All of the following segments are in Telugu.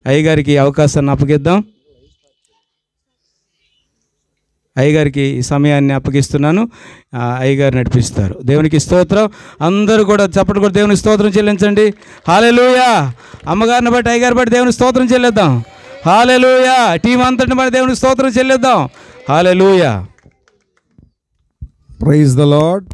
అయ్యగారికి ఈ అవకాశాన్ని అప్పగిద్దాం అయ్యగారికి ఈ సమయాన్ని అప్పగిస్తున్నాను ఆ, అయ్యగారు నడిపిస్తారు దేవునికి స్తోత్రం అందరూ కూడా చప్పటి కూడా దేవునికి స్తోత్రం చెల్లించండి హాలెలూయా అమ్మగారిని బట్టి అయ్యగారి బట్టి దేవునికి స్తోత్రం చెల్లిద్దాం హాలెలూయా టీం అంతటిని బట్టి దేవునికి స్తోత్రం చెల్లిద్దాం hallelujah praise the Lord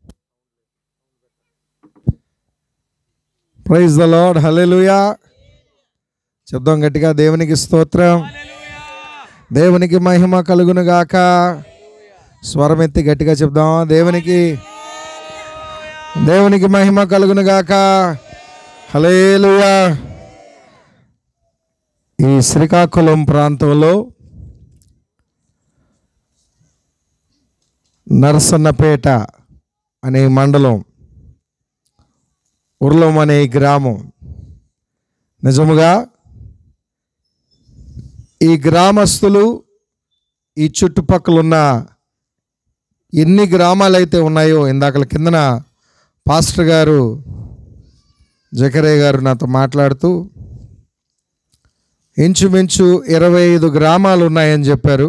praise the Lord hallelujah చెప్దాం గట్టిగా దేవునికి స్తోత్రం దేవునికి మహిమ కలుగును గాక స్వరమెత్తి గట్టిగా చెప్దాం దేవునికి దేవునికి మహిమ కలుగును గాక హల్లెలూయా ఈ శ్రీకాకుళం ప్రాంతంలో నరసన్నపేట అనే మండలం ఉర్లం అనే గ్రామం నిజముగా ఈ గ్రామస్తులు ఈ చుట్టుపక్కల ఉన్న ఎన్ని గ్రామాలు అయితే ఉన్నాయో ఇందాకల కిందన పాస్టర్ గారు జకరయ్య గారు నాతో మాట్లాడుతూ ఇంచుమించు ఇరవై ఐదు గ్రామాలు ఉన్నాయని చెప్పారు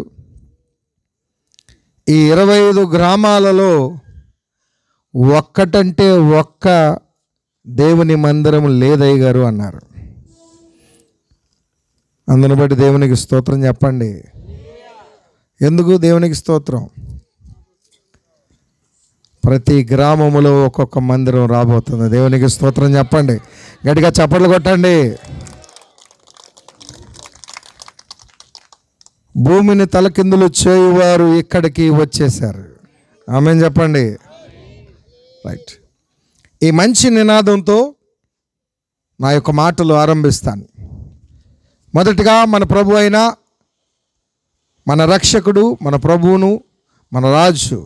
ఈ ఇరవై ఐదు గ్రామాలలో ఒక్కటంటే ఒక్క దేవుని మందిరం లేదయ్య గారు అన్నారు అందుని బట్టి దేవునికి స్తోత్రం చెప్పండి ఎందుకు దేవునికి స్తోత్రం ప్రతి గ్రామములో ఒక్కొక్క మందిరం రాబోతుంది దేవునికి స్తోత్రం చెప్పండి గట్టిగా చప్పట్లు కొట్టండి భూమిని తలకిందులు చేయువారు ఇక్కడికి వచ్చేసారు ఆమె చెప్పండి రైట్ ఈ మంచి నినాదంతో నా యొక్క మాటలు ఆరంభిస్తాను మొదటిగా మన ప్రభు అయిన మన రక్షకుడు మన ప్రభువును మన రాజు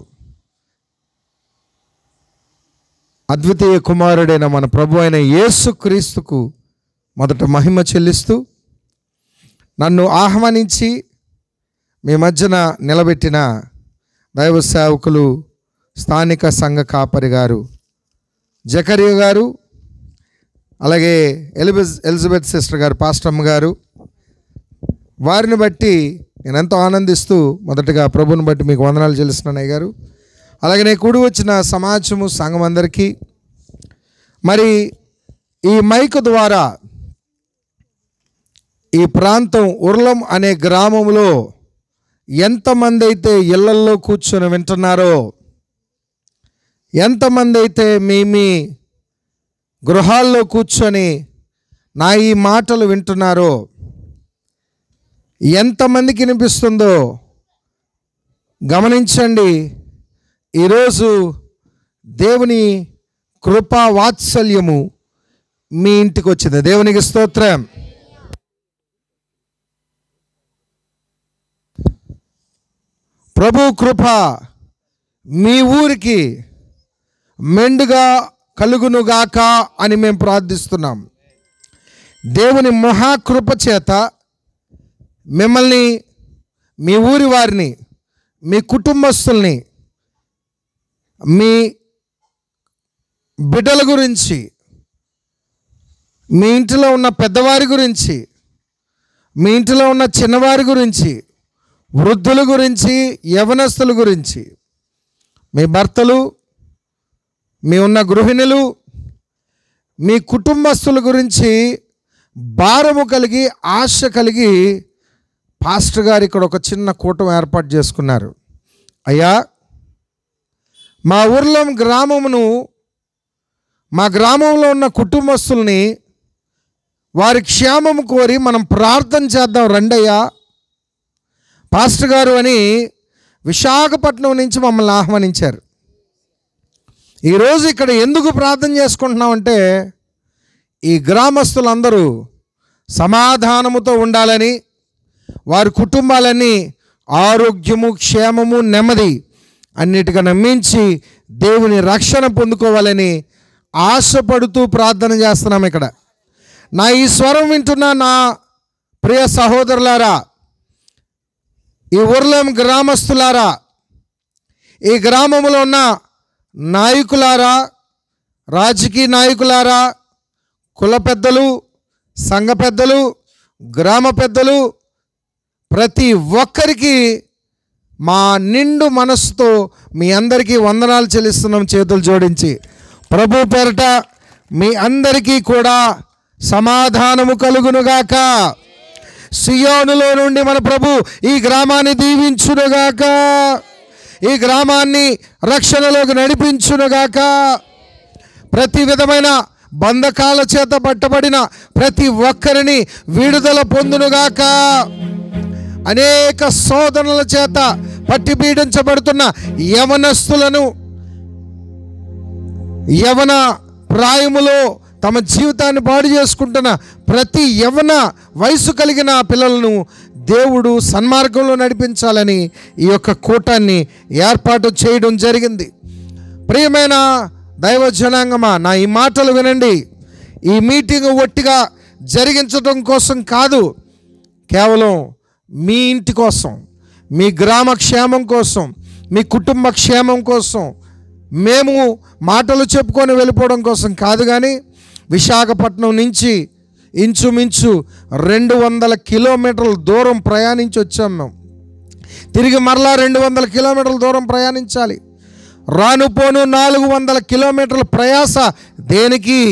అద్వితీయ కుమారుడైన మన ప్రభు అయిన యేసుక్రీస్తుకు మొదట మహిమ చెల్లిస్తూ నన్ను ఆహ్వానించి మీ మధ్యన నిలబెట్టిన దైవ సేవకులు స్థానిక సంఘ కాపరి గారు జకరియా గారు అలాగే ఎలిబెజ్ ఎలిజబెత్ సిస్టర్ గారు పాస్టమ్మ గారు వారిని బట్టి నేను ఎంతో ఆనందిస్తూ మొదటగా ప్రభుని బట్టి మీకు వందనాలు చెల్లిస్తున్నాను అయ్య గారు అలాగే నేను కూడి వచ్చిన సమాజము సంఘం అందరికీ మరి ఈ మైక్ ద్వారా ఈ ప్రాంతం ఉర్లం అనే గ్రామంలో ఎంతమంది అయితే ఇళ్లల్లో కూర్చొని వింటున్నారో ఎంతమంది అయితే మీ మీ గృహాల్లో కూర్చొని నా ఈ మాటలు వింటున్నారో ఎంతమందికి వినిపిస్తుందో గమనించండి ఈరోజు దేవుని కృపా వాత్సల్యము మీ ఇంటికి వచ్చింది దేవునికి స్తోత్రం ప్రభు కృప మీ ఊరికి మెండుగా కలుగునుగాక అని మేము ప్రార్థిస్తున్నాం దేవుని మహాకృప చేత మిమ్మల్ని మీ ఊరి వారిని మీ కుటుంబస్తుల్ని మీ బిడ్డల గురించి మీ ఇంటిలో ఉన్న పెద్దవారి గురించి మీ ఇంటిలో ఉన్న చిన్నవారి గురించి వృద్ధుల గురించి యవనస్తుల గురించి మీ భర్తలు మీ ఉన్న గృహిణులు మీ కుటుంబస్తుల గురించి భారము కలిగి ఆశ కలిగి పాస్టర్ గారు ఇక్కడ ఒక చిన్న కూటం ఏర్పాటు చేసుకున్నారు అయ్యా మా ఊర్లో గ్రామమును మా గ్రామంలో ఉన్న కుటుంబస్తుల్ని వారి క్షేమము కోరి మనం ప్రార్థన చేద్దాం రండయ్యా పాస్టర్ గారు అని విశాఖపట్నం నుంచి మమ్మల్ని ఆహ్వానించారు ఈరోజు ఇక్కడ ఎందుకు ప్రార్థన చేసుకుంటున్నామంటే ఈ గ్రామస్తులందరూ సమాధానముతో ఉండాలని వారి కుటుంబాలన్నీ ఆరోగ్యము క్షేమము నెమ్మది అన్నిటికన్నా మించి దేవుని రక్షణ పొందుకోవాలని ఆశపడుతూ ప్రార్థన చేస్తున్నాం ఇక్కడ నా ఈ స్వరం వింటున్న నా ప్రియ సహోదరులారా ఈ ఊర్లం గ్రామస్తులారా ఈ గ్రామంలో ఉన్న నాయకులారా రాజకీయ నాయకులారా కుల పెద్దలు సంఘ పెద్దలు గ్రామ పెద్దలు ప్రతి ఒక్కరికి మా నిండు మనస్సుతో మీ అందరికీ వందనాలు చెల్లిస్తున్నాం చేతులు జోడించి ప్రభు పేరట మీ అందరికీ కూడా సమాధానము కలుగునుగాక సియోనులో నుండి మన ప్రభు ఈ గ్రామాన్ని దీవించునుగాక ఈ గ్రామాన్ని రక్షణలోకి నడిపించునుగాక ప్రతి విధమైన బంధకాల చేత పట్టబడిన ప్రతి ఒక్కరిని విడుదల పొందునుగాక అనేక శోధనల చేత పట్టి పీడించబడుతున్న యవనస్తులను యవన ప్రాయములో తమ జీవితాన్ని పాడు చేసుకుంటున్న ప్రతి యవన వయసు కలిగిన పిల్లలను దేవుడు సన్మార్గంలో నడిపించాలని ఈ యొక్క కూటాన్ని ఏర్పాటు చేయడం జరిగింది ప్రియమైన దైవ జనాంగమా నా ఈ మాటలు వినండి ఈ మీటింగ్ ఒట్టిగా జరిగించడం కోసం కాదు కేవలం మీ ఇంటి కోసం మీ గ్రామ క్షేమం కోసం మీ కుటుంబ క్షేమం కోసం మేము మాటలు చెప్పుకొని వెళ్ళిపోవడం కోసం కాదు కానీ విశాఖపట్నం నుంచి ఇంచుమించు రెండు వందల కిలోమీటర్ల దూరం ప్రయాణించి వచ్చాం మేము తిరిగి మరలా రెండు వందల కిలోమీటర్ల దూరం ప్రయాణించాలి రాను పోను నాలుగు వందల కిలోమీటర్ల ప్రయాస దేనికి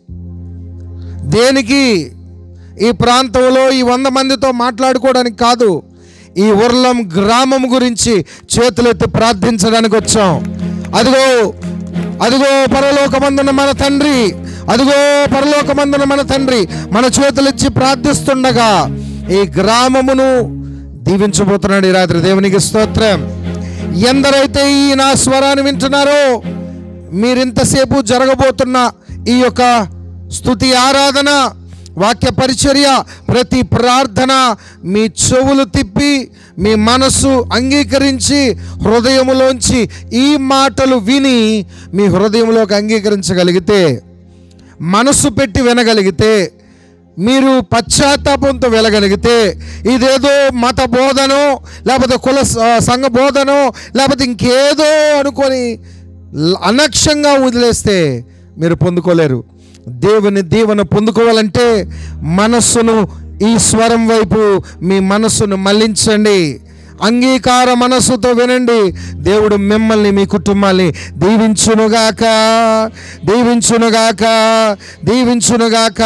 దేనికి ఈ ప్రాంతంలో ఈ వంద మందితో మాట్లాడుకోవడానికి కాదు ఈ ఉర్లం గ్రామం గురించి చేతులెత్తి ప్రార్థించడానికి వచ్చాం అదిగో అదిగో పరలోకమందున మన తండ్రి అదిగో పరలోకమందున మన తండ్రి మన చేతులిచ్చి ప్రార్థిస్తుండగా ఈ గ్రామమును దీవించబోతున్నాడు ఈ రాత్రి దేవునికి స్తోత్రం ఎందరైతే ఈ నా స్వరాన్ని వింటున్నారో మీరింతసేపు జరగబోతున్న ఈ యొక్క స్తుతి ఆరాధన వాక్య పరిచర్య ప్రతి ప్రార్థన మీ చెవులు తిప్పి మీ మనసు అంగీకరించి హృదయములోంచి ఈ మాటలు విని మీ హృదయంలోకి అంగీకరించగలిగితే మనసు పెట్టి వినగలిగితే మీరు పశ్చాత్తాపంతో వెళ్ళగలిగితే ఇదేదో మత బోధనో లేకపోతే కుల స- సంఘ బోధనో లేకపోతే ఇంకేదో అనుకొని ల- అనక్షంగా వదిలేస్తే మీరు పొందుకోలేరు దేవుని దీవెన పొందుకోవాలంటే మనస్సును ఈ స్వరం వైపు మీ మనస్సును మళ్లించండి అంగీకార మనస్సుతో వినండి దేవుడు మిమ్మల్ని మీ కుటుంబాన్ని దీవించునుగాక దీవించునుగాక దీవించునుగాక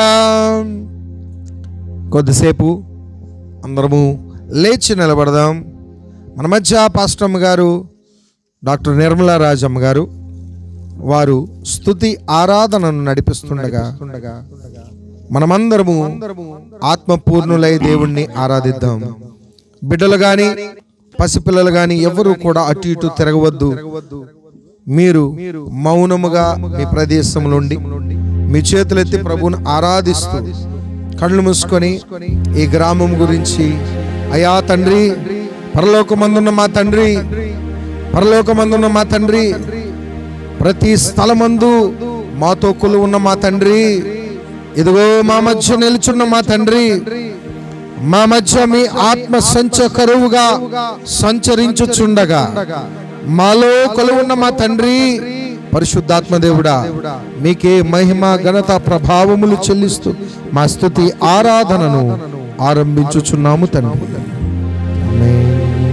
కొద్దిసేపు అందరము లేచి నిలబడదాం మన మధ్య పాస్టమ్ గారు డాక్టర్ నిర్మలా రాజమ్మ గారు వారు స్తుతి ఆరాధనను నడిపిస్తుండగా మనమందరము ఆత్మపూర్ణులై దేవుణ్ణి ఆరాధిద్దాం బిడ్డలు గాని పసిపిల్లలు గాని ఎవరు కూడా అటు ఇటు తిరగవద్దు మీరు మౌనముగా మీ ప్రదేశం నుండి మీ చేతులెత్తి ప్రభువును ఆరాధిస్తూ కళ్ళు మూసుకొని ఈ గ్రామం గురించి అయా తండ్రి పరలోకమందున్న మా తండ్రి పరలోకమందున్న మా తండ్రి ప్రతి స్థలమందు మాతో కొలువున్న మా తండ్రి ఇదిగో మా మధ్య నిలుచున్న మా తండ్రి మా మధ్య మీ ఆత్మ సంచ కరువుగా సంచరించుచుండగా మాలో కొలువున్న మా తండ్రి పరిశుద్ధాత్మ దేవుడా మీకే మహిమ ఘనత ప్రభావములు చెల్లిస్తూ మా స్తుతి ఆరాధనను ఆరంభించుచున్నాము తండ్రి ఆమేన్.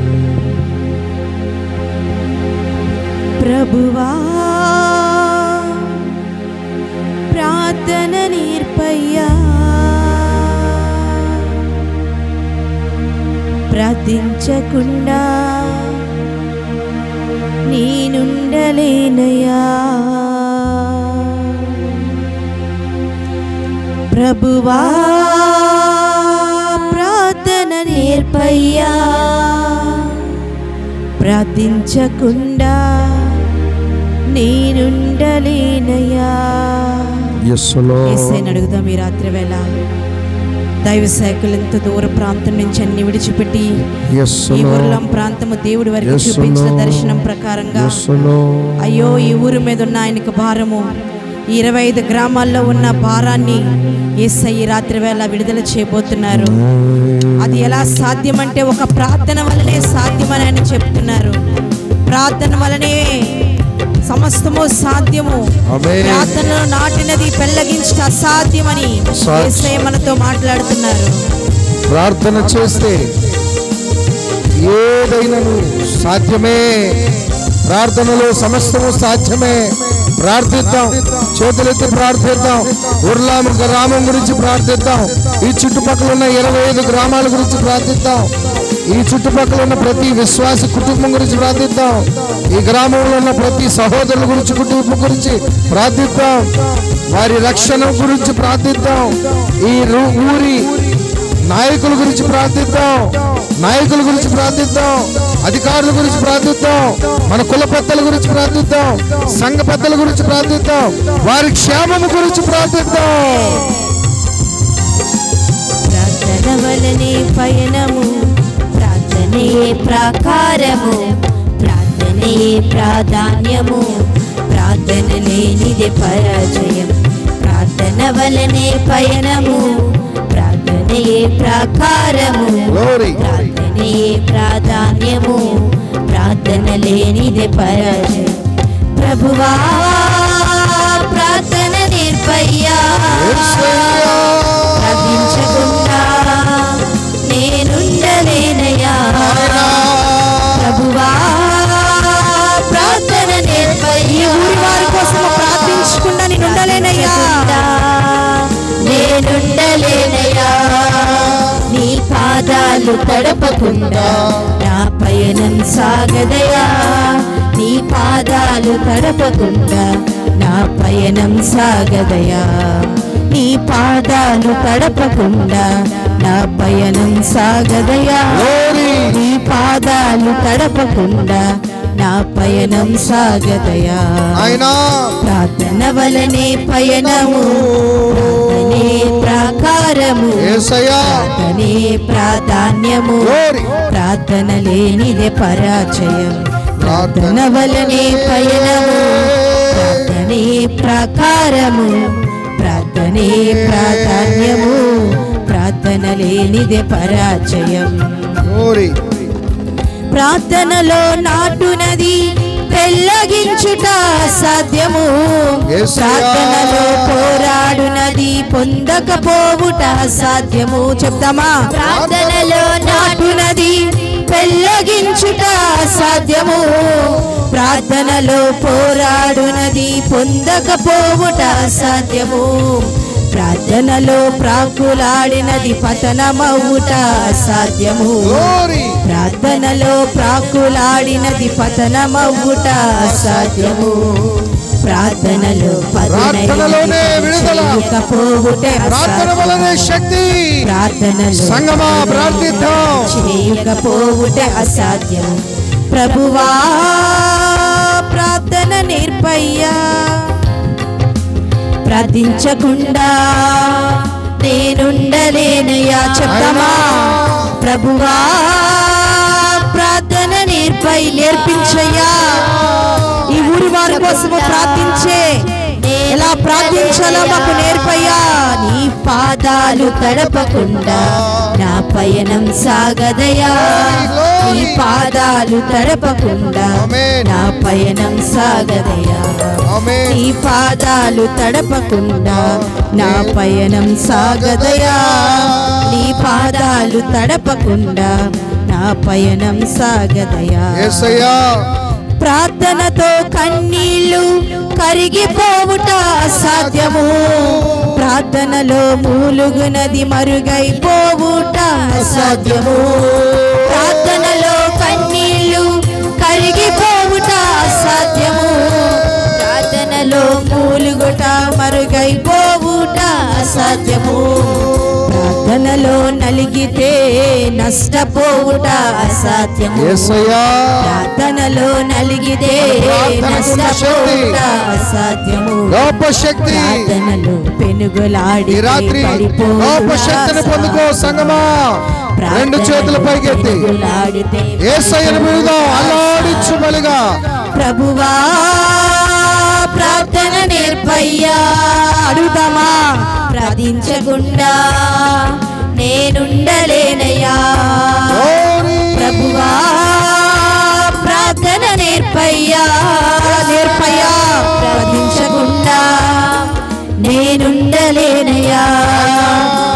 ప్రభువా ప్రార్థన నేర్పయ్యా ప్రార్థించకుండా నేనుండలేనయ్యా ప్రభువా ప్రార్థన నేర్పయ్యా ప్రార్థించకుండా నేనుండలేనయ్యా యేసులో ఏసైని అడుగుదాం ఈ రాత్రి వేళ దైవ శాఖలు ఎంత దూర ప్రాంతం నుంచి అన్ని విడిచిపెట్టి ఈ యేసులో ఊర్లం ప్రాంతము దేవుడి వరకు యేసులో. చూపించిన దర్శనం ప్రకారంగా యేసులో అయ్యో ఈ ఊరి మీద ఉన్న ఆయనకు భారము ఈ ఇరవై ఐదు గ్రామాల్లో ఉన్న భారాన్ని ఏసై ఈ రాత్రి వేళ విడుదల చేయబోతున్నారు అది ఎలా సాధ్యమంటే ఒక ప్రార్థన వల్లనే సాధ్యమని ఆయన చెప్తున్నారు ప్రార్థన వలనే సమస్తము సాధ్యము ఆమేన్. ప్రార్థనలో నాటినది పెళ్ళగించట అసాధ్యమని అసాధ్యం. యేసయ్య మనతో మాట్లాడుతున్నారు ప్రార్థన చేస్తే ఏదైనను సాధ్యమే ప్రార్థనలో సమస్తము సాధ్యమే ప్రార్థిద్దాం చేతులెత్తి ప్రార్థిద్దాం ఉర్లాం గ్రామం గురించి ప్రార్థిద్దాం ఈ చుట్టుపక్కల ఉన్న ఇరవై ఐదు గ్రామాల గురించి ప్రార్థిద్దాం ఈ చుట్టుపక్కల ఉన్న ప్రతి విశ్వాస కుటుంబం గురించి ప్రార్థిద్దాం ఈ గ్రామంలో ఉన్న ప్రతి సహోదరుల గురించి కుటుంబం గురించి ప్రార్థిద్దాం వారి రక్షణ గురించి ప్రార్థిద్దాం ఈ రు- ఊరి నాయకుల గురించి ప్రార్థిద్దాం నాయకుల గురించి ప్రార్థిద్దాం అధికారుల గురించి ప్రార్థిద్దాం మన కుల పెద్దల గురించి ప్రార్థిద్దాం సంఘ పెద్దల గురించి ప్రార్థిద్దాం వారి క్షేమము గురించి ప్రార్థిద్దాం ప్రార్థన వలనే పయనము ప్రార్థనే ప్రాకారము ప్రార్థనే ప్రాధాన్యము ప్రార్థన లేనిదే పరాజయం ప్రార్థన వలనే పయనము ప్రార్థనే ప్రాకారము Glory. ప్రార్థనే ప్రాధాన్యము ప్రార్థన లేనిదే పరాజయం ప్రభువా ప్రార్థన నిర్భయ్యా యేసయ్యా. ప్రార్థించకుండా నేనుండలేనయ్యా ప్రభువా ప్రార్థన ఈ ఊరి వారి కోసం ప్రార్థించకుండా నేను ఉండలేనయ్యా నేనుండలేనయ్యా నీ పాదాలు తడపకుండా నా పయనం సాగదయా నీ పాదాలు తడపకుండా నా పయనం సాగదయా నీ పాదాలు తడపకుండా నా పయనం సాగదయా Glory. నీ పాదాలు తడపకుండా నా పయనం సాగదయా ఆయనా ప్రార్థన వలనే పయనము ప్రార్థనే ప్రాకారము యేసయ్యా. ప్రార్థనే ప్రాధాన్యము Glory. ప్రార్థన లేనిదే పరాజయం ప్రార్థన వలనే పయనము ప్రార్థనే ప్రాకారము ప్రార్థనే ప్రాధాన్యము ప్రార్థన లేనిదే పరాజయం Glory. ప్రార్థనలో నాటునది పెళ్ళగించుట సాధ్యము యేసయ్యా. ప్రార్థనలో పోరాడునది పొందకపోవుట సాధ్యము చెప్తామా ప్రార్థనలో నాటునది పెళ్ళగించుట సాధ్యము ప్రార్థనలో పోరాడునది పొందకపోవుట సాధ్యము ప్రార్థనలో ప్రాకులాడినది పతనమవుట సాధ్యము Glory. ప్రార్థనలో ప్రాకులాడినది పతనమవ్వుట అసాధ్యము ప్రార్థనలో ప్రార్థనలోనే విడుదల. చేయకపోవుట ప్రార్థన వలనే శక్తి ప్రార్థనలో సంగమా ప్రార్థిద్దాం చేయకపోవుట అసాధ్యం ప్రభువా ప్రార్థన నేర్పయ్యా ప్రార్థించకుండా నేనుండలేనయ్యా చెప్తామా ప్రభువా ప్రార్థన నేర్పై నేర్పించయ్యా ఈ ఊరి వారి కోసము ప్రార్థించే ఎలా ప్రార్థించాలో మాకు నేర్పయ్యా నీ పాదాలు తడపకుండా నా పయనం సాగదయా నీ పాదాలు తడపకుండా ఆమేన్. నా పయనం సాగదయా ఆమేన్. నీ పాదాలు తడపకుండా నా పయనం సాగదయా నీ పాదాలు తడపకుండా నా పయనం సాగదయా యేసయ్యా ప్రార్థనతో కన్నీళ్లు కరిగిపోవుట అసాధ్యము ప్రార్థనలో మూలుగునది మరుగైపోవుట అసాధ్యము ప్రార్థనలో కన్నీళ్లు కరిగిపోవుట అసాధ్యము ప్రార్థనలో మూలుగుట మరుగైపోవుట అసాధ్యము ప్రార్థనలో నలిగితే నష్టపోవుట అసాధ్యము యేసయ్యా ప్రార్థనలో నలిగితే ప్రార్థనకున్న నష్టపోవుట అసాధ్యము గొప్ప శక్తి ప్రార్థనలో పెనుగులాడి ఈ రాత్రి గొప్ప శక్తిని పొందుకో సంగమా రెండు చేతుల పైకెత్తి ఏసయ్యను మీదుగా అల్లాడించు బలిగా ప్రభువా ప్రార్థన నేర్పయ్యా అడుగుదామా ప్రార్థించకుండా నేనుండలేనయ్యా Glory. ప్రభువా ప్రార్థన నేర్పయ్యా నేర్పయ్యా ప్రార్థించకుండా నేనుండలేనయ్యా నీ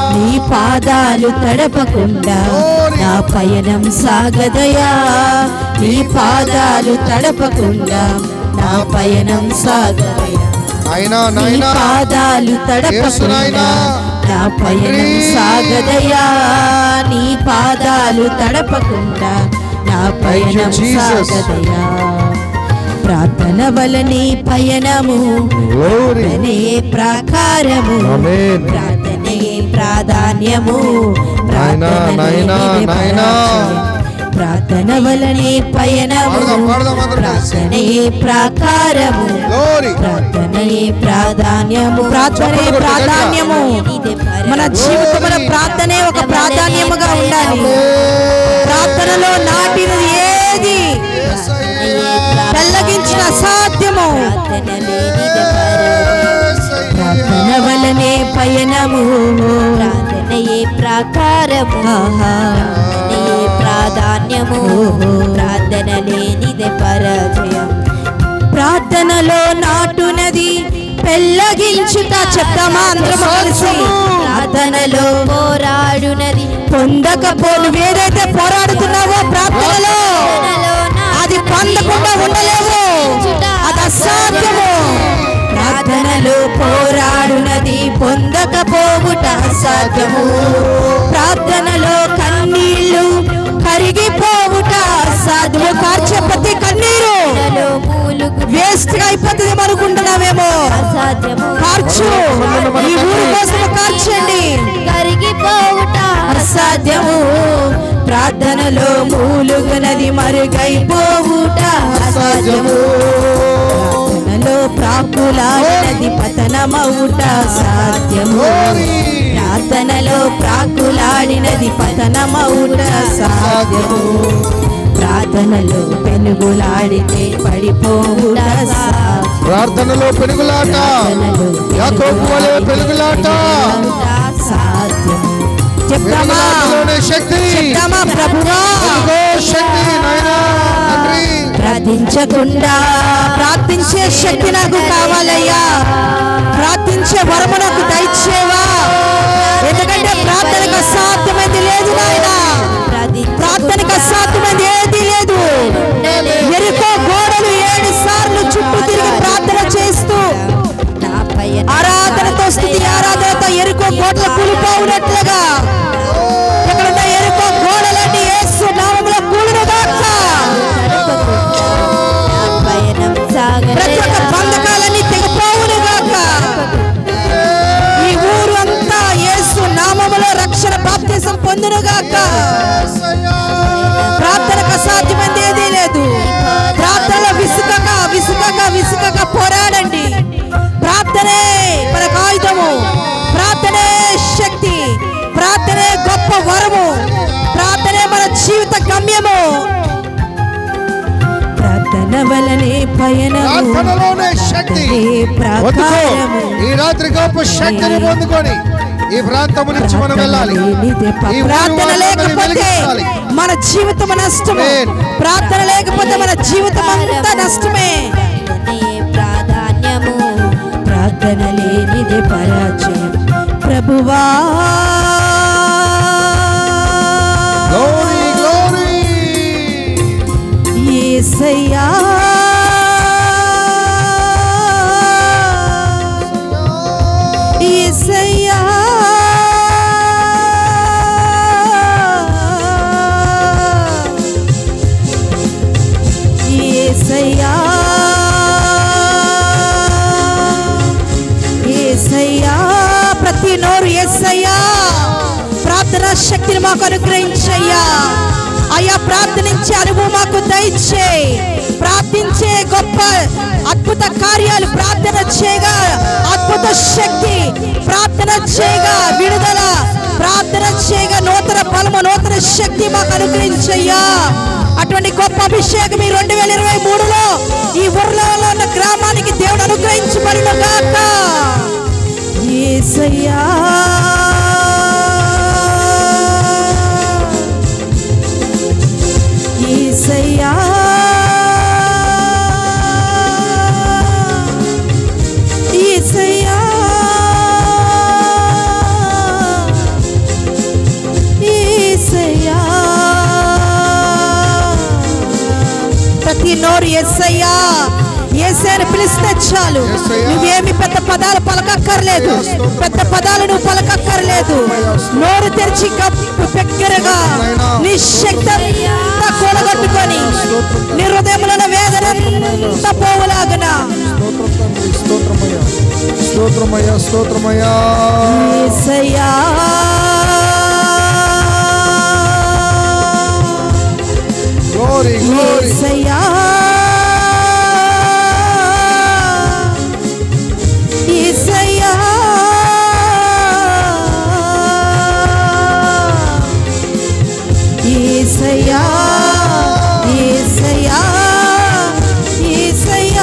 పాదాలు తడపకుండా నా పయనం సాగదయా నీ పాదాలు తడపకుండా నా పయనం సాగదయా నాయనా నీ నాయనా పాదాలు యేసు తడపకుండా నాయనా. నా పయనం తండ్రి. సాగదయా నీ పాదాలు తడపకుండా నా పయనం Jesus. సాగదయా ప్రార్థన వలనే పయనము Glory. ప్రార్థనే ప్రాకారము Amen. ప్రార్థనే ప్రాధాన్యము నాయనా, నాయనా, నాయనా. ప్రార్థన వలనే పయనము పాడదాం, పాడదాం అందరం కలిసి. ప్రార్థనే ప్రాకారము Glory. ప్రార్థనే ప్రాధాన్యము ప్రార్థనే చప్పట్లు కొట్టు ప్రాధాన్యము మన జీవితంలో ప్రార్థనే ఒక ప్రాధాన్యముగా ఉండాలి ప్రార్థనలో నాటినది ఏది పెళ్ళగించిన అసాధ్యము ప్రార్థన వలనే పయనము ప్రార్థనయే ప్రాకారము ప్రార్థనయే ప్రాధాన్యము ప్రార్థన లేనిదే పరాజయం ప్రార్థనలో నాటునది పెళ్ళగించుట చెప్తామా అందరం కలిసి ప్రార్థనలో పోరాడునది పొందకపోను ఏదైతే పోరాడుతున్నావో ప్రార్థనలో అది పొందకుండా ఉండలేవు అది అసాధ్యము ప్రార్థనలో పోరాడునది పొందకపోవుట అసాధ్యము ప్రార్థనలో కన్నీళ్లు కరిగిపోవుట అసాధ్యము కార్చే ప్రతి కన్నీరు ప్రార్థనలో మూలుగు వేస్ట్ గా అయిపోతుంది అనుకుంటున్నావేమో అసాధ్యము కార్చు ఈ ఊరు కోసం కార్చండి కరిగిపోవుట అసాధ్యము ప్రార్థనలో మూలుగునది మరుగైపోవుట అసాధ్యము ప్రార్థనలో ప్రాకులాడినది పతనమవుట సాధ్యము ప్రార్థనలో ప్రాకులాడినది పతనమవుట సాధ్యము ప్రార్థనలో పెనుగులాడితే పడిపోవుట సాధ్యము ప్రార్థనలో పెనుగులాట యాకోబు వలె పెనుగులాట సాధ్యము చెప్తామా పెనుగులాటలోనే శక్తి చెప్తామా ప్రభువా అదిగో శక్తి నాయనా తండ్రి ప్రార్థించకుండా ప్రార్థించే శక్తి నాకు కావాలయ్యా ప్రార్థించే వరము నాకు దయచేవా ఎందుకంటే ప్రార్థనకు అసాధ్యమైంది లేదు నాయన ప్రార్థనకు అసాధ్యమైంది ఏది లేదు ఎరుకో గోడలు ఏడు సార్లు చుట్టూ తిరిగి ప్రార్థన చేస్తూ ఆరాధనతో స్థితి ఆరాధనతో ఎరుకో గోడలు కూలిపోవునట్లుగా ఎక్కడున్న ఎరుకో గోడలన్నీ యేసు నామములో కూలినగాక ప్రతి ఒక్క బంధకాలన్నీ తెగిపోవునుగాక ఈ ఊరు అంతా యేసు నామములో రక్షణ బాప్తిసం పొందునుగాక ప్రార్థనకు అసాధ్యమైంది ఏదీ లేదు ప్రార్థనలో విసుకక విసుకక విసుకక పోరాడండి ప్రార్థనే మనకు ఆయుధము ప్రార్థనే శక్తి ప్రార్థనే గొప్ప వరము ప్రార్థనే మన జీవిత గమ్యము ప్రార్థన వలనే పయనము ప్రార్థనలోనే శక్తి ప్రార్థనే పొందుకో ప్రాకారము ఈ రాత్రి గొప్ప శక్తిని పొందుకొని ఈ ప్రాంతము నుంచి మనం వెళ్ళాలి ఈ ఊరు ప్రార్థన వాళ్ళందరినీ లేకపోతే వెలిగించాలి. మన జీవితం నష్టమే Amen. ప్రార్థన లేకపోతే మన జీవితం అంతా నష్టమే ప్రాధాన్యము ప్రార్థన లేనిదే పరాజయం ప్రభువా గ్లోరీ గ్లోరీ యేసయ్యా యేసయ్యా యేసయ్యా యేసయ్యా ప్రతి నోరు యేసయ్యా ప్రార్థన శక్తిని మాకు అనుగ్రహించయ్యా అయ్యా ప్రార్థనించే అనుభవం మాకు దయచే ప్రార్థించే గొప్ప అద్భుత కార్యాలు ప్రార్థన చేయగా అద్భుత శక్తి ప్రార్థన చేయగా విడుదల ప్రార్థన చేయగా నూతన బలము నూతన శక్తి మాకు అనుగ్రహించయ్యా అటువంటి గొప్ప అభిషేకం ఈ రెండు వేల ఇరవై మూడులో ఈ ఊర్లో ఉన్న గ్రామానికి దేవుడు అనుగ్రహించబడిన గాక యేసయ్యా యేసయ్యా యేసయ్యా ప్రతి నోరు ఎస్సయ్యా ఏసైని పిలిస్తే చాలు యేసయ్యా. నువ్వేమి పెద్ద పదాలు పలకక్కర్లేదు పెద్ద పదాలు నువ్వు పలకక్కర్లేదు నోరు తెరిచి గప్పు పెక్కరగా నీ శక్తి అంతా కూడగట్టుకొని నీ హృదయంలో వేదన అంతా పోవులాగన స్తోత్రం తండ్రి స్తోత్రమయ్యా స్తోత్రమయ్యా స్తోత్రమయ్యా ఏసయ్యా గ్లోరీ గ్లోరీ ఏసయ్యా ఏసయ్యా ఏసయ్యా ఏసయ్యా ఏసయ్యా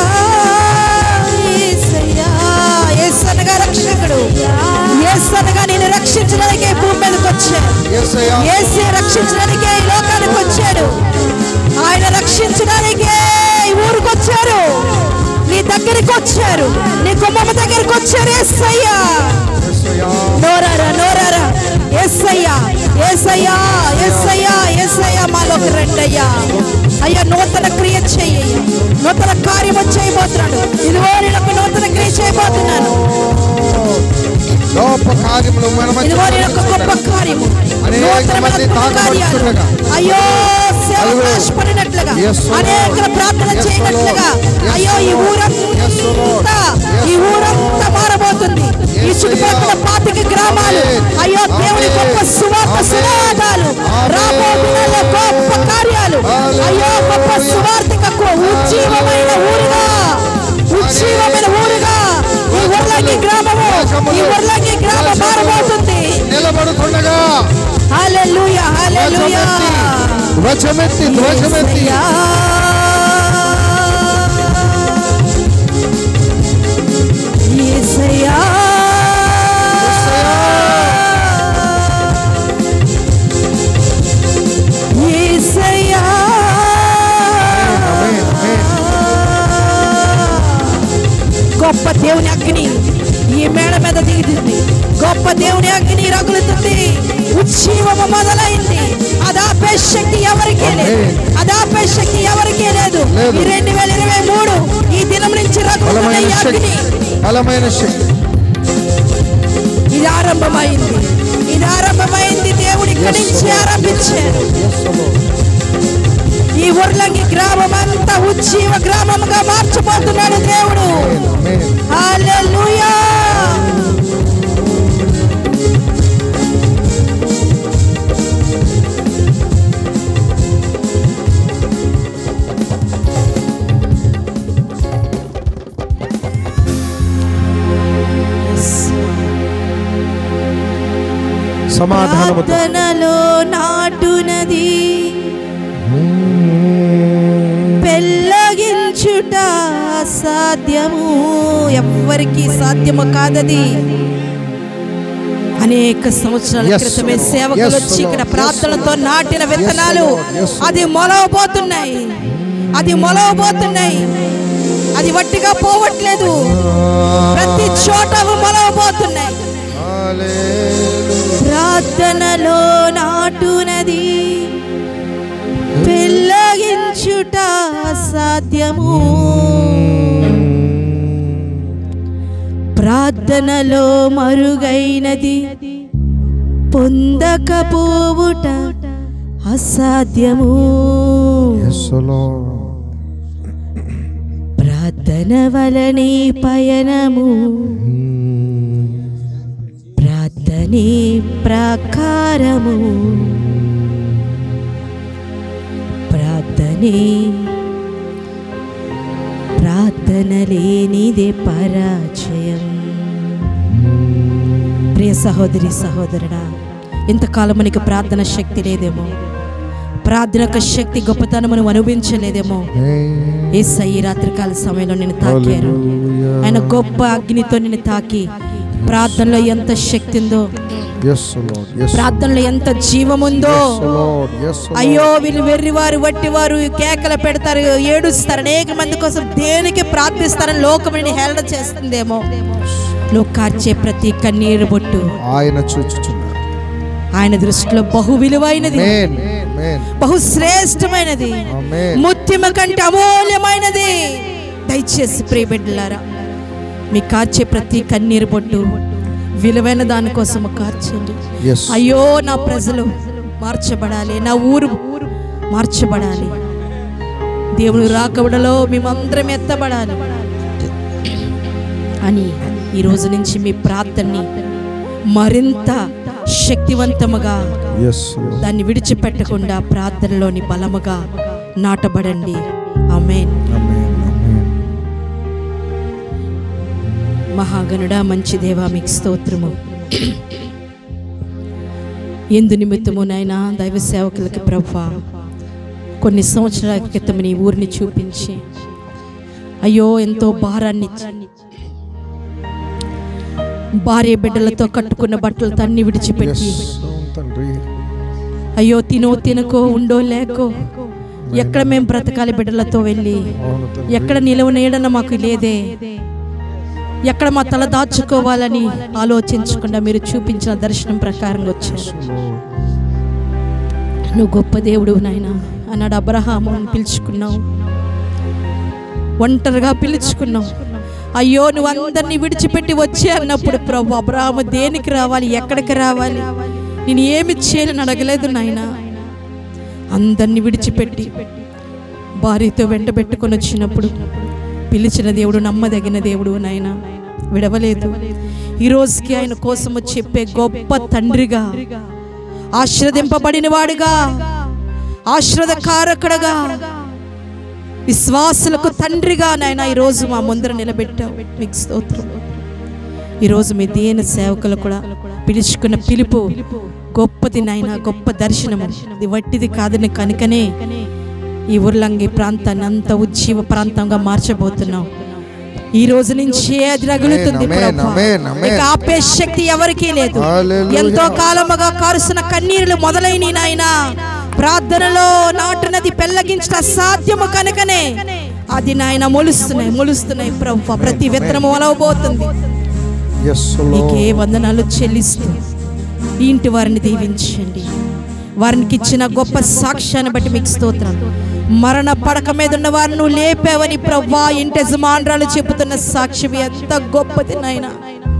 ఏసయ్యా ఏసనగా రక్షకుడు ఏసనగా నేను రక్షించడానికి ఈ భూమి మీదకి వచ్చాను యేసయ్యా ఏసీ రక్షించడానికే ఈ లోకానికి వచ్చాడు ఆయన రక్షించడానికే ఈ ఊరికి వచ్చారు నీ దగ్గరికి వచ్చారు నీ కుమ్మమ్మ దగ్గరికి వచ్చారు ఏసయ్యా యేసయ్యా నోరారా నోరారా ఏసయ్యా ఏసయ్యా ఏసయ్యా ఏసయ్యా మాలోకి రండయ్యా అయ్యా నూతన క్రియ చెయ్యయ్యా నూతన కార్యము చేయబోతున్నాడు ఇదిగో నేను ఒక నూతన క్రియ చేయబోతున్నాను గొప్ప కార్యములు మన మధ్య ఇదిగో నేను ఒక గొప్ప కార్యము అనేక నూతనమైన మంది గొప్ప కార్యాలు. తాకబడుతుండగా. అయ్యో సేవ అదిగో. ప్రయాసపడినట్లుగా Yes, Lord. అనేక ప్రార్థన Yes, చేయనట్లుగా Lord. Yes, అయ్యో ఈ Lord. Yes, Lord. ఊరంతా Yes, ఈ Lord. ఊరంతా మారబోతుంది ఈ Yes, చుట్టుపక్కల అయ్యా. పాతిక గ్రామాలు Amen. అయ్యో దేవుని Amen. గొప్ప సువార్త Amen. సునాదాలు Amen. రాబో దినాల్లో గొప్ప కార్యాలు Hallelujah. అయ్యో గొప్ప సువార్తికకు ఉజ్జీవమైన ఊరుగా ఉజ్జీవమైన ఊరుగా ఈ ఊర్లోకి గ్రామము ఈ ఊర్లోకి గ్రామం మారబోతుంది నిలబడుతుండగా హల్లెలూయా హల్లెలూయా ధ్వజమెత్తి ధ్వజమెత్తి యేసయ్యా. యేసయ్యా. యేసయ్యా. ఆమేన్, ఆమేన్. గొప్ప దేవుని అగ్ని ఈ మేడ మీద దిగుతుంది గొప్ప దేవుని అగ్ని రగులుతుంది ఉజ్జీవము మొదలైంది అదాపే శక్తి ఎవరికీ లేదు అదాపే శక్తి ఎవరికీ లేదు లేదు. ఈ రెండు వేల ఇరవై మూడు ఈ దినం నుంచి రగులుతున్న బలమైన ఈ శక్తి అగ్ని బలమైన శక్తి ఇది ఆరంభమైంది ఇది ఆరంభమైంది దేవుడు ఇక్కడి Yes, నుంచి Lord. ఆరంభించారు Yes, Lord. ఈ ఊర్లంగి గ్రామం అంతా ఉజ్జీవ గ్రామముగా మార్చబోతున్నాడు దేవుడు Amen. హల్లెలూయా సమాధానముతో ప్రార్థనలో నాటునది పెళ్ళగించుట సాధ్యము ఎవ్వరికి సాధ్యము కాదది అనేక సంవత్సరాల Yes, క్రితమే Lord. సేవకులు Yes, వచ్చి ఇక్కడ Lord. ప్రార్థనతో నాటిన విత్తనాలు Lord. Yes, Lord. అది మొలవబోతున్నాయి అది మొలవబోతున్నాయి అది వట్టిగా పోవట్లేదు ప్రతి చోట అవి మొలవబోతున్నాయి Hallelujah. ప్రార్థనలో నాటునది పెళ్ళగించుట సాధ్యము ప్రార్థనలో మరుగైనది పొందకపోవుట అసాధ్యము Yes, Lord. ప్రార్థన వలనే పయనము ప్రార్థనే ప్రాకారము ప్రార్థనే ప్రార్థన లేనిదే పరాజయం ప్రియ సహోదరి సహోదరుడా ఇంతకాలం మనకి ప్రార్థన శక్తి లేదేమో ప్రార్థన యొక్క శక్తి గొప్పతనం మనం అనుభవించలేదేమో Amen. ఏసై ఈ రాత్రికాల సమయంలో నేను తాకారు Hallelujah. ఆయన గొప్ప అగ్నితో నేను తాకి ప్రార్థనలో ఎంత శక్తి ఉందో Yes, Lord. Yes, ప్రార్థనలో ఎంత జీవముందో Yes, Lord. Yes, Lord. అయ్యో వీళ్ళు వెర్రివారు వట్టివారు కేకలు పెడతారు ఏడుస్తారు అనేక మంది కోసం దేనికి ప్రార్థిస్తారని లోకమని హేళన చేస్తుందేమో నువ్వు కార్చే ప్రతి కన్నీరు బొట్టు ఆయన చూచుచున్నారు ఆయన దృష్టిలో బహు విలువైనది Amen. Amen. బహు శ్రేష్టమైనది Amen. ముత్తు ముత్యమ కంటే అమూల్యమైనది దయచేసి ప్రియబిడ్డలారా మీ కార్చే ప్రతి కన్నీరు బొట్టు విలువైన దానికోసం కార్చండి ఎస్ అయ్యో నా ప్రజలు మార్చబడాలి నా ఊరు మార్చబడాలి దేవుని రాకబడలో మేమందరం ఎత్తబడాలి అని ఈ రోజు నుంచి మీ ప్రార్థనని మరింత శక్తివంతముగా ఎస్ దాన్ని విడిచిపెట్టకుండా ప్రార్థనలోని బలముగా నాటబడండి ఆమెన్ మహాగణుడా మంచి దేవా మీకు స్తోత్రము ఎందు నిమిత్తము నాయనా దైవ సేవకులకి ప్రభా కొన్ని సంవత్సరాల క్రితం నీ ఊరిని చూపించి అయ్యో ఎంతో భారాన్ని ఇచ్చి, భార్య బిడ్డలతో కట్టుకున్న బట్టలతో అన్ని విడిచిపెట్టి తండ్రి అయ్యో తినో తినకో ఉండో లేకో ఎక్కడ మేము బ్రతకాలి బిడ్డలతో వెళ్ళి అవును తండ్రి ఎక్కడ నిలవ నీడన మాకు లేదే ఎక్కడ మా తల దాచుకోవాలని ఆలోచించకుండా మీరు చూపించిన దర్శనం ప్రకారంగా వచ్చారు నువ్వు గొప్ప దేవుడు నాయన అన్నాడు అబ్రహాముని పిలుచుకున్నావు ఒంటరిగా పిలుచుకున్నావు అయ్యో నువ్వు అందరినీ విడిచిపెట్టి వచ్చే అన్నప్పుడు ప్రభు అబ్రహాము దేనికి రావాలి ఎక్కడికి రావాలి నేను ఏమి చేయాలని అడగలేదు నాయన అందరినీ విడిచిపెట్టి భార్యతో వెంట పెట్టుకొని వచ్చినప్పుడు పిలిచిన దేవుడు నమ్మదగిన దేవుడు నాయన విడవలేదు ఈ రోజుకి ఆయన కోసము చెప్పే గొప్ప తండ్రిగా ఆశ్రదింపబడిన వాడుగా ఆశ్రద కారకుడుగా విశ్వాసులకు తండ్రిగా నాయన ఈరోజు మా ముందర నిలబెట్టావు మీకు స్తోత్రం ఈరోజు మీ దేన సేవకులు కూడా పిలుచుకున్న పిలుపు గొప్పది నాయన గొప్ప దర్శనము ఇది వట్టిది కాదని కనుకనే ఈ ఉర్లంగి ప్రాంతాన్ని అంత ఉజ్జీవ ప్రాంతంగా మార్చబోతున్నాం ఈ రోజు నుంచే అది రగులుతుంది ఆమేన్, ప్రభా. ఆమేన్, ఆమేన్. ఇక ఆపే శక్తి ఎవరికీ లేదు హల్లెలూయా. ఎంతో కాలముగా కారుస్తున్న కన్నీరులు మొదలైన నాయన ప్రార్థనలో నాటునది పెళ్ళగించట సాధ్యము కనుకనే అది నాయన మొలుస్తున్నాయి మొలుస్తున్నాయి ప్రభు ప్రతి విత్తనము మొలవబోతుంది ఎస్ నీకే వందనాలు చెల్లిస్తూ ఈ ఇంటి వారిని దీవించండి వారికి ఇచ్చిన గొప్ప సాక్ష్యాన్ని బట్టి మీకు స్తోత్రాలు మరణ పడక మీద ఉన్న వారిని నువ్వు లేపావని ప్రవ్వా ఇంటి యజమానురాలు చెబుతున్న సాక్ష్యం ఎంత గొప్పది నాయన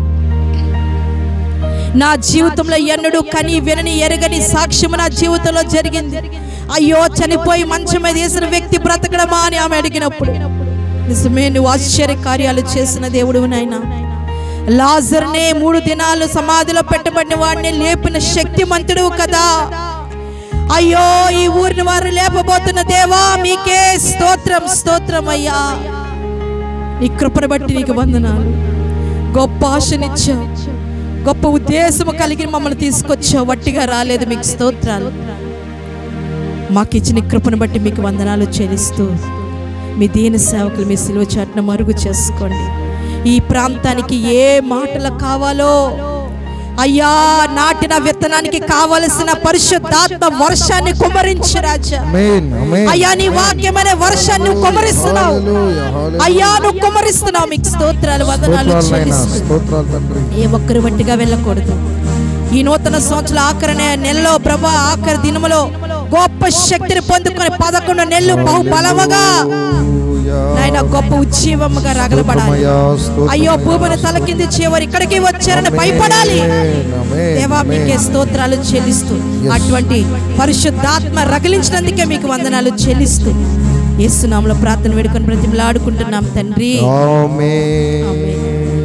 నా జీవితంలో ఎన్నడూ కని వినని ఎరగని సాక్ష్యం నా జీవితంలో జరిగింది అయ్యో చనిపోయి మంచం మీద వేసిన వ్యక్తి బ్రతకడమా అని ఆమె అడిగినప్పుడు నిజమే నువ్వు ఆశ్చర్య కార్యాలు చేసిన దేవుడు నాయనా లాజర్నే మూడు దినాలు సమాధిలో పెట్టబడిన వాడిని లేపిన శక్తిమంతుడు కదా అయ్యో ఈ ఊరిని వారు లేపబోతున్న దేవా మీకే స్తోత్రం స్తోత్రం అయ్యా నీ కృపను బట్టి నీకు వందనాలు గొప్ప ఆశనిచ్చావు గొప్ప ఉద్దేశము కలిగి మమ్మల్ని తీసుకొచ్చావు వట్టిగా రాలేదు మీకు స్తోత్రాలు మాకు ఇచ్చిన కృపను బట్టి మీకు వందనాలు చెల్లిస్తూ మీ దీన సేవకులు మీ సిలువ చాటున మరుగు చేసుకోండి ఈ ప్రాంతానికి ఏ మాటలు కావాలో అయ్యా నాటిన విత్తనానికి కావలసిన పరిశుద్ధాత్మ వర్షాన్ని కుమరించు రాజా ఆమేన్ ఆమేన్ అయ్యా నీ వాక్యమనే వర్షాన్ని నువ్వు కుమరిస్తున్నావు హల్లెలూయా, హల్లెలూయా. అయ్యా నువ్వు కుమరిస్తున్నావు మీకు స్తోత్రాలు వదనాలు స్తోత్రాలు నాయనా చెల్లిస్తూ స్తోత్రాలు తండ్రి ఏ ఒక్కరు బట్టిగా వెళ్ళకూడదు ఈ నూతన సంవత్సరాల ఆఖరి నె- నెలలో ప్రభా ఆఖరి దినములో గొప్ప శక్తిని పొందుకొని పదకొండు నెలలు బహు బలముగా హల్లెలూయా. నాయన గొప్ప ఉజ్జీవముగా రగలబడాలి స్తోత్రమయ్యా, స్తోత్రం. అయ్యో భూమిని తల కింద చేవారు ఇక్కడికి వచ్చారని భయపడాలి ఆమేన్, ఆమేన్, దేవా మీకే ఆమేన్. స్తోత్రాలు చెల్లిస్తూ అటువంటి పరిశుద్ధాత్మ రగిలించినందుకే మీకు వందనాలు చెల్లిస్తూ యేసునామలో ప్రార్థన వేడుకొని బ్రతిమలాడుకుంటున్నాం తండ్రి ఆమేన్.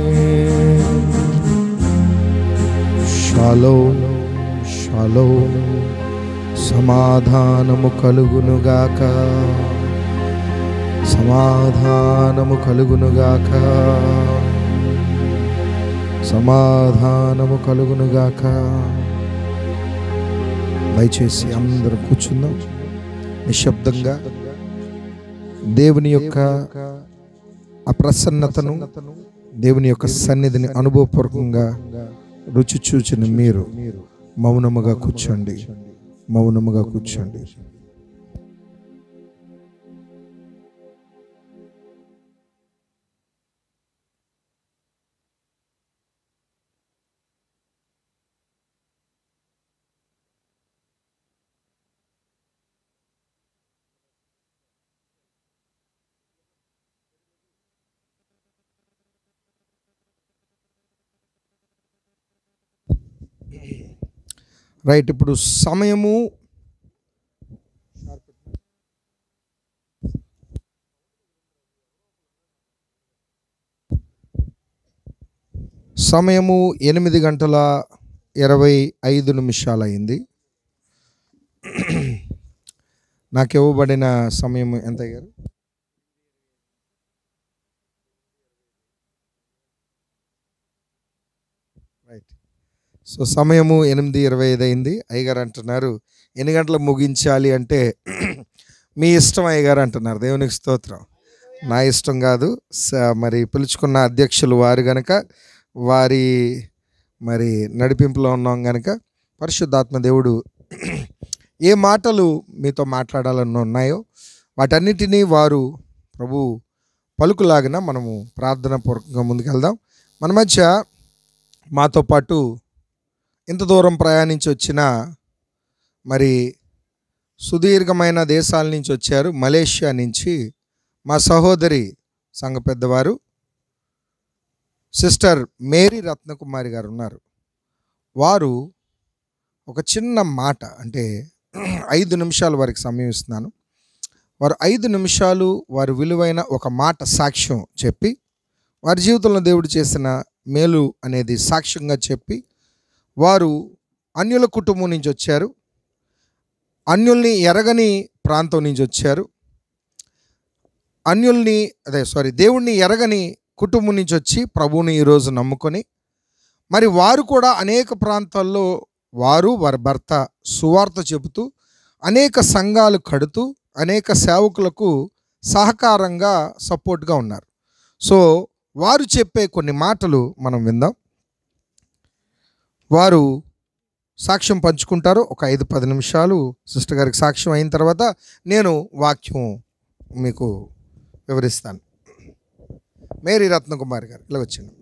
షాలోమ్ షాలోమ్ సమాధానము కలుగునుగాక సమాధానము కలుగునుగాక సమాధానము కలుగునుగాక దయచేసి అందరూ కూర్చుందాం నిశ్శబ్దంగా దేవుని యొక్క ఆ ప్రసన్నతను దేవుని యొక్క సన్నిధిని అనుభవపూర్వకంగా రుచి చూచిన మీరు మౌనముగా కూర్చోండి మౌనముగా కూర్చోండి రైట్ ఇప్పుడు సమయము సమయము ఎనిమిది గంటల ఇరవై ఐదు నిమిషాలు అయింది నాకు ఇవ్వబడిన సమయం ఎంత అయ్యారు రైట్ సో సమయము ఎనిమిది ఇరవై ఐదు అయింది అయ్యగారు అంటున్నారు ఎన్ని గంటలకు ముగించాలి అంటే మీ ఇష్టం అయ్యగారు అంటున్నారు దేవునికి స్తోత్రం నా ఇష్టం కాదు స- మరి పిలుచుకున్న అధ్యక్షులు వారు గనక వారి మరి నడిపింపులో ఉన్నాం గనక పరిశుద్ధాత్మ దేవుడు ఏ మాటలు మీతో మాట్లాడాలని ఉన్నాయో వాటన్నిటినీ వారు ప్రభు పలుకులాగిన మనము ప్రార్థన పూర్వకంగా ముందుకెళ్దాం మన మధ్య మాతో పాటు ఇంత దూరం ప్రయాణించి వచ్చిన మరి సుదీర్ఘమైన దేశాల నుంచి వచ్చారు మలేషియా నుంచి మా సహోదరి సంఘ పెద్దవారు సిస్టర్ మేరీ రత్నకుమారి గారు ఉన్నారు వారు ఒక చిన్న మాట అంటే ఐదు నిమిషాల వరకు సమయం ఇస్తున్నాను వారు ఐదు నిమిషాలు వారి విలువైన ఒక మాట సాక్ష్యం చెప్పి వారి జీవితంలో దేవుడు చేసిన మేలు అనేది సాక్ష్యంగా చెప్పి వారు అన్యుల కుటుంబం నుంచి వచ్చారు అన్యుల్ని ఎరగని ప్రాంతం నుంచి వచ్చారు అన్యుల్ని అదే సారీ దేవుణ్ణి ఎరగని కుటుంబం నుంచి వచ్చి ప్రభువుని ఈరోజు నమ్ముకొని మరి వారు కూడా అనేక ప్రాంతాల్లో వారు వారి భర్త సువార్త చెబుతూ అనేక సంఘాలు కడుతూ అనేక సేవకులకు సహకారంగా సపోర్ట్గా ఉన్నారు సో వారు చెప్పే కొన్ని మాటలు మనం విందాం వారు సాక్ష్యం పంచుకుంటారు ఒక ఐదు పది నిమిషాలు సిస్టర్ గారికి సాక్ష్యం అయిన తర్వాత నేను వాక్యం మీకు వివరిస్తాను మేరీ రత్నకుమారి గారు ఇలా వచ్చింది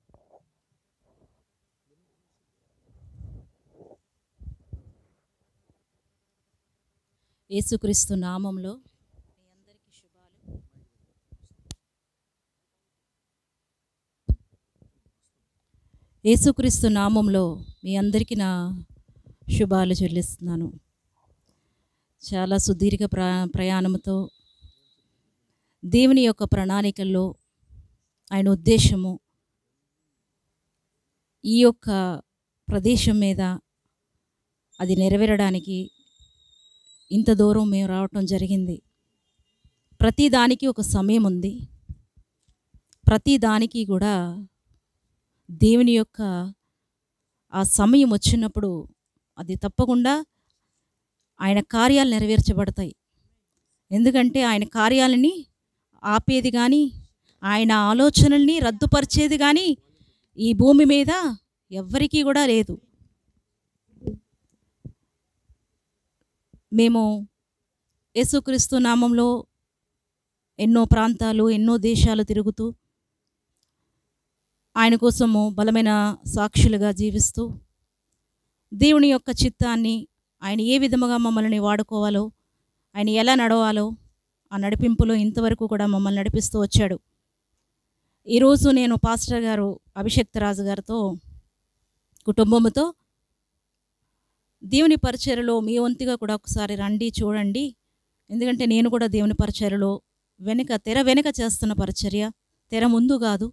యేసుక్రీస్తు నామంలో మీ అందరికీ శుభాలు యేసుక్రీస్తు నామంలో మీ అందరికీ నా శుభాలు చెల్లిస్తున్నాను చాలా సుదీర్ఘ ప్ర ప్రయాణంతో దేవుని యొక్క ప్రణాళికల్లో ఆయన ఉద్దేశము ఈ యొక్క ప్రదేశం మీద అది నెరవేరడానికి ఇంత దూరం మేము రావటం జరిగింది ప్రతి దానికి ఒక సమయం ఉంది ప్రతి దానికి కూడా దేవుని యొక్క ఆ సమయం వచ్చినప్పుడు అది తప్పకుండా ఆయన కార్యాలు నెరవేర్చబడతాయి ఎందుకంటే ఆయన కార్యాలని ఆపేది కానీ ఆయన ఆలోచనల్ని రద్దుపరిచేది కానీ ఈ భూమి మీద ఎవ్వరికీ కూడా లేదు మేము యేసుక్రీస్తు నామంలో ఎన్నో ప్రాంతాలు ఎన్నో దేశాలు తిరుగుతూ ఆయన కోసము బలమైన సాక్షులుగా జీవిస్తూ దేవుని యొక్క చిత్తాన్ని ఆయన ఏ విధముగా మమ్మల్ని వాడుకోవాలో ఆయన ఎలా నడవాలో ఆ నడిపింపులో ఇంతవరకు కూడా మమ్మల్ని నడిపిస్తూ వచ్చాడు ఈరోజు నేను పాస్టర్ గారు అభిషక్త రాజు గారితో కుటుంబముతో దేవుని పరిచయలో మీ వంతుగా కూడా ఒకసారి రండి చూడండి ఎందుకంటే నేను కూడా దేవుని పరిచర్యలో వెనుక తెర వెనుక చేస్తున్న పరిచర్య తెర ముందు కాదు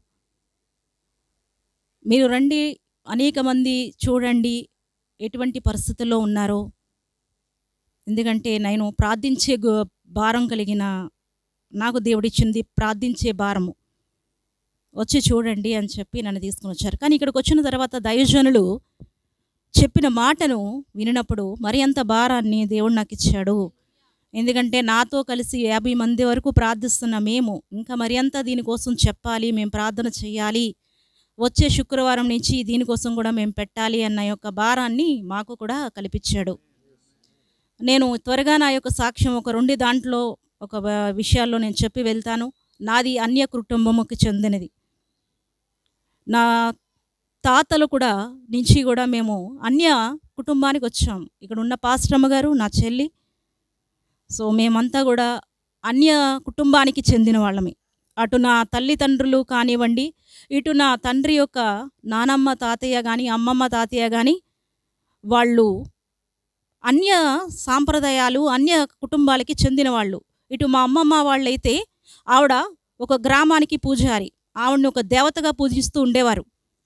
మీరు రండి అనేక మంది చూడండి ఎటువంటి పరిస్థితుల్లో ఉన్నారో ఎందుకంటే నేను ప్రార్థించే గు- భారం కలిగిన నాకు దేవుడిచ్చింది ప్రార్థించే భారము వచ్చి చూడండి అని చెప్పి నన్ను తీసుకుని వచ్చారు కానీ ఇక్కడికి వచ్చిన తర్వాత దైవజనులు చెప్పిన మాటను వినినప్పుడు మరి అంత భారాన్ని దేవుడు నాకు ఇచ్చాడు ఎందుకంటే నాతో కలిసి యాభై మంది వరకు ప్రార్థిస్తున్న మేము ఇంకా మరి అంత దీనికోసం చెప్పాలి మేము ప్రార్థన చేయాలి వచ్చే శుక్రవారం నుంచి దీనికోసం కూడా మేము పెట్టాలి అన్న యొక్క భారాన్ని మాకు కూడా కల్పించాడు నేను త్వరగా నా యొక్క సాక్ష్యం ఒక రెండు దాంట్లో ఒక వ- విషయాల్లో నేను చెప్పి వెళ్తాను నాది అన్య కుటుంబముకి చెందినది నా తాతలు కూడా నుంచి కూడా మేము అన్య కుటుంబానికి వచ్చాం ఇక్కడ ఉన్న పాస్టమ్మ గారు నా చెల్లి సో మేమంతా కూడా అన్య కుటుంబానికి చెందిన వాళ్ళమే అటు నా తల్లిదండ్రులు కానివ్వండి ఇటు నా తండ్రి యొక్క నానమ్మ తాతయ్య కానీ అమ్మమ్మ తాతయ్య కానీ వాళ్ళు అన్య సాంప్రదాయాలు అన్య కుటుంబాలకి చెందిన వాళ్ళు ఇటు మా అమ్మమ్మ వాళ్ళైతే ఆవిడ ఒక గ్రామానికి పూజారి ఆవిడని ఒక దేవతగా పూజిస్తూ ఉండేవారు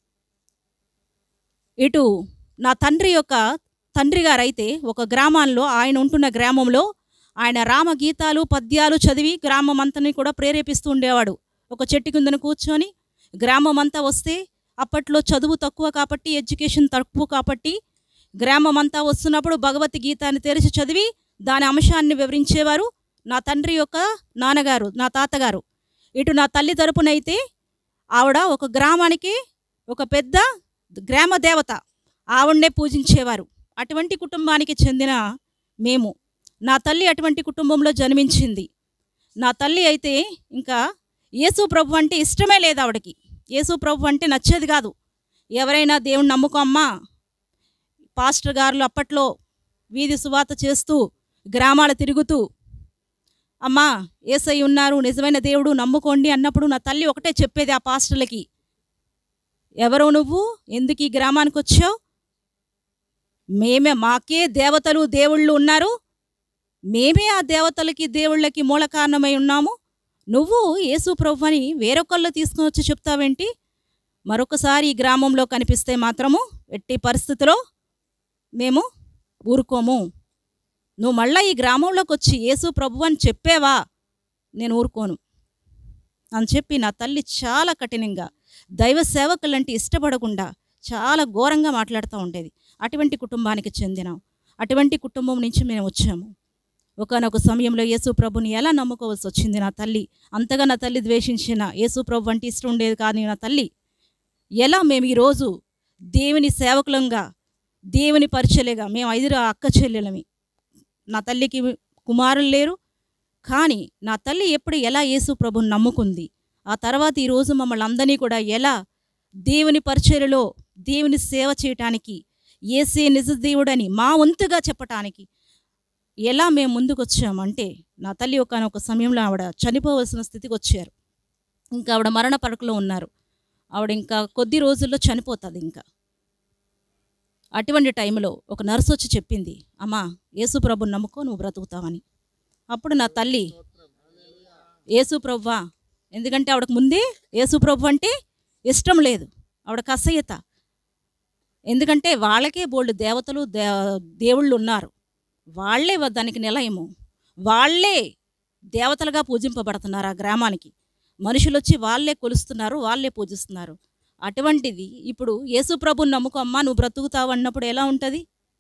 ఇటు నా తండ్రి యొక్క తండ్రి గారైతే ఒక గ్రామాల్లో ఆయన ఉంటున్న గ్రామంలో ఆయన రామగీతాలు పద్యాలు చదివి గ్రామం అంతని కూడా ప్రేరేపిస్తూ ఉండేవాడు ఒక చెట్టు కిందన కూర్చొని గ్రామం అంతా వస్తే అప్పట్లో చదువు తక్కువ కాబట్టి ఎడ్యుకేషన్ తక్కువ కాబట్టి గ్రామం అంతా వస్తున్నప్పుడు భగవద్గీతాన్ని తెరిచి చదివి దాని అంశాన్ని వివరించేవారు నా తండ్రి యొక్క నాన్నగారు నా తాతగారు ఇటు నా తల్లి తరపునైతే ఆవిడ ఒక గ్రామానికి ఒక పెద్ద గ్రామ దేవత ఆవిడనే పూజించేవారు అటువంటి కుటుంబానికి చెందిన మేము నా తల్లి అటువంటి కుటుంబంలో జన్మించింది నా తల్లి అయితే ఇంకా యేసు ప్రభు అంటే ఇష్టమే లేదు ఆవిడకి యేసు ప్రభు అంటే నచ్చేది కాదు ఎవరైనా దేవుని నమ్ముకో అమ్మా పాస్టర్ గారులు అప్పట్లో వీధి సువాత చేస్తూ గ్రామాలు తిరుగుతూ అమ్మా ఏసై ఉన్నారు నిజమైన దేవుడు నమ్ముకోండి అన్నప్పుడు నా తల్లి ఒకటే చెప్పేది ఆ పాస్టర్లకి ఎవరో నువ్వు ఎందుకు ఈ గ్రామానికి వచ్చావు మేమే మాకే దేవతలు దేవుళ్ళు ఉన్నారు మేమే ఆ దేవతలకి దేవుళ్ళకి మూల కారణమై ఉన్నాము నువ్వు యేసు ప్రభు అని వేరొకళ్ళు తీసుకొని వచ్చి చెప్తావేంటి మరొకసారి ఈ గ్రామంలో కనిపిస్తే మాత్రము ఎట్టి పరిస్థితిలో మేము ఊరుకోము నువ్వు మళ్ళీ ఈ గ్రామంలోకి వచ్చి యేసు ప్రభు అని చెప్పేవా నేను ఊరుకోను అని చెప్పి నా తల్లి చాలా కఠినంగా దైవ సేవకులంటే ఇష్టపడకుండా చాలా ఘోరంగా మాట్లాడుతూ ఉండేది అటువంటి కుటుంబానికి చెందిన అటువంటి కుటుంబం నుంచి మేము వచ్చాము ఒకనొక సమయంలో యేసు ప్రభుని ఎలా నమ్ముకోవాల్సి వచ్చింది నా తల్లి అంతగా నా తల్లి ద్వేషించిన యేసు ప్రభు అంటే ఇష్టం ఉండేది కానీ నా తల్లి ఎలా మేము ఈరోజు దేవుని సేవకులంగా దేవుని పరిచయలేగా మేము ఐదుగురు అక్క చెల్లెలమి నా తల్లికి కుమారులు లేరు కానీ నా తల్లి ఎప్పుడు ఎలా యేసు ప్రభుని నమ్ముకుంది ఆ తర్వాత ఈరోజు మమ్మల్ని అందరినీ కూడా ఎలా దేవుని పరిచర్యలో దేవుని సేవ చేయటానికి ఏసే నిజ దేవుడని మా వంతుగా చెప్పటానికి ఎలా మేము ముందుకు వచ్చామంటే నా తల్లి ఒకనొక సమయంలో ఆవిడ చనిపోవలసిన స్థితికి వచ్చారు ఇంకా ఆవిడ మరణ పడకలో ఉన్నారు ఆవిడ ఇంకా కొద్ది రోజుల్లో చనిపోతుంది ఇంకా అటువంటి టైంలో ఒక నర్సు వచ్చి చెప్పింది అమ్మా యేసు ప్రభుని నమ్ముకో నువ్వు బ్రతుకుతావని అప్పుడు నా తల్లి యేసు ప్రభువా ఎందుకంటే ఆవిడకు ముందే యేసు ప్రభు అంటే ఇష్టం లేదు ఆవిడకు అసహ్యత ఎందుకంటే వాళ్ళకే బోల్డ్ దేవతలు దే దేవుళ్ళు ఉన్నారు వాళ్ళే వ- దానికి నిలయము వాళ్ళే దేవతలుగా పూజింపబడుతున్నారు ఆ గ్రామానికి మనుషులు వచ్చి వాళ్ళే కొలుస్తున్నారు వాళ్ళే పూజిస్తున్నారు అటువంటిది ఇప్పుడు యేసు ప్రభుని నమ్ముకో అమ్మా నువ్వు బ్రతుకుతావు అన్నప్పుడు ఎలా ఉంటుంది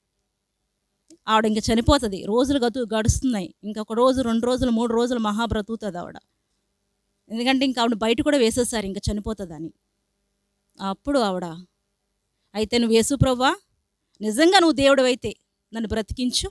ఆవిడ ఇంక చనిపోతుంది రోజులు గదు గడుస్తున్నాయి ఇంకొక రోజు రెండు రోజులు మూడు రోజులు మహా బ్రతుకుతుంది ఆవిడ ఎందుకంటే ఇంకా ఆవిడ బయట కూడా వేసేసారు ఇంకా చనిపోతుందని అప్పుడు ఆవిడ అయితే నువ్వు యేసు ప్రభువా నిజంగా నువ్వు దేవుడు అయితే నన్ను బ్రతికించు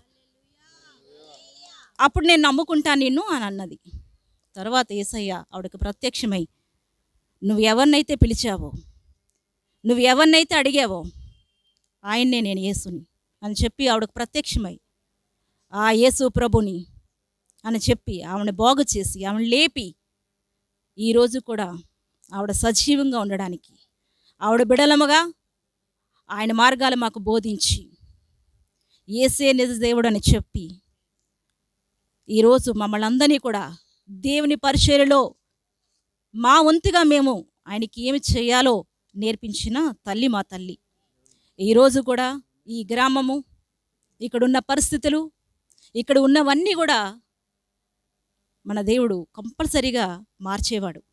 అప్పుడు నేను నమ్ముకుంటా నిన్ను అని అన్నది తర్వాత ఏసయ్య ఆవిడకి ప్రత్యక్షమై నువ్వు ఎవరినైతే పిలిచావో నువ్వు ఎవరినైతే అడిగావో ఆయన్నే నేను యేసుని అని చెప్పి ఆవిడకు ప్రత్యక్షమై ఆ యేసు ప్రభుని అని చెప్పి ఆవిడని బాగు చేసి ఆవిడ లేపి ఈరోజు కూడా ఆవిడ సజీవంగా ఉండడానికి ఆవిడ బిడలముగా ఆయన మార్గాలు మాకు బోధించి ఏసే నిజ దేవుడు అని చెప్పి ఈరోజు మమ్మల్ని అందరినీ కూడా దేవుని పరిచర్యలో మా వంతుగా మేము ఆయనకి ఏమి చేయాలో నేర్పించిన తల్లి మా తల్లి ఈరోజు కూడా ఈ గ్రామము ఇక్కడున్న పరిస్థితులు ఇక్కడ ఉన్నవన్నీ కూడా మన దేవుడు కంపల్సరీగా మార్చేవాడు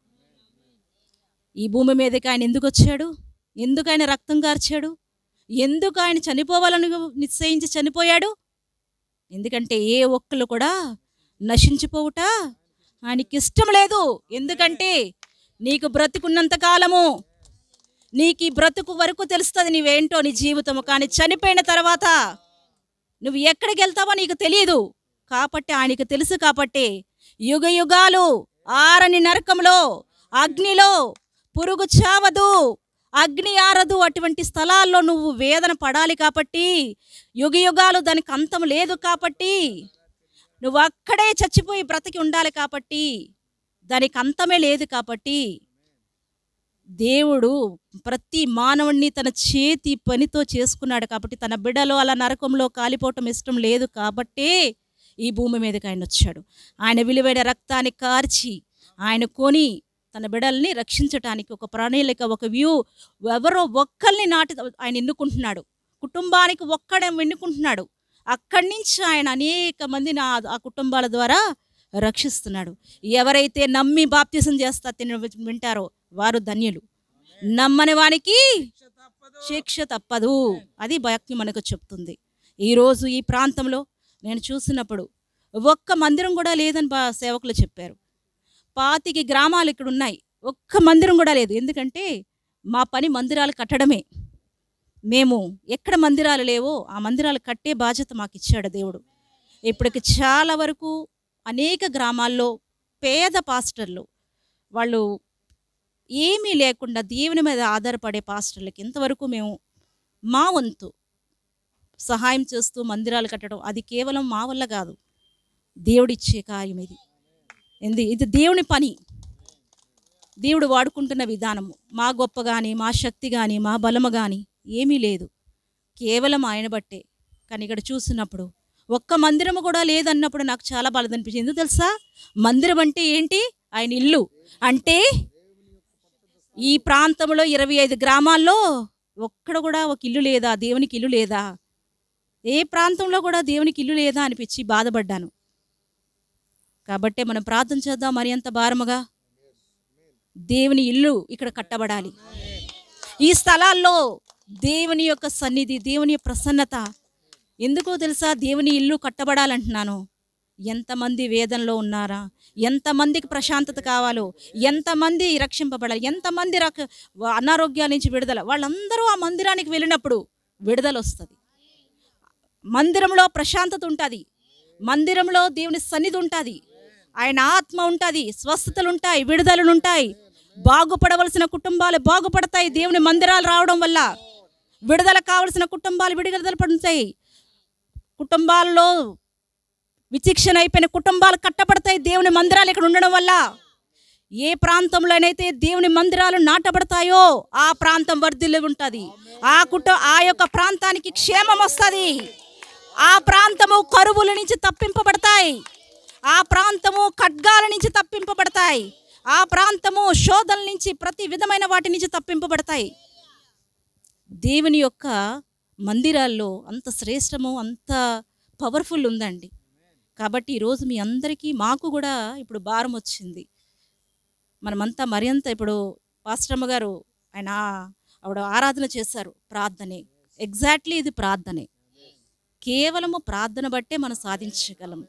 ఈ భూమి మీదకి ఆయన ఎందుకు వచ్చాడు ఎందుకు ఆయన రక్తం కార్చాడు ఎందుకు ఆయన చనిపోవాలని నిశ్చయించి చనిపోయాడు ఎందుకంటే ఏ ఒక్కరు కూడా నశించిపోవుట ఆయనకి ఇష్టం లేదు ఎందుకంటే నీకు బ్రతుకున్నంత కాలము నీకు ఈ బ్రతుకు వరకు తెలుస్తుంది నీవేంటో నీ జీవితము కానీ చనిపోయిన తర్వాత నువ్వు ఎక్కడికి వెళ్తావో నీకు తెలియదు కాబట్టి ఆయనకు తెలుసు కాబట్టి యుగ యుగాలు ఆరని నరకంలో అగ్నిలో పురుగు చావదు అగ్ని ఆరదు అటువంటి స్థలాల్లో నువ్వు వేదన పడాలి కాబట్టి యుగ యుగాలు దానికి అంతం లేదు కాబట్టి నువ్వు అక్కడే చచ్చిపోయి బ్రతికి ఉండాలి కాబట్టి దానికి అంతమే లేదు కాబట్టి దేవుడు ప్రతి మానవుణ్ణి తన చేతి పనితో చేసుకున్నాడు కాబట్టి తన బిడ్డలో అలా నరకంలో కాలిపోవటం ఇష్టం లేదు కాబట్టే ఈ భూమి మీదకి ఆయన వచ్చాడు ఆయన విలువైన రక్తాన్ని కార్చి ఆయన కొని తన బిడ్డల్ని రక్షించటానికి ఒక ప్రణాళిక ఒక వ్యూ ఎవరో ఒక్కరిని నాటి ఆయన ఎన్నుకుంటున్నాడు కుటుంబానికి ఒక్కడే ఎన్నుకుంటున్నాడు అక్కడి నుంచి ఆయన అనేక మందిని ఆ ఆ కుటుంబాల ద్వారా రక్షిస్తున్నాడు ఎవరైతే నమ్మి బాప్తిసం చేస్తా తిన వింటారో వారు ధన్యులు నమ్మని వానికి శిక్ష తప్పదు అది వాక్యం మనకు చెప్తుంది ఈరోజు ఈ ప్రాంతంలో నేను చూసినప్పుడు ఒక్క మందిరం కూడా లేదని బా సేవకులు చెప్పారు పాతికి గ్రామాలు ఇక్కడ ఉన్నాయి ఒక్క మందిరం కూడా లేదు ఎందుకంటే మా పని మందిరాలు కట్టడమే మేము ఎక్కడ మందిరాలు లేవో ఆ మందిరాలు కట్టే బాధ్యత మాకు ఇచ్చాడు దేవుడు ఇప్పటికి చాలా వరకు అనేక గ్రామాల్లో పేద పాస్టర్లు వాళ్ళు ఏమీ లేకుండా దేవుని మీద ఆధారపడే పాస్టర్లకి ఇంతవరకు మేము మా వంతు సహాయం చేస్తూ మందిరాలు కట్టడం అది కేవలం మా వల్ల కాదు దేవుడిచ్చే కార్యం ఇది ఎందు ఇది దేవుని పని దేవుడు వాడుకుంటున్న విధానము మా గొప్ప కానీ మా శక్తి కానీ మా బలము కానీ ఏమీ లేదు కేవలం ఆయన బట్టే కానీ ఇక్కడ చూసినప్పుడు ఒక్క మందిరము కూడా లేదన్నప్పుడు నాకు చాలా బాధ అనిపించింది ఎందుకు తెలుసా మందిరం అంటే ఏంటి ఆయన ఇల్లు అంటే ఈ ప్రాంతంలో ఇరవై ఐదు గ్రామాల్లో ఒక్కడ కూడా ఒక ఇల్లు లేదా దేవునికి ఇల్లు లేదా ఏ ప్రాంతంలో కూడా దేవునికి ఇల్లు లేదా అనిపించి బాధపడ్డాను కాబట్టే మనం ప్రార్థన చేద్దాం మరి అంత భారముగా దేవుని ఇల్లు ఇక్కడ కట్టబడాలి ఈ స్థలాల్లో దేవుని యొక్క సన్నిధి దేవుని ప్రసన్నత ఎందుకో తెలుసా దేవుని ఇల్లు కట్టబడాలంటున్నాను ఎంతమంది వేదనలో ఉన్నారా ఎంతమందికి ప్రశాంతత కావాలో ఎంతమంది రక్షింపబడాలి ఎంతమంది రక అనారోగ్యాల నుంచి విడుదల వాళ్ళందరూ ఆ మందిరానికి వెళ్ళినప్పుడు విడుదల వస్తుంది మందిరంలో ప్రశాంతత ఉంటుంది మందిరంలో దేవుని సన్నిధి ఉంటుంది ఆయన ఆత్మ ఉంటుంది స్వస్థతలు ఉంటాయి విడుదలలు ఉంటాయి బాగుపడవలసిన కుటుంబాలు బాగుపడతాయి దేవుని మందిరాలు రావడం వల్ల విడుదల కావలసిన కుటుంబాలు విడుదల పడతాయి కుటుంబాల్లో విచక్షణ అయిపోయిన కుటుంబాలు కట్టబడతాయి దేవుని మందిరాలు ఇక్కడ ఉండడం వల్ల ఏ ప్రాంతంలోనైతే దేవుని మందిరాలు నాటబడతాయో ఆ ప్రాంతం వర్ధిల్లి ఉంటుంది ఆ కుట ఆ యొక్క ప్రాంతానికి క్షేమం వస్తుంది ఆ ప్రాంతము కరువుల నుంచి తప్పింపబడతాయి ఆ ప్రాంతము ఖడ్గాల నుంచి తప్పింపబడతాయి ఆ ప్రాంతము శోధల నుంచి ప్రతి విధమైన వాటి నుంచి తప్పింపబడతాయి దేవుని యొక్క మందిరాల్లో అంత శ్రేష్టము అంత పవర్ఫుల్ ఉందండి కాబట్టి ఈరోజు మీ అందరికీ మాకు కూడా ఇప్పుడు భారం వచ్చింది మనమంతా మరింత ఇప్పుడు పాస్టమ్మ గారు ఆయన ఆవిడ ఆరాధన చేశారు ప్రార్థనే ఎగ్జాక్ట్లీ ఇది ప్రార్థనే కేవలము ప్రార్థన బట్టే మనం సాధించగలం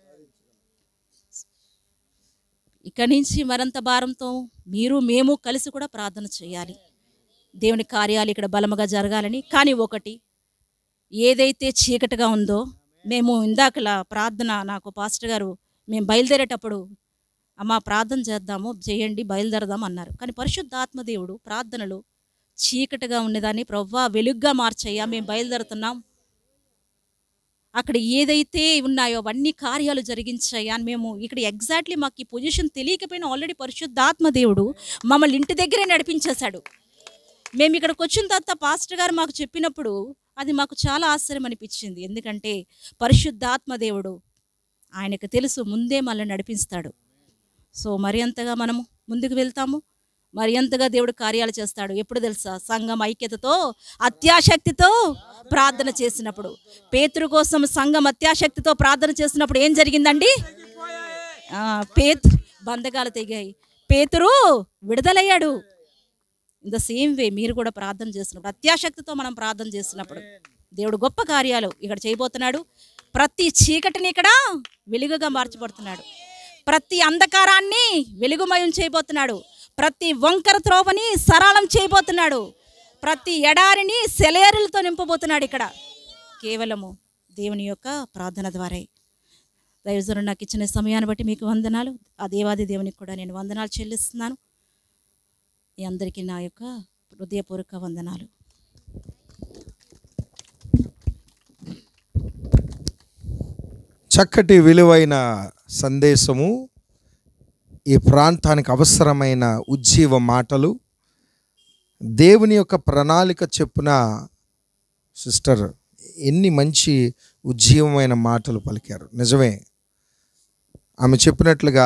ఇక్కడి నుంచి మరింత భారంతో మీరు మేము కలిసి కూడా ప్రార్థన చేయాలి దేవుని కార్యాలు ఇక్కడ బలముగా జరగాలని కానీ ఒకటి ఏదైతే చీకటిగా ఉందో మేము ఇందాకలా ప్రార్థన నాకు పాస్టర్ గారు మేము బయలుదేరేటప్పుడు అమ్మ ప్రార్థన చేద్దాము చేయండి బయలుదేరదాం అన్నారు కానీ పరిశుద్ధాత్మ దేవుడు ప్రార్థనలు చీకటిగా ఉండేదాన్ని ప్రవ్వా వెలుగ్గా మార్చయ్యా మేము బయలుదేరుతున్నాం అక్కడ ఏదైతే ఉన్నాయో అవన్నీ కార్యాలు జరిగించాయా అని మేము ఇక్కడ ఎగ్జాక్ట్లీ మాకు ఈ పొజిషన్ తెలియకపోయినా ఆల్రెడీ పరిశుద్ధాత్మ దేవుడు మమ్మల్ని ఇంటి దగ్గరే నడిపించేశాడు మేము ఇక్కడికి వచ్చిన తర్వాత పాస్టర్ గారు మాకు చెప్పినప్పుడు అది మాకు చాలా ఆశ్చర్యం అనిపించింది ఎందుకంటే పరిశుద్ధాత్మ దేవుడు ఆయనకు తెలుసు ముందే మనల్ని నడిపిస్తాడు సో మరి అంతగా మనము ముందుకు వెళ్తాము మరి అంతగా దేవుడు కార్యాలు చేస్తాడు ఎప్పుడు తెలుసా సంఘం ఐక్యతతో అత్యాశక్తితో ప్రార్థన చేసినప్పుడు పేతురు కోసం సంఘం అత్యాశక్తితో ప్రార్థన చేసినప్పుడు ఏం జరిగిందండి ఆ, పేత్ బంధకాలు తెగాయి పేతురు విడుదలయ్యాడు ఇన్ ద సేమ్ వే మీరు కూడా ప్రార్థన చేసినప్పుడు అత్యాశక్తితో మనం ప్రార్థన చేసినప్పుడు దేవుడు గొప్ప కార్యాలు ఇక్కడ చేయబోతున్నాడు ప్రతి చీకటిని ఇక్కడ వెలుగుగా మార్చబడుతున్నాడు ప్రతి అంధకారాన్ని వెలుగుమయం చేయబోతున్నాడు ప్రతి వంకర త్రోవని సరళం చేయబోతున్నాడు ప్రతి ఎడారిని సెలేరులతో నింపబోతున్నాడు ఇక్కడ కేవలము దేవుని యొక్క ప్రార్థన ద్వారే దైవజనుడు నాకు ఇచ్చిన సమయాన్ని బట్టి మీకు వందనాలు ఆ దేవాది దేవునికి కూడా నేను వందనాలు చెల్లిస్తున్నాను మీ అందరికీ నా యొక్క హృదయపూర్వక వందనాలు చక్కటి విలువైన సందేశము ఈ ప్రాంతానికి అవసరమైన ఉజ్జీవ మాటలు దేవుని యొక్క ప్రణాళిక చెప్పున సిస్టర్ ఎన్ని మంచి ఉజ్జీవమైన మాటలు పలికారు నిజమే ఆమె చెప్పినట్లుగా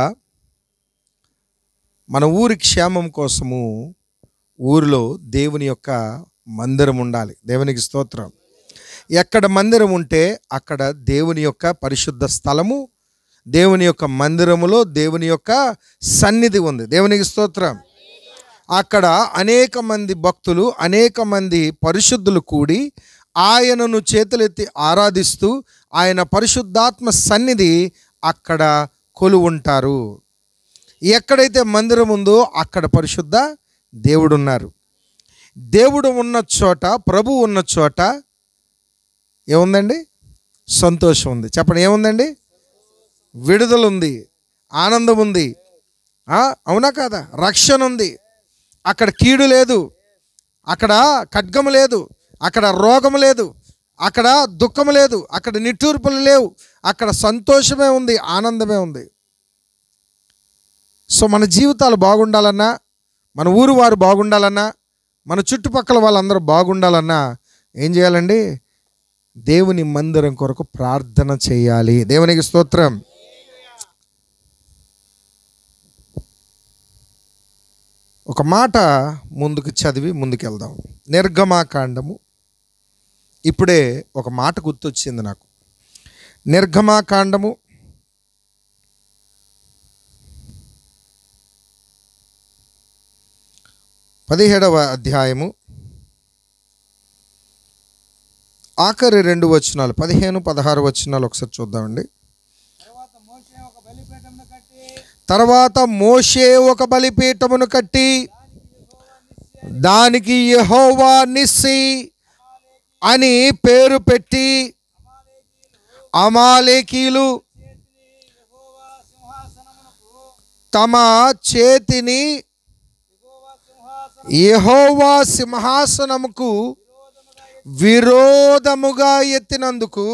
మన ఊరి క్షేమం కోసము ఊరిలో దేవుని యొక్క మందిరం ఉండాలి దేవునికి స్తోత్రం ఎక్కడ మందిరం ఉంటే అక్కడ దేవుని యొక్క పరిశుద్ధ స్థలము దేవుని యొక్క మందిరములో దేవుని యొక్క సన్నిధి ఉంది దేవునికి స్తోత్రం అక్కడ అనేక మంది భక్తులు అనేక మంది పరిశుద్ధులు కూడి ఆయనను చేతులెత్తి ఆరాధిస్తూ ఆయన పరిశుద్ధాత్మ సన్నిధి అక్కడ కొలువుంటారు ఎక్కడైతే మందిరం ఉందో అక్కడ పరిశుద్ధ దేవుడు ఉన్నారు దేవుడు ఉన్న చోట ప్రభు ఉన్న చోట ఏముందండి సంతోషం ఉంది చెప్పండి ఏముందండి విడుదల ఉంది ఆనందం ఉంది ఆ, అవునా కాదా రక్షణ ఉంది అక్కడ కీడు లేదు అక్కడ ఖడ్గము లేదు అక్కడ రోగము లేదు అక్కడ దుఃఖము లేదు అక్కడ నిట్టూర్పులు లేవు అక్కడ సంతోషమే ఉంది ఆనందమే ఉంది సో మన జీవితాలు బాగుండాలన్నా మన ఊరు వారు బాగుండాలన్నా మన చుట్టుపక్కల వాళ్ళందరూ బాగుండాలన్నా ఏం చేయాలండి దేవుని మందిరం కొరకు ప్రార్థన చేయాలి దేవునికి స్తోత్రం ఒక మాట ముందుకు చదివి ముందుకెళ్దాం నిర్గమాకాండము ఇప్పుడే ఒక మాట గుర్తొచ్చింది నాకు నిర్గమాకాండము పదిహేడవ అధ్యాయము ఆఖరి రెండు వచనాలు పదిహేను పదహారు వచనాలు ఒకసారి చూద్దామండి తర్వాత మోషే ఒక బలిపీఠమును కట్టి దానికి యెహోవా నిస్సి అని పేరు పెట్టి అమాలేకీలు తమ చేతిని యెహోవా సింహాసనముకు విరోధముగా ఎత్తినందుకు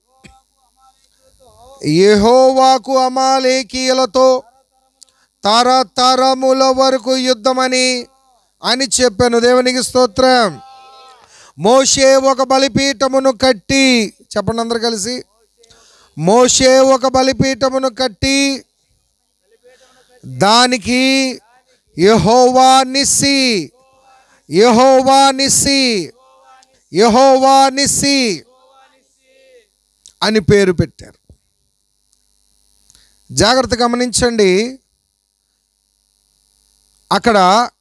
యెహోవాకు అమాలేకీయులతో తరతరముల వరకు యుద్ధమని అని చెప్పాను దేవునికి స్తోత్రం మోషే ఒక బలిపీఠమును కట్టి చెప్పండి అందరు కలిసి మోషే ఒక బలిపీఠమును కట్టి దానికి యెహోవా నిస్సి యెహోవా నిస్సి యెహోవా నిస్సి అని పేరు పెట్టారు జాగ్రత్త గమనించండి అక్కడ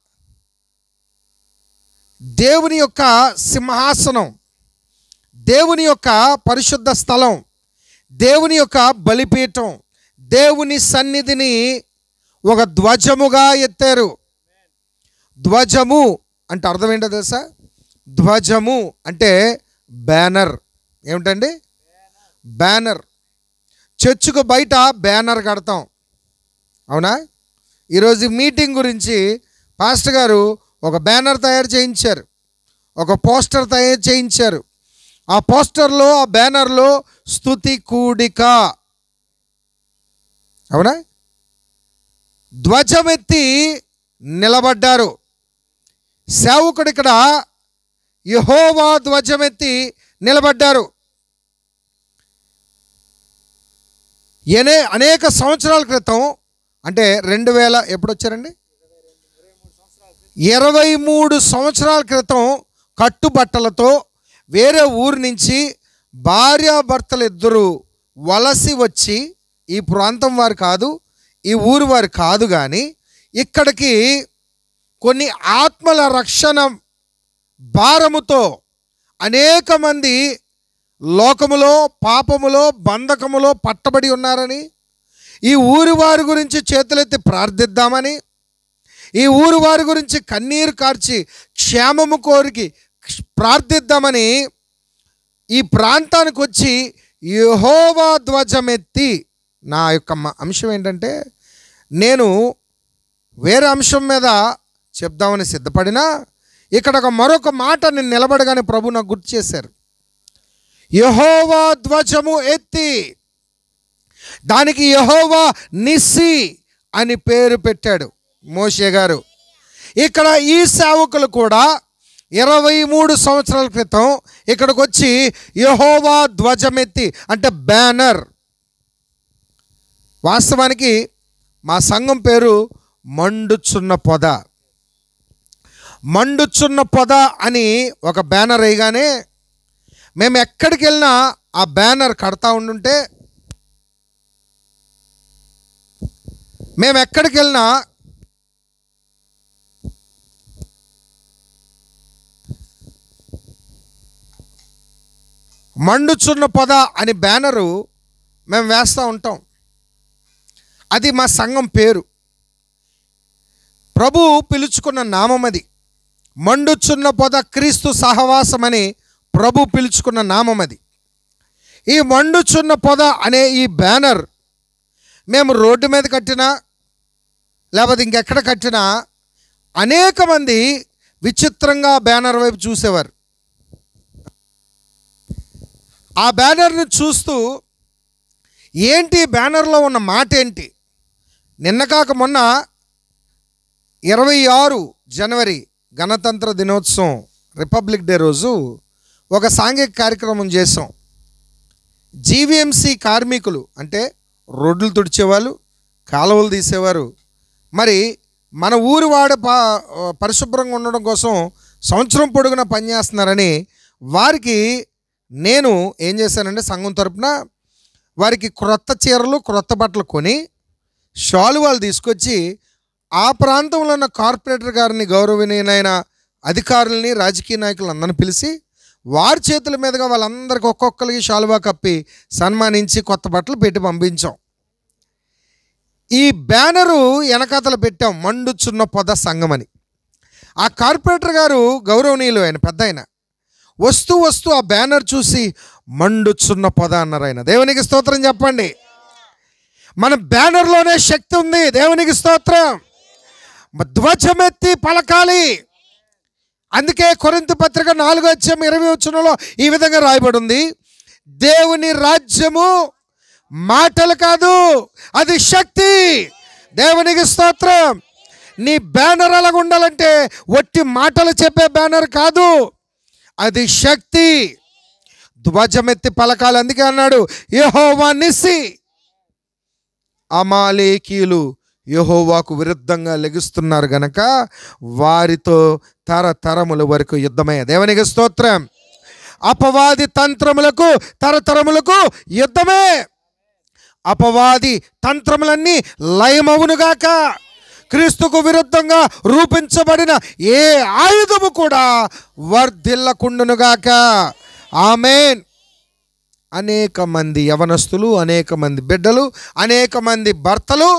దేవుని యొక్క సింహాసనం దేవుని యొక్క పరిశుద్ధ స్థలం దేవుని యొక్క బలిపీఠం దేవుని సన్నిధిని ఒక ధ్వజముగా ఎత్తారు ధ్వజము అంటే అర్థం ఏంటో తెలుసా ధ్వజము అంటే బ్యానర్ ఏమిటండి బ్యానర్ చర్చుకు బయట బ్యానర్ కడతాం అవునా ఈరోజు మీటింగ్ గురించి పాస్టర్ గారు ఒక బ్యానర్ తయారు చేయించారు ఒక పోస్టర్ తయారు చేయించారు ఆ పోస్టర్లో ఆ బ్యానర్లో స్తుతి కూడిక అవునా ధ్వజమెత్తి నిలబడ్డారు సేవకుడు ఇక్కడ యహోవా ధ్వజమెత్తి నిలబడ్డారు ఎనే అనేక సంవత్సరాల క్రితం అంటే రెండు వేల ఎప్పుడు వచ్చారండి ఇరవై మూడు సంవత్సరాల క్రితం కట్టుబట్టలతో వేరే ఊరు నుంచి భార్యాభర్తలు ఇద్దరు వలసి వచ్చి ఈ ప్రాంతం వారు కాదు ఈ ఊరు వారు కాదు కానీ ఇక్కడికి కొన్ని ఆత్మల రక్షణ భారముతో అనేక మంది లోకములో పాపములో బంధకములో పట్టబడి ఉన్నారని ఈ ఊరి వారి గురించి చేతులెత్తి ప్రార్థిద్దామని ఈ ఊరు వారి గురించి కన్నీరు కార్చి క్షేమము కోరికి ప్రార్థిద్దామని ఈ ప్రాంతానికి వచ్చి యహోవా ధ్వజమెత్తి నా యొక్క మ- అంశం ఏంటంటే నేను వేరే అంశం మీద చెప్దామని సిద్ధపడినా ఇక్కడ ఒక మరొక మాట నేను నిలబడగానే ప్రభు నాకు గుర్తు చేశారు యహోవా ధ్వజము ఎత్తి దానికి యహోవా నిస్సి అని పేరు పెట్టాడు మోషే గారు ఇక్కడ ఈ సేవకులు కూడా ఇరవై మూడు సంవత్సరాల క్రితం ఇక్కడికి వచ్చి యహోవా ధ్వజమెత్తి అంటే బ్యానర్ వాస్తవానికి మా సంఘం పేరు మండుచున్న పొద మండుచున్న పొద అని ఒక బ్యానర్ వేయగానే మేము ఎక్కడికి వెళ్ళినా ఆ బ్యానర్ కడతా ఉండుంటే మేము ఎక్కడికి వెళ్ళినా మండుచున్న పొద అని బ్యానరు మేము వేస్తూ ఉంటాం అది మా సంఘం పేరు ప్రభు పిలుచుకున్న నామం అది మండుచున్న పొద క్రీస్తు సహవాసమని ప్రభు పిలుచుకున్న నామం అది ఈ మండుచున్న పొద అనే ఈ బ్యానర్ మేము రోడ్డు మీద కట్టినా లేకపోతే ఇంకెక్కడ కట్టినా అనేక మంది విచిత్రంగా బ్యానర్ వైపు చూసేవారు ఆ బ్యానర్ని చూస్తూ ఏంటి బ్యానర్లో ఉన్న మాట ఏంటి నిన్న కాక మొన్న ఇరవై ఆరు జనవరి గణతంత్ర దినోత్సవం రిపబ్లిక్ డే రోజు ఒక సాంఘిక కార్యక్రమం చేసాం జీవీఎంసీ కార్మికులు అంటే రోడ్లు తుడిచేవాళ్ళు కాలువలు తీసేవారు మరి మన ఊరి వాడ ప పరిశుభ్రంగా ఉండడం కోసం సంవత్సరం పొడుగున పనిచేస్తున్నారని వారికి నేను ఏం చేశానంటే సంఘం తరపున వారికి క్రొత్త చీరలు క్రొత్త బట్టలు కొని శాలువాలు తీసుకొచ్చి ఆ ప్రాంతంలో ఉన్న కార్పొరేటర్ గారిని గౌరవనీయులైన అధికారుల్ని రాజకీయ నాయకులందరిని పిలిచి వారి చేతుల మీదుగా వాళ్ళందరికీ ఒక్కొక్కరికి శాలువా కప్పి సన్మానించి కొత్త బట్టలు పెట్టి పంపించాం ఈ బ్యానరు వెనకాతలు పెట్టాం మండుచున్న పొద సంఘం అని ఆ కార్పొరేటర్ గారు గౌరవనీయులు ఆయన పెద్ద ఆయన వస్తూ వస్తూ ఆ బ్యానర్ చూసి మండుచున్న పొద అన్నారు ఆయన దేవునికి స్తోత్రం చెప్పండి మన బ్యానర్లోనే శక్తి ఉంది దేవునికి స్తోత్రం ధ్వజమెత్తి పలకాలి అందుకే కొరింత పత్రిక నాలుగో వచ్చాం ఇరవై వచ్చినలో ఈ విధంగా రాయబడి ఉంది దేవుని రాజ్యము మాటలు కాదు అది శక్తి దేవునికి స్తోత్రం నీ బ్యానర్ అలాగ ఉండాలంటే ఒట్టి మాటలు చెప్పే బ్యానర్ కాదు అది శక్తి ధ్వజమెత్తి పలకాలి అందుకే అన్నాడు యహోవా నిస్సి అమాలేకీయులు యహోవాకు విరుద్ధంగా లెగుస్తున్నారు గనక వారితో తరతరముల వరకు యుద్ధమే దేవునికి స్తోత్రం అపవాది తంత్రములకు తరతరములకు యుద్ధమే అపవాది తంత్రములన్నీ లయమవునుగాక క్రీస్తుకు విరుద్ధంగా రూపించబడిన ఏ ఆయుధము కూడా వర్ధిల్లకుండునుగాక ఆమెన్ అనేక మంది యవనస్తులు అనేక మంది బిడ్డలు అనేక మంది భర్తలు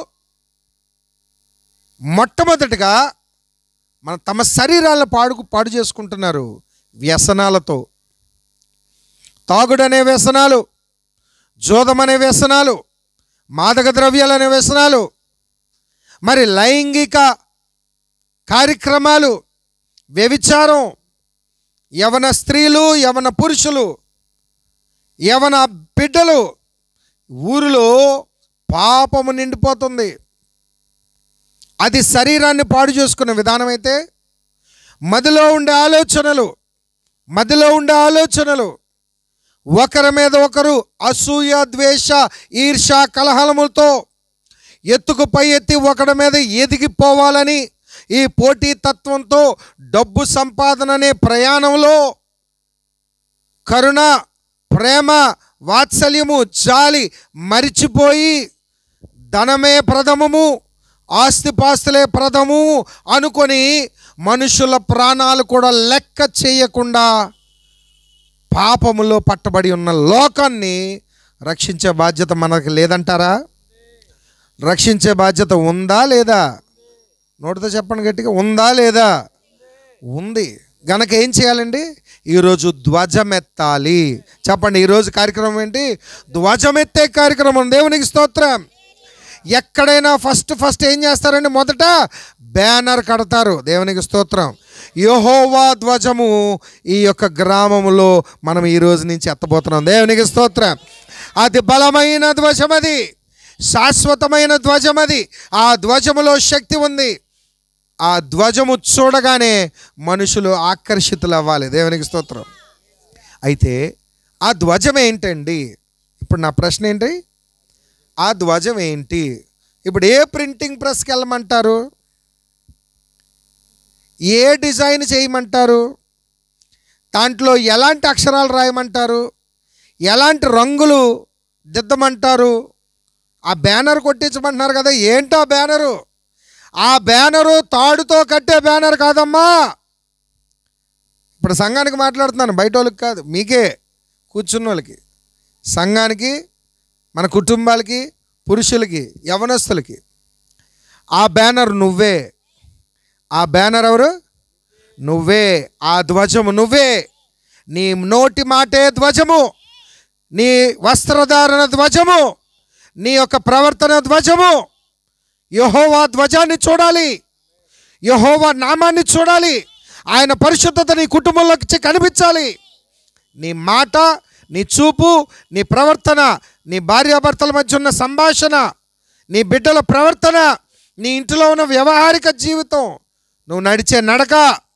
మొట్టమొదటిగా మన తమ శరీరాలను పాడు పాడు చేసుకుంటున్నారు వ్యసనాలతో తాగుడనే వ్యసనాలు జోదమనే వ్యసనాలు మాదక ద్రవ్యాలు అనే వ్యసనాలు మరి లైంగిక కార్యక్రమాలు వ్యభిచారం యవన స్త్రీలు యవన పురుషులు యవన బిడ్డలు ఊరిలో పాపము నిండిపోతుంది అది శరీరాన్ని పాడు చేసుకునే విధానం అయితే మదిలో ఉండే ఆలోచనలు మదిలో ఉండే ఆలోచనలు ఒకరి మీద ఒకరు అసూయ ద్వేష ఈర్ష కలహలములతో ఎత్తుకు పై ఎత్తి ఒకడి మీద ఎదిగిపోవాలని ఈ పోటీ తత్వంతో డబ్బు సంపాదన అనే ప్రయాణంలో కరుణ ప్రేమ వాత్సల్యము జాలి మరిచిపోయి ధనమే ప్రథమము ఆస్తిపాస్తులే ప్రథము అనుకొని మనుషుల ప్రాణాలు కూడా లెక్క చేయకుండా పాపములో పట్టబడి ఉన్న లోకాన్ని రక్షించే బాధ్యత మనకు లేదంటారా రక్షించే బాధ్యత ఉందా లేదా నోటితో చెప్పండి గట్టిగా ఉందా లేదా ఉంది గనక ఏం చేయాలండి ఈరోజు ధ్వజమెత్తాలి చెప్పండి ఈరోజు కార్యక్రమం ఏంటి ధ్వజమెత్తే కార్యక్రమం దేవునికి స్తోత్రం ఎక్కడైనా ఫస్ట్ ఫస్ట్ ఏం చేస్తారండి మొదట బ్యానర్ కడతారు దేవునికి స్తోత్రం యహోవా ధ్వజము ఈ యొక్క గ్రామములో మనం ఈ రోజు నుంచి ఎత్తబోతున్నాం దేవునికి స్తోత్రం అది బలమైన ధ్వజం అది శాశ్వతమైన ధ్వజం అది ఆ ధ్వజములో శక్తి ఉంది ఆ ధ్వజము చూడగానే మనుషులు ఆకర్షితులు అవ్వాలి దేవునికి స్తోత్రం అయితే ఆ ధ్వజం ఏంటండి ఇప్పుడు నా ప్రశ్న ఏంటి ఆ ధ్వజం ఏంటి ఇప్పుడు ఏ ప్రింటింగ్ ప్రెస్కి వెళ్ళమంటారు ఏ డిజైన్ చేయమంటారు దాంట్లో ఎలాంటి అక్షరాలు రాయమంటారు ఎలాంటి రంగులు దిద్దమంటారు ఆ బ్యానర్ కొట్టించమంటున్నారు కదా ఏంటో ఆ బ్యానరు ఆ బ్యానరు తాడుతో కట్టే బ్యానర్ కాదమ్మా ఇప్పుడు సంఘానికి మాట్లాడుతున్నాను బయట వాళ్ళకి కాదు మీకే కూర్చున్న వాళ్ళకి సంఘానికి మన కుటుంబాలకి పురుషులకి యవనస్తులకి ఆ బ్యానర్ నువ్వే ఆ బ్యానర్ ఎవరు నువ్వే ఆ ధ్వజము నువ్వే నీ నోటి మాటే ధ్వజము నీ వస్త్రధారణ ధ్వజము నీ యొక్క ప్రవర్తన ధ్వజము యహోవా ధ్వజాన్ని చూడాలి యహోవా నామాన్ని చూడాలి ఆయన పరిశుద్ధత నీ కుటుంబంలోకి చి- కనిపించాలి నీ మాట నీ చూపు నీ ప్రవర్తన నీ భార్యాభర్తల మధ్య ఉన్న సంభాషణ నీ బిడ్డల ప్రవర్తన నీ ఇంటిలో ఉన్న వ్యవహారిక జీవితం నువ్వు నడిచే నడక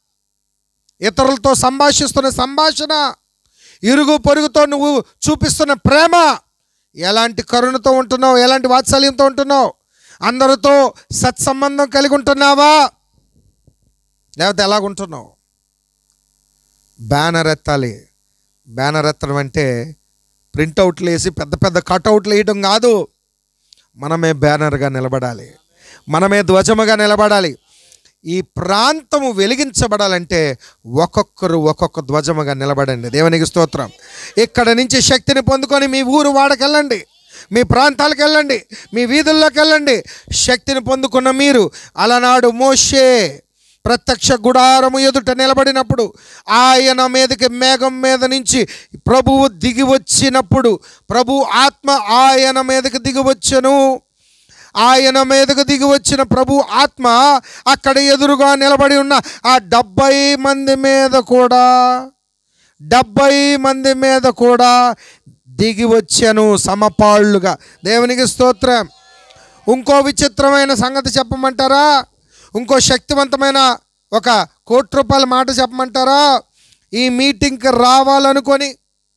ఇతరులతో సంభాషిస్తున్న సంభాషణ ఇరుగు పొరుగుతో నువ్వు చూపిస్తున్న ప్రేమ ఎలాంటి కరుణతో ఉంటున్నావు ఎలాంటి వాత్సల్యంతో ఉంటున్నావు అందరితో సత్సంబంధం కలిగి ఉంటున్నావా లేకపోతే ఎలాగుంటున్నావు బ్యానర్ ఎత్తాలి బ్యానర్ ఎత్తడం అంటే ప్రింటౌట్లు వేసి పెద్ద పెద్ద కటౌట్లు వేయడం కాదు మనమే బ్యానర్గా నిలబడాలి మనమే ధ్వజముగా నిలబడాలి ఈ ప్రాంతము వెలిగించబడాలంటే ఒక్కొక్కరు ఒక్కొక్క ధ్వజముగా నిలబడండి దేవునికి స్తోత్రం ఇక్కడ నుంచి శక్తిని పొందుకొని మీ ఊరు వాడకెళ్ళండి మీ ప్రాంతాలకు వెళ్ళండి మీ వీధుల్లోకి వెళ్ళండి శక్తిని పొందుకున్న మీరు అలనాడు మోషే ప్రత్యక్ష గుడారము ఎదుట నిలబడినప్పుడు ఆయన మీదకి మేఘం మీద నుంచి ప్రభువు దిగి వచ్చినప్పుడు ప్రభు ఆత్మ ఆయన మీదకి దిగి వచ్చెను ఆయన మీదకు దిగి వచ్చిన ప్రభు ఆత్మ అక్కడ ఎదురుగా నిలబడి ఉన్న ఆ డెబ్బై మంది మీద కూడా డెబ్బై మంది మీద కూడా దిగి వచ్చాను సమపాళ్ళుగా దేవునికి స్తోత్రం ఇంకో విచిత్రమైన సంగతి చెప్పమంటారా ఇంకో శక్తివంతమైన ఒక కోటి రూపాయల మాట చెప్పమంటారా ఈ మీటింగ్కి రావాలనుకొని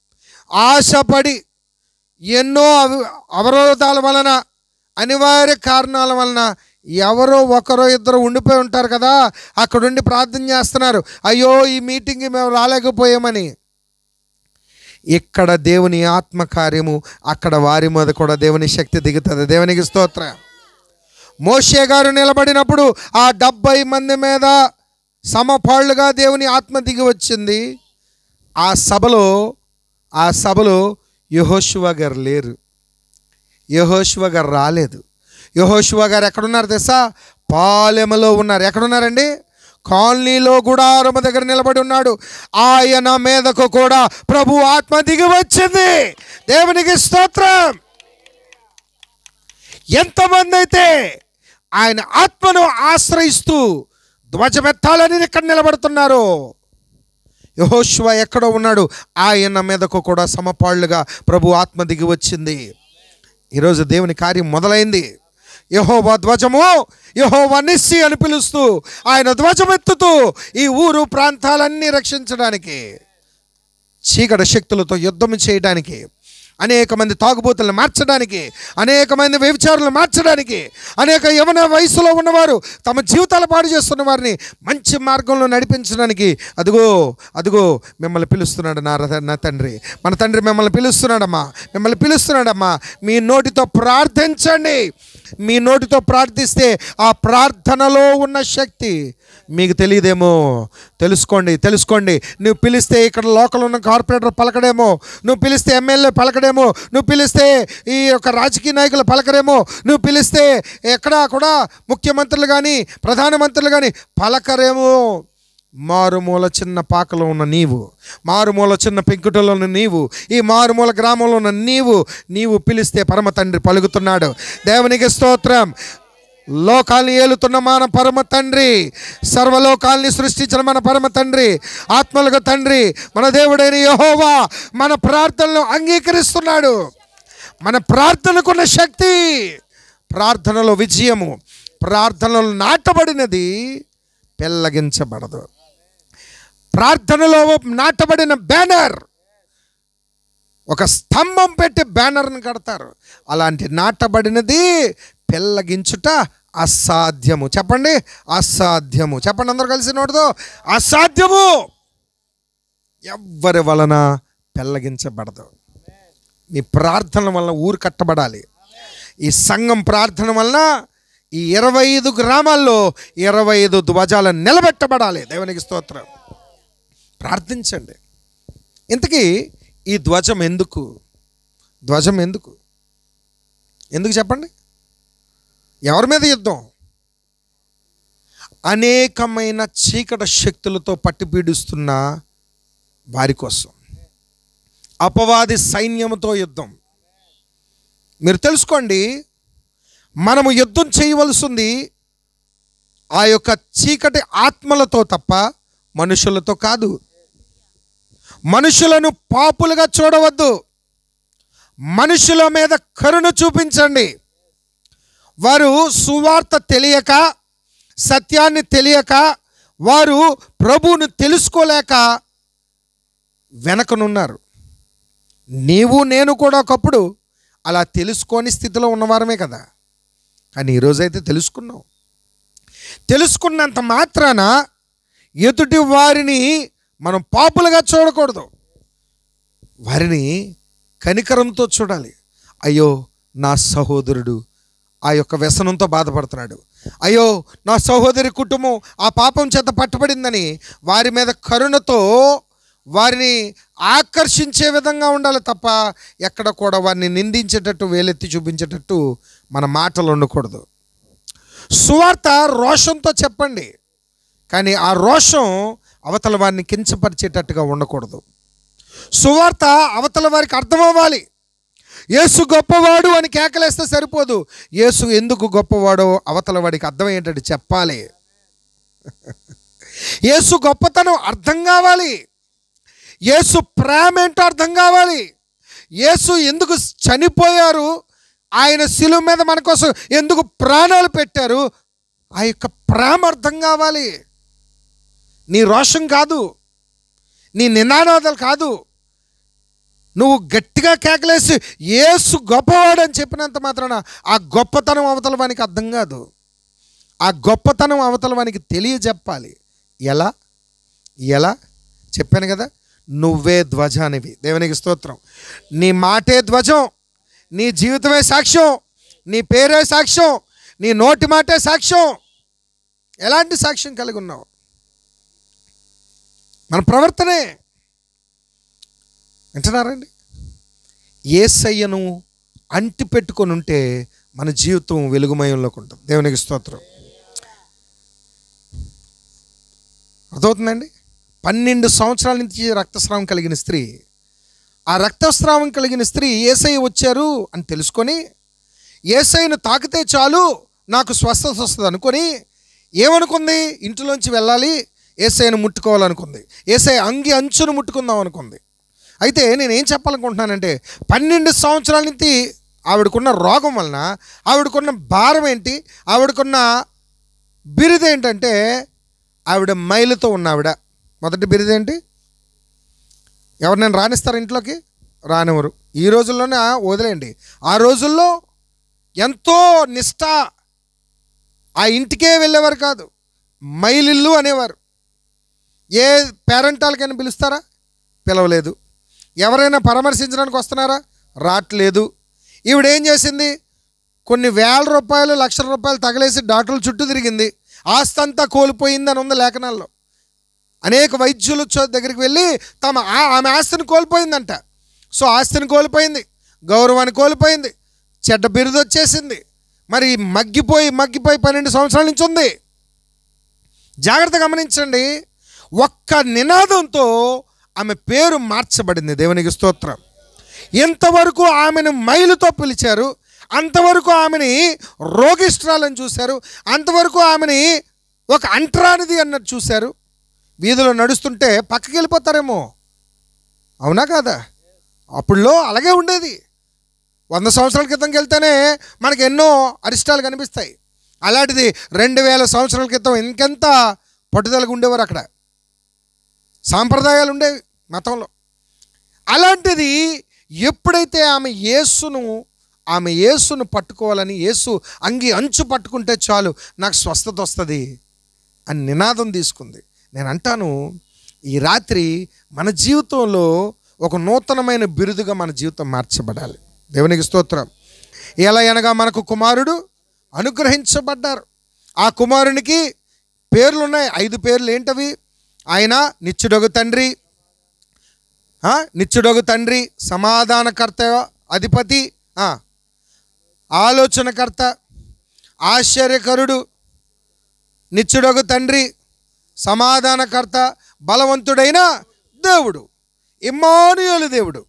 ఆశపడి ఎన్నో అవ- అవరోధాల వలన అనివార్య కారణాల వలన ఎవరో ఒకరో ఇద్దరు ఉండిపోయి ఉంటారు కదా అక్కడుండి ప్రార్థన చేస్తున్నారు అయ్యో ఈ మీటింగ్కి మేము రాలేకపోయామని ఇక్కడ దేవుని ఆత్మకార్యము అక్కడ వారి మీద కూడా దేవుని శక్తి దిగుతుంది దేవునికి స్తోత్రం మోషే గారు నిలబడినప్పుడు ఆ డెబ్బై మంది మీద సమపాళ్ళుగా దేవుని ఆత్మ దిగి వచ్చింది ఆ సభలో ఆ సభలో యహోశివ గారు లేరు యహోశివ గారు రాలేదు యహోశివ గారు ఎక్కడున్నారు తెలుసా పాలెమలో ఉన్నారు ఎక్కడున్నారండి కాలనీలో గుడారము దగ్గర నిలబడి ఉన్నాడు ఆయన మీదకు కూడా ప్రభు ఆత్మ దిగి వచ్చింది దేవునికి స్తోత్రం ఎంతమంది అయితే ఆయన ఆత్మను ఆశ్రయిస్తూ ధ్వజమెత్తాలని ఇక్కడ నిలబడుతున్నారు యహోశివ ఎక్కడో ఉన్నాడు ఆయన మీదకు కూడా సమపాళ్ళుగా ప్రభు ఆత్మ దిగి వచ్చింది ఈరోజు దేవుని కార్యం మొదలైంది యహోవా ధ్వజము యహోవా నిస్సి అని పిలుస్తూ ఆయన ధ్వజమెత్తుతూ ఈ ఊరు ప్రాంతాలన్నీ రక్షించడానికి చీకటి శక్తులతో యుద్ధం చేయడానికి అనేక మంది తాగుబోతులను మార్చడానికి అనేక మంది వ్యభిచారులను మార్చడానికి అనేక యవన వయసులో ఉన్నవారు తమ జీవితాలు పాడు చేస్తున్న వారిని మంచి మార్గంలో నడిపించడానికి అదిగో అదిగో మిమ్మల్ని పిలుస్తున్నాడు నా రథ- నా తండ్రి మన తండ్రి మిమ్మల్ని పిలుస్తున్నాడమ్మా మిమ్మల్ని పిలుస్తున్నాడమ్మా మీ నోటితో ప్రార్థించండి మీ నోటితో ప్రార్థిస్తే ఆ ప్రార్థనలో ఉన్న శక్తి మీకు తెలియదేమో తెలుసుకోండి తెలుసుకోండి నువ్వు పిలిస్తే ఇక్కడ లోకల్ ఉన్న కార్పొరేటర్ పలకడేమో నువ్వు పిలిస్తే ఎమ్మెల్యే పలకడేమో నువ్వు పిలిస్తే ఈ యొక్క రాజకీయ నాయకులు పలకరేమో నువ్వు పిలిస్తే ఎక్కడా కూడా ముఖ్యమంత్రులు కానీ ప్రధానమంత్రులు కానీ పలకరేమో మారుమూల చిన్న పాకలో ఉన్న నీవు మారుమూల చిన్న పెంకుటలో ఉన్న నీవు ఈ మారుమూల గ్రామంలో ఉన్న నీవు నీవు పిలిస్తే పరమ తండ్రి పలుకుతున్నాడు దేవునికి స్తోత్రం లోకాల్ని ఏలుతున్న మన పరమ తండ్రి సర్వలోకాల్ని సృష్టించిన మన పరమ తండ్రి ఆత్మలకు తండ్రి మన దేవుడైన యహోవా మన ప్రార్థనలు అంగీకరిస్తున్నాడు మన ప్రార్థనకున్న శక్తి ప్రార్థనలో విజయము ప్రార్థనలో నాటబడినది పెళ్ళగించబడదు ప్రార్థనలో నాటబడిన బ్యానర్ ఒక స్తంభం పెట్టి బ్యానర్ని కడతారు అలాంటి నాటబడినది పెళ్ళగించుట అసాధ్యము చెప్పండి అసాధ్యము చెప్పండి అందరూ కలిసి నోటితో అసాధ్యము ఎవ్వరి వలన పెళ్ళగించబడదు మీ ప్రార్థన వలన ఊరు కట్టబడాలి ఈ సంఘం ప్రార్థన వలన ఈ ఇరవై ఐదు గ్రామాల్లో ఇరవై ఐదు ధ్వజాలు నిలబెట్టబడాలి దేవునికి స్తోత్రం ప్రార్థించండి ఇంతకీ ఈ ధ్వజం ఎందుకు ధ్వజం ఎందుకు ఎందుకు చెప్పండి ఎవరి మీద యుద్ధం అనేకమైన చీకట శక్తులతో పట్టి పీడిస్తున్న వారి కోసం అపవాది సైన్యముతో యుద్ధం మీరు తెలుసుకోండి మనము యుద్ధం చేయవలసింది ఆ యొక్క చీకటి ఆత్మలతో తప్ప మనుషులతో కాదు మనుషులను పాపులుగా చూడవద్దు మనుషుల మీద కరుణ చూపించండి వారు సువార్త తెలియక సత్యాన్ని తెలియక వారు ప్రభువును తెలుసుకోలేక వెనకనున్నారు నీవు నేను కూడా ఒకప్పుడు అలా తెలుసుకోని స్థితిలో ఉన్నవారమే కదా కానీ ఈరోజైతే తెలుసుకున్నావు తెలుసుకున్నంత మాత్రాన ఎదుటి వారిని మనం పాపులుగా చూడకూడదు వారిని కనికరంతో చూడాలి అయ్యో నా సహోదరుడు ఆ యొక్క వ్యసనంతో బాధపడుతున్నాడు అయ్యో నా సహోదరి కుటుంబం ఆ పాపం చేత పట్టుబడిందని వారి మీద కరుణతో వారిని ఆకర్షించే విధంగా ఉండాలి తప్ప ఎక్కడ కూడా వారిని నిందించేటట్టు వేలెత్తి చూపించేటట్టు మన మాటలు ఉండకూడదు సువార్త రోషంతో చెప్పండి కానీ ఆ రోషం అవతల వారిని కించపరిచేటట్టుగా ఉండకూడదు సువార్త అవతల వారికి అర్థం అవ్వాలి యేసు గొప్పవాడు అని కేకలేస్తే సరిపోదు యేసు ఎందుకు గొప్పవాడో అవతల వాడికి అర్థమయ్యేటట్టు చెప్పాలి యేసు గొప్పతనం అర్థం కావాలి యేసు ప్రేమ ఏంటో అర్థం కావాలి యేసు ఎందుకు చనిపోయారు ఆయన శిలువ మీద మన కోసం ఎందుకు ప్రాణాలు పెట్టారు ఆ యొక్క ప్రేమ అర్థం కావాలి నీ రోషం కాదు నీ నినాదాలు కాదు నువ్వు గట్టిగా కేకలేసి ఏసు గొప్పవాడు అని చెప్పినంత మాత్రాన ఆ గొప్పతనం అవతల వానికి అర్థం కాదు ఆ గొప్పతనం అవతల వానికి తెలియజెప్పాలి ఎలా ఎలా చెప్పాను కదా నువ్వే ధ్వజానివి దేవునికి స్తోత్రం నీ మాటే ధ్వజం నీ జీవితమే సాక్ష్యం నీ పేరే సాక్ష్యం నీ నోటి మాటే సాక్ష్యం ఎలాంటి సాక్ష్యం కలిగి ఉన్నావు మన ప్రవర్తనే వింటున్నారండి ఏసయ్యను అంటి పెట్టుకొని ఉంటే మన జీవితం వెలుగుమయంలోకి ఉంటుంది దేవునికి స్తోత్రం అర్థమవుతుందండి పన్నెండు సంవత్సరాల నుంచి రక్తస్రావం కలిగిన స్త్రీ ఆ రక్తస్రావం కలిగిన స్త్రీ ఏసై వచ్చారు అని తెలుసుకొని ఏసైను తాకితే చాలు నాకు స్వస్థత వస్తుంది అనుకొని ఏమనుకుంది ఇంటిలోంచి వెళ్ళాలి ఏసైను ముట్టుకోవాలనుకుంది ఏసై అంగి అంచును ముట్టుకుందాం అనుకుంది అయితే నేనేం చెప్పాలనుకుంటున్నానంటే పన్నెండు సంవత్సరాల నుంచి ఆవిడకున్న రోగం వలన ఆవిడకున్న భారం ఏంటి ఆవిడకున్న బిరుదు ఏంటంటే ఆవిడ మైలుతో ఉన్న ఆవిడ మొదటి బిరుదు ఏంటి ఎవరినైనా రానిస్తారు ఇంట్లోకి రానివ్వరు ఈ రోజుల్లోనే ఆ, వదిలేయండి ఆ రోజుల్లో ఎంతో నిష్ఠ ఆ ఇంటికే వెళ్ళేవారు కాదు మైలిల్లు అనేవారు ఏ పేరెంటాలకైనా పిలుస్తారా పిలవలేదు ఎవరైనా పరామర్శించడానికి వస్తున్నారా రావట్లేదు ఈవిడ ఏం చేసింది కొన్ని వేల రూపాయలు లక్షల రూపాయలు తగలేసి డాక్టర్ల చుట్టూ తిరిగింది ఆస్తి అంతా కోల్పోయిందని ఉంది లేఖనాల్లో అనేక వైద్యుల చో- దగ్గరికి వెళ్ళి తమ ఆ- ఆమె ఆస్తిని కోల్పోయిందంట సో ఆస్తిని కోల్పోయింది గౌరవాన్ని కోల్పోయింది చెడ్డ బిరుదు వచ్చేసింది మరి మగ్గిపోయి మగ్గిపోయి పన్నెండు సంవత్సరాల నుంచి ఉంది జాగ్రత్త గమనించండి ఒక్క నినాదంతో ఆమె పేరు మార్చబడింది దేవునికి స్తోత్రం ఎంతవరకు ఆమెను మైలుతో పిలిచారు అంతవరకు ఆమెని రోగిష్ట్రాలని చూశారు అంతవరకు ఆమెని ఒక అంటరానిది అన్నట్టు చూశారు వీధిలో నడుస్తుంటే పక్కకి వెళ్ళిపోతారేమో అవునా కాదా అప్పుడులో అలాగే ఉండేది వంద సంవత్సరాల క్రితంకి వెళ్తేనే మనకి ఎన్నో అరిష్టాలు కనిపిస్తాయి అలాంటిది రెండు వేల సంవత్సరాల క్రితం ఇంకెంత పట్టుదలగా ఉండేవారు అక్కడ సాంప్రదాయాలు ఉండేవి మతంలో అలాంటిది ఎప్పుడైతే ఆమె యేసును ఆమె యేసును పట్టుకోవాలని యేసు అంగి అంచు పట్టుకుంటే చాలు నాకు స్వస్థత వస్తుంది అని నినాదం తీసుకుంది నేను అంటాను ఈ రాత్రి మన జీవితంలో ఒక నూతనమైన బిరుదుగా మన జీవితం మార్చబడాలి దేవునికి స్తోత్రం ఎలా అనగా మనకు కుమారుడు అనుగ్రహించబడ్డారు ఆ కుమారునికి పేర్లు ఉన్నాయి ఐదు పేర్లు ఏంటవి ఆయన నిత్యుడొగు తండ్రి ఆ, నిత్యుడొగు తండ్రి సమాధానకర్త అధిపతి ఆ, ఆలోచనకర్త ఆశ్చర్యకరుడు నిత్యుడొగు తండ్రి సమాధానకర్త బలవంతుడైన దేవుడు ఇమ్మానుయేలు దేవుడు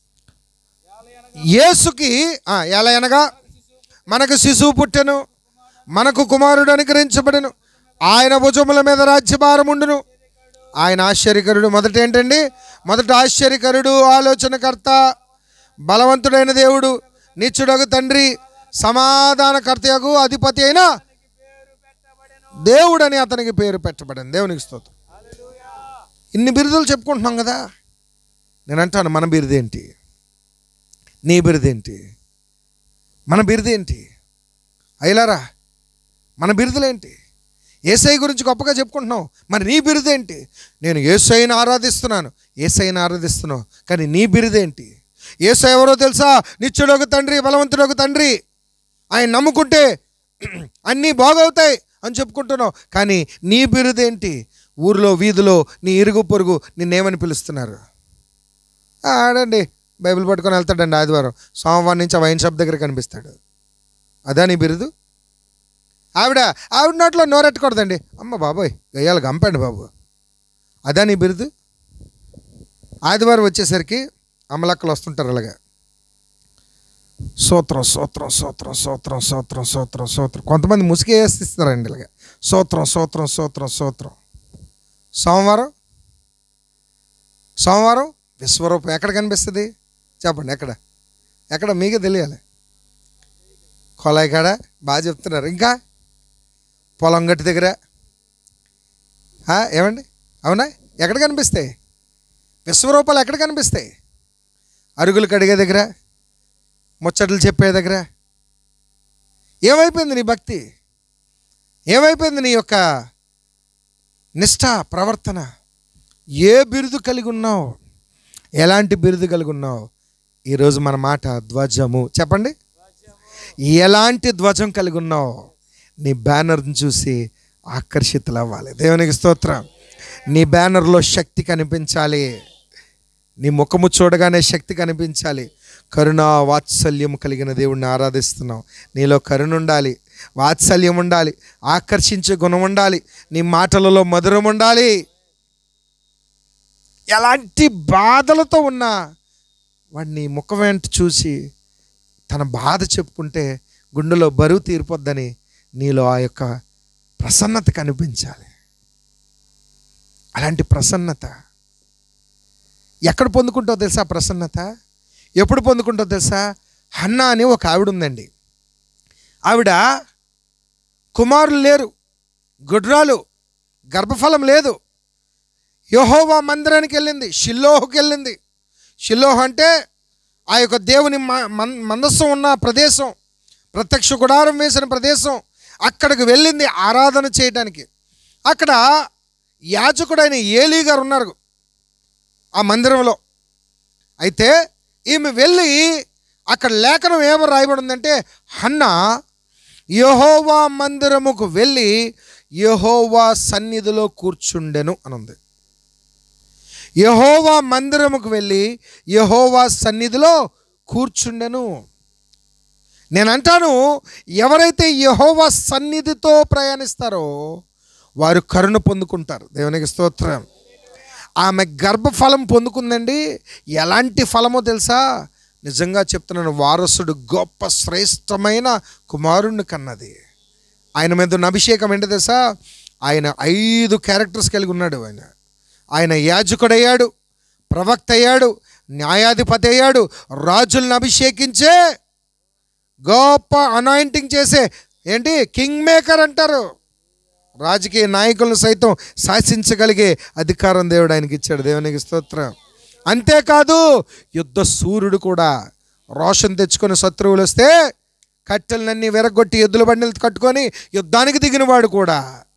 యేసుకి ఆ, ఎలా అనగా మనకు శిశువు పుట్టెను మనకు కుమారుడు అనుగ్రహించబడెను ఆయన భుజముల మీద రాజ్యభారం ఉండును ఆయన ఆశ్చర్యకరుడు మొదట ఏంటండి మొదట ఆశ్చర్యకరుడు ఆలోచనకర్త బలవంతుడైన దేవుడు నిత్యుడగు తండ్రి సమాధానకర్తయగు అధిపతి అయిన దేవుడని అతనికి పేరు పెట్టబడింది దేవునికి స్తోత్రం ఇన్ని బిరుదులు చెప్పుకుంటున్నాం కదా నేను అంటాను మన బిరుదేంటి నీ బిరుదేంటి మన బిరుదేంటి అయ్యలారా మన బిరుదులేంటి ఏసై గురించి గొప్పగా చెప్పుకుంటున్నావు మరి నీ బిరుదేంటి నేను ఏసైని ఆరాధిస్తున్నాను ఏసైని ఆరాధిస్తున్నావు కానీ నీ బిరుదేంటి ఏసై ఎవరో తెలుసా నిత్యుడొక తండ్రి బలవంతుడొక తండ్రి ఆయన నమ్ముకుంటే అన్నీ బాగవుతాయి అని చెప్పుకుంటున్నావు కానీ నీ బిరుదేంటి ఊరిలో వీధిలో నీ ఇరుగు పొరుగు నిన్నేమని పిలుస్తున్నారు "ఆ, ఆడండి బైబిల్ పట్టుకొని వెళ్తాడండి ఆదివారం సోమవారం నుంచి ఆ వైన్ షాప్ దగ్గర కనిపిస్తాడు అదా నీ బిరుదు ఆవిడ ఆవిడ నోట్లో నోరెట్టకూడదండి అమ్మ బాబోయ్ గయ్యాలు గంపండి బాబు అదా నీ బిరుదు ఆదివారం వచ్చేసరికి అమలక్కలు వస్తుంటారు అలాగా సూత్రం సూత్రం సూత్రం సూత్రం సూత్రం సూత్రం సూత్రం కొంతమంది ముసుగు వేసిస్తారండి ఇలాగా సూత్రం సూత్రం సూత్రం సూత్రం సోమవారం సోమవారం విశ్వరూపం ఎక్కడ కనిపిస్తుంది చెప్పండి ఎక్కడ ఎక్కడ మీకే తెలియాలి కొలాయి కాడ బాగా చెప్తున్నారు ఇంకా పొలం గట్టి దగ్గర ఆ, ఏమండి అవునా ఎక్కడ కనిపిస్తాయి విశ్వరూపాలు ఎక్కడ కనిపిస్తాయి అరుగులు కడిగే దగ్గర ముచ్చట్లు చెప్పే దగ్గర ఏమైపోయింది నీ భక్తి ఏమైపోయింది నీ యొక్క నిష్ఠ ప్రవర్తన ఏ బిరుదు కలిగి ఉన్నావు ఎలాంటి బిరుదు కలిగి ఉన్నావు ఈరోజు మన మాట ధ్వజము చెప్పండి ఎలాంటి ధ్వజం కలిగి ఉన్నావు నీ బ్యానర్ని చూసి ఆకర్షితులు అవ్వాలి దేవునికి స్తోత్రం నీ బ్యానర్లో శక్తి కనిపించాలి నీ ముఖము చూడగానే శక్తి కనిపించాలి కరుణ వాత్సల్యం కలిగిన దేవుణ్ణి ఆరాధిస్తున్నావు నీలో కరుణ ఉండాలి వాత్సల్యం ఉండాలి ఆకర్షించే గుణం ఉండాలి నీ మాటలలో మధురం ఉండాలి ఎలాంటి బాధలతో ఉన్నా వాడిని ముఖం వెంట చూసి తన బాధ చెప్పుకుంటే గుండెలో బరువు తీరిపోద్దని నీలో ఆ యొక్క ప్రసన్నత కనిపించాలి అలాంటి ప్రసన్నత ఎక్కడ పొందుకుంటావు తెలుసా ఆ ప్రసన్నత ఎప్పుడు పొందుకుంటావు తెలుసా హన్నా అని ఒక ఆవిడ ఉందండి ఆవిడ కుమారులు లేరు గుడ్రాలు గర్భఫలం లేదు యహోవా మందిరానికి వెళ్ళింది షిల్లోహుకి వెళ్ళింది షిల్లోహ్ అంటే ఆ యొక్క దేవుని మ- మన్ మందస్సు ఉన్న ప్రదేశం ప్రత్యక్ష గుడారం వేసిన ప్రదేశం అక్కడికి వెళ్ళింది ఆరాధన చేయడానికి అక్కడ యాజకుడైన ఏలీ గారు ఉన్నారు ఆ మందిరంలో అయితే ఈమె వెళ్ళి అక్కడ లేఖనం ఏమో రాయబడి ఉందంటే హన్న యహోవా మందిరముకు వెళ్ళి యహోవా సన్నిధిలో కూర్చుండెను అని ఉంది యహోవా మందిరముకు వెళ్ళి యహోవా సన్నిధిలో కూర్చుండెను నేను అంటాను ఎవరైతే యహోవా సన్నిధితో ప్రయాణిస్తారో వారు కరుణ పొందుకుంటారు దేవునికి స్తోత్రం ఆమె గర్భఫలం పొందుకుందండి ఎలాంటి ఫలమో తెలుసా నిజంగా చెప్తున్నాను వారసుడు గొప్ప శ్రేష్టమైన కుమారుణ్ణి కన్నది ఆయన మీద ఉన్న అభిషేకం ఏంటి తెలుసా ఆయన ఐదు క్యారెక్టర్స్ కలిగి ఉన్నాడు ఆయన ఆయన యాజకుడయ్యాడు ప్రవక్త అయ్యాడు న్యాయాధిపతి అయ్యాడు రాజులను అభిషేకించే గొప్ప అనాయింటింగ్ చేసే ఏంటి కింగ్ మేకర్ అంటారు రాజకీయ నాయకులను సైతం శాసించగలిగే అధికారం దేవుడు ఆయనకి ఇచ్చాడు దేవునికి స్తోత్రం అంతేకాదు యుద్ధ సూర్యుడు కూడా రోషన్ తెచ్చుకొని శత్రువులు వస్తే కట్టెలనన్నీ విరగొట్టి ఎద్దుల బండిలు కట్టుకొని యుద్ధానికి దిగినవాడు కూడా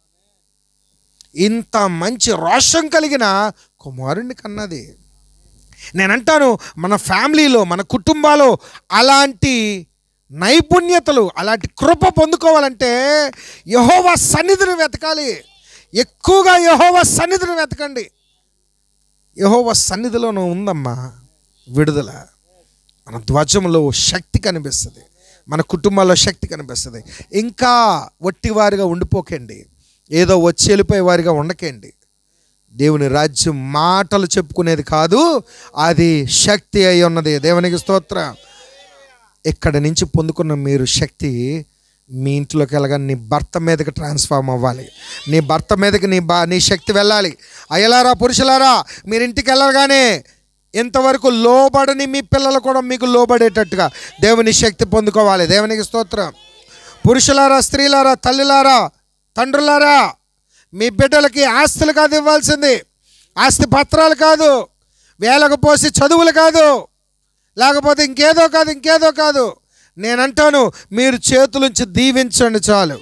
ఇంత మంచి రోషం కలిగిన కుమారుణ్ణి కన్నది నేనంటాను మన ఫ్యామిలీలో మన కుటుంబాల్లో అలాంటి నైపుణ్యతలు అలాంటి కృప పొందుకోవాలంటే యహోవా సన్నిధిని వెతకాలి ఎక్కువగా యహోవా సన్నిధిని వెతకండి యహోవా సన్నిధిలోనూ ఉందమ్మా విడుదల మన ధ్వజంలో శక్తి కనిపిస్తుంది మన కుటుంబాల్లో శక్తి కనిపిస్తుంది ఇంకా వట్టివారిగా ఉండిపోకండి ఏదో వచ్చి వెళ్ళిపోయే వారిగా ఉండకండి దేవుని రాజ్యం మాటలు చెప్పుకునేది కాదు అది శక్తి అయి ఉన్నది దేవునికి స్తోత్రం ఇక్కడ నుంచి పొందుకున్న మీరు శక్తి మీ ఇంట్లోకి వెళ్ళగా నీ భర్త మీదకి ట్రాన్స్ఫార్మ్ అవ్వాలి నీ భర్త మీదకి నీ బా నీ శక్తి వెళ్ళాలి అయ్యలారా పురుషులారా మీరు ఇంటికి వెళ్ళగానే ఇంతవరకు లోబడని మీ పిల్లలు కూడా మీకు లోబడేటట్టుగా దేవుని శక్తి పొందుకోవాలి దేవునికి స్తోత్రం పురుషులారా స్త్రీలారా తల్లిలారా తండ్రులారా మీ బిడ్డలకి ఆస్తులు కాదు ఇవ్వాల్సింది ఆస్తి పత్రాలు కాదు వేలకు పోసి చదువులు కాదు లేకపోతే ఇంకేదో కాదు ఇంకేదో కాదు నేనంటాను మీరు చేతులుంచి దీవించండి చాలు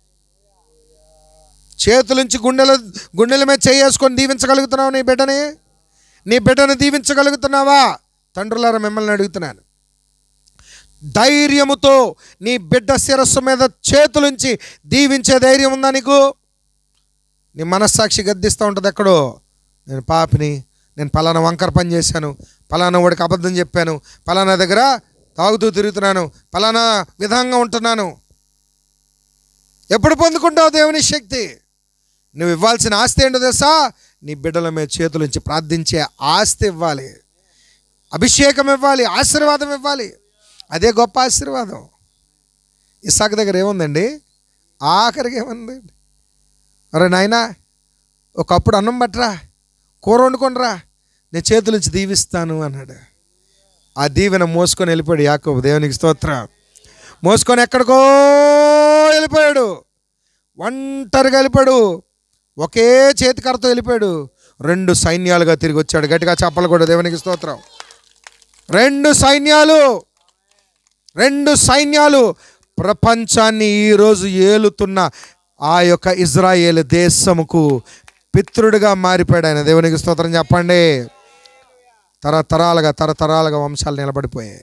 చేతులుంచి గుండెల గుండెల మీద చేసుకొని దీవించగలుగుతున్నావు నీ బిడ్డని నీ బిడ్డను దీవించగలుగుతున్నావా తండ్రులారా మిమ్మల్ని అడుగుతున్నాను ధైర్యముతో నీ బిడ్డ శిరస్సు మీద చేతులుంచి దీవించే ధైర్యం ఉందా నీకు నీ మనస్సాక్షి గద్దిస్తూ ఉంటుంది ఎక్కడో నేను పాపిని నేను పలానా వంకర పని చేశాను పలానా వాడికి అబద్ధం చెప్పాను పలానా దగ్గర తాగుతూ తిరుగుతున్నాను పలానా విధంగా ఉంటున్నాను ఎప్పుడు పొందుకుంటావు దేవుని శక్తి నువ్వు ఇవ్వాల్సిన ఆస్తి ఏంటో తెలుసా నీ బిడ్డల మీద చేతులుంచి ప్రార్థించే ఆస్తి ఇవ్వాలి అభిషేకం ఇవ్వాలి ఆశీర్వాదం ఇవ్వాలి అదే గొప్ప ఆశీర్వాదం ఇసాక దగ్గర ఏముందండి ఆఖరికి ఏముందండి అరే నాయనా ఒకప్పుడు అన్నం పట్టరా కూర వండుకొనిరా నేను చేతుల నుంచి దీవిస్తాను అన్నాడు ఆ దీవెన మోసుకొని వెళ్ళిపోయాడు యాకోబు దేవునికి స్తోత్రం మోసుకొని ఎక్కడికో వెళ్ళిపోయాడు ఒంటరిగా వెళ్ళిపోయాడు ఒకే చేతికరతో వెళ్ళిపోయాడు రెండు సైన్యాలుగా తిరిగి వచ్చాడు గట్టిగా చెప్పలు కూడా దేవునికి స్తోత్రం రెండు సైన్యాలు రెండు సైన్యాలు ప్రపంచాన్ని ఈరోజు ఏలుతున్న ఆ యొక్క ఇజ్రాయేల్ దేశముకు పితృడుగా మారిపోయాడు ఆయన దేవునికి స్తోత్రం చెప్పండి తరతరాలుగా తరతరాలుగా వంశాలు నిలబడిపోయాయి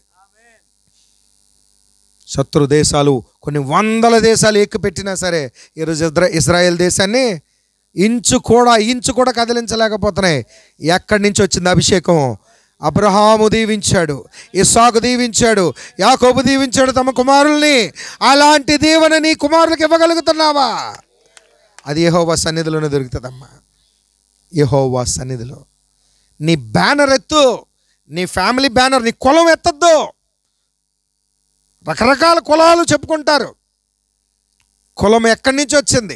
శత్రు దేశాలు కొన్ని వందల దేశాలు ఎక్కుపెట్టినా సరే ఈరోజు ఇజ్రా ఇజ్రాయెల్ దేశాన్ని ఇంచు కూడా ఇంచు కూడా కదిలించలేకపోతున్నాయి ఎక్కడి నుంచి వచ్చింది అభిషేకం అబ్రహాము దీవించాడు ఇస్సాకు దీవించాడు యాకోబు దీవించాడు తమ కుమారుల్ని అలాంటి దీవెన నీ కుమారులకు ఇవ్వగలుగుతున్నావా అది యెహోవా సన్నిధిలోనే దొరుకుతుందమ్మా యెహోవా సన్నిధిలో నీ బ్యానర్ ఎత్తు నీ ఫ్యామిలీ బ్యానర్ నీ కులం ఎత్తద్దు రకరకాల కులాలు చెప్పుకుంటారు కులం ఎక్కడి నుంచి వచ్చింది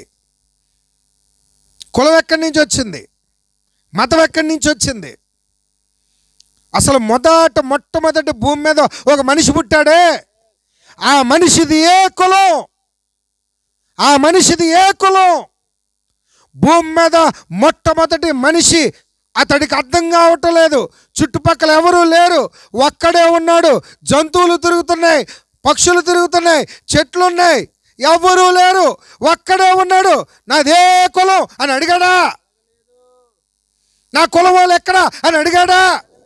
కులం ఎక్కడి నుంచి వచ్చింది మతం ఎక్కడి నుంచి వచ్చింది అసలు మొదట మొట్టమొదటి భూమి మీద ఒక మనిషి పుట్టాడే ఆ మనిషిది ఏ కులం ఆ మనిషిది ఏ కులం భూమి మీద మొట్టమొదటి మనిషి అతడికి అర్థం కావటం లేదు చుట్టుపక్కల ఎవరూ లేరు ఒక్కడే ఉన్నాడు జంతువులు తిరుగుతున్నాయి పక్షులు తిరుగుతున్నాయి చెట్లు ఉన్నాయి ఎవరూ లేరు ఒక్కడే ఉన్నాడు నాదే కులం అని అడిగాడా నా కులం వాళ్ళు ఎక్కడా అని అడిగాడా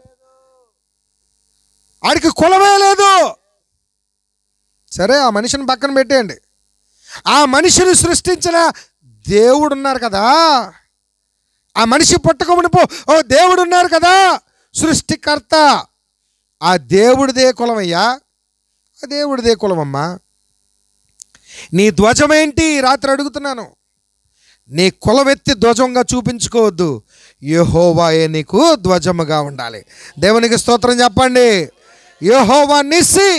ఆడికి కులమే లేదు సరే ఆ మనిషిని పక్కన పెట్టేయండి ఆ మనిషిని సృష్టించిన దేవుడు ఉన్నారు కదా ఆ మనిషి పుట్టక మునుపు ఓ దేవుడు ఉన్నారు కదా సృష్టికర్త ఆ దేవుడిదే కులమయ్యా ఆ దేవుడిదే కులమమ్మా నీ ధ్వజమేంటి ఈ రాత్రి అడుగుతున్నాను నీ కులమెత్తి ధ్వజంగా చూపించుకోవద్దు యెహోవాయే నీకు ధ్వజముగా ఉండాలి దేవునికి స్తోత్రం చెప్పండి యెహోవా నిస్సి